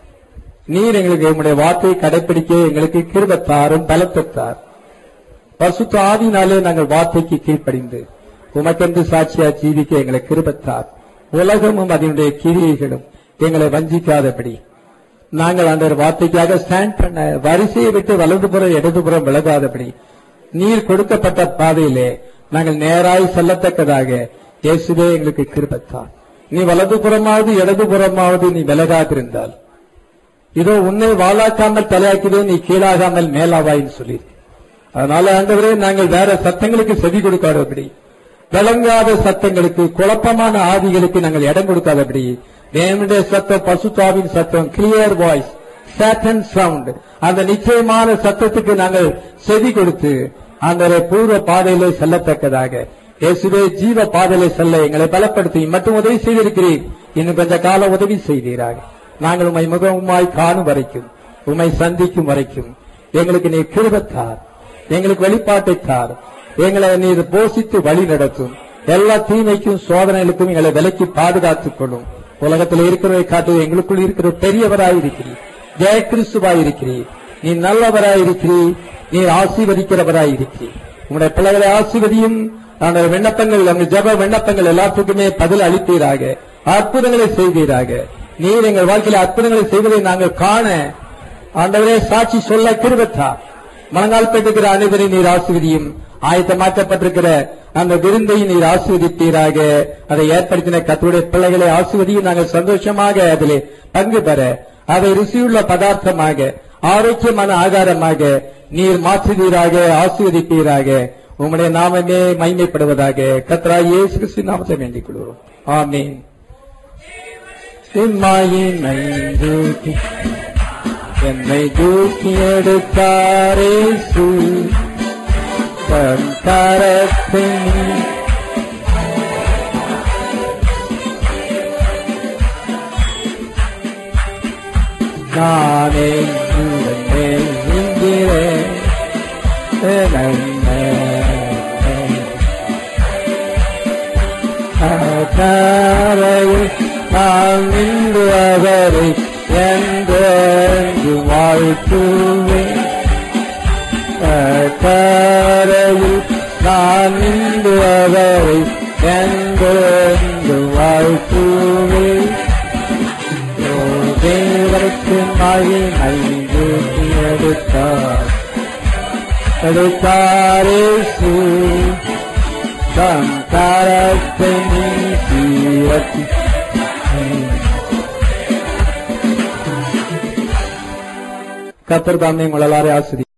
நீர் எங்களுக்கு உங்களுடைய வார்த்தையை கடைபிடிக்க எங்களுக்கு கிருபத்தாரும் பலத்தத்தார் பசுத்த ஆவினாலே நாங்கள் வார்த்தைக்கு கீழ்ப்படிந்து உமக்கென்று சாட்சியா ஜீவிக்க எங்களை கிருபத்தார் உலகமும் அதனுடைய கிரியைகளும் எங்களை வஞ்சிக்காதபடி நாங்கள் அந்த வார்த்தைக்காக ஸ்டாண்ட் பண்ண வரிசையை விட்டு வலதுபுறம் இடதுபுறம் விலகாதபடி நீர் கொடுக்கப்பட்ட பாதையிலே நாங்கள் நேராய் செல்லத்தக்கதாக இயேசுவே எங்களுக்கு கிருபத்தார் நீ வலதுபுறமாவது இடதுபுறமாவது நீ விலகாதிருந்தால் இதோ உன்னை வாழாக்காமல் தலையாக்கிறேன் நீ கீழாகாமல் மேலாவாயின்னு சொல்லி அதனால ஆண்டவரே நாங்கள் வேற சத்தங்களுக்கு செவி கொடுக்காதபடி விளங்காத சத்தங்களுக்கு குழப்பமான ஆவிகளுக்கு நாங்கள் இடம் கொடுக்காதபடி தேவனுடைய சத்தம் பசுத்தாவின் சத்தம் கிளியர் வாய்ஸ் சேட்டன் சவுண்ட் அந்த நிச்சயமான சத்தத்துக்கு நாங்கள் செவி கொடுத்து அந்த பூர்வ பாதையிலே செல்லத்தக்கதாக இயேசுவே ஜீவ பாதையிலே செல்ல எங்களை பலப்படுத்தி மட்டும் உதவி செய்திருக்கிறீர் இன்னும் கொஞ்ச கால உதவி செய்தீராக நாங்கள் உம்மை முகமுமாய் காணும் வரைக்கும் உம்மை சந்திக்கும் வரைக்கும் எங்களுக்கு நீர் கிருபத்தார் எங்களுக்கு வெளிப்பாட்டை தார் எங்களை நீர் போஷித்து வழி நடத்தும் எல்லா தீமைக்கும் சோதனைகளுக்கும் எங்களை விலக்கி பாதுகாத்துக் கொள்ளும் உலகத்தில் இருக்கிறதை காட்டு எங்களுக்குள் இருக்கிற பெரியவராயிருக்கிறீர் ஜெய கிறிஸ்துவாயிருக்கிறீர் நீ நல்லவராயிருக்கிறீர் நீர் ஆசீர்வதிக்கிறவராயிருக்கிறீர் உங்களுடைய பிள்ளைகளை ஆசீர்வதியும் அந்த விண்ணப்பங்கள் அந்த ஜெப விண்ணப்பங்கள் எல்லாத்துக்குமே பதில் அளிப்பீராக அற்புதங்களை செய்வீராக நீர் எங்கள் வாழ்க்கையில் அற்புதங்களை செய்வதை நாங்கள் காண ஆண்டவரே சாட்சி சொல்ல கிருபத்தா மனங்கால் பெற்றுக்கிற அனைவரை நீர் ஆசிர்வதியும் ஆயத்தமாக்கப்பட்டிருக்கிற அந்த விருந்தை நீர் ஆசீர்வதிப்பீராக அதை ஏற்படுத்தின கத்தருடைய பிள்ளைகளை ஆசிர்வதியும் நாங்கள் சந்தோஷமாக அதிலே பங்கு பெற அதை ருசியுள்ள பதார்த்தமாக ஆரோக்கியமான ஆகாரமாக நீர் மாற்றுவீராக ஆசீர்வதிப்பீராக உம்முடைய நாமமே மைமைப்படுவதாக கத்ரா இயேசு கிறிஸ்து நாமத்தை வேண்டிக் கொள்கிறோம் ஆமென் சிம்மாயினை தூக்கி என்னை தூக்கி எடுத்தாரேசு தன் கரத்தை நானே உடனே இங்கிறேன் கரையில் நான் நின்று அவரை என்று வாழ்த்துவேன் கரையில் நான் நின்று அவரை என்று வாழ்த்துவேன் ஓ தேவருக்கு மகிமை எடுத்தார் எடுத்தாரேசு தம் கரத்தை நீட்டி ரத்தி கத்தர் தாமே உங்கள் எல்லாரையும் ஆசிரி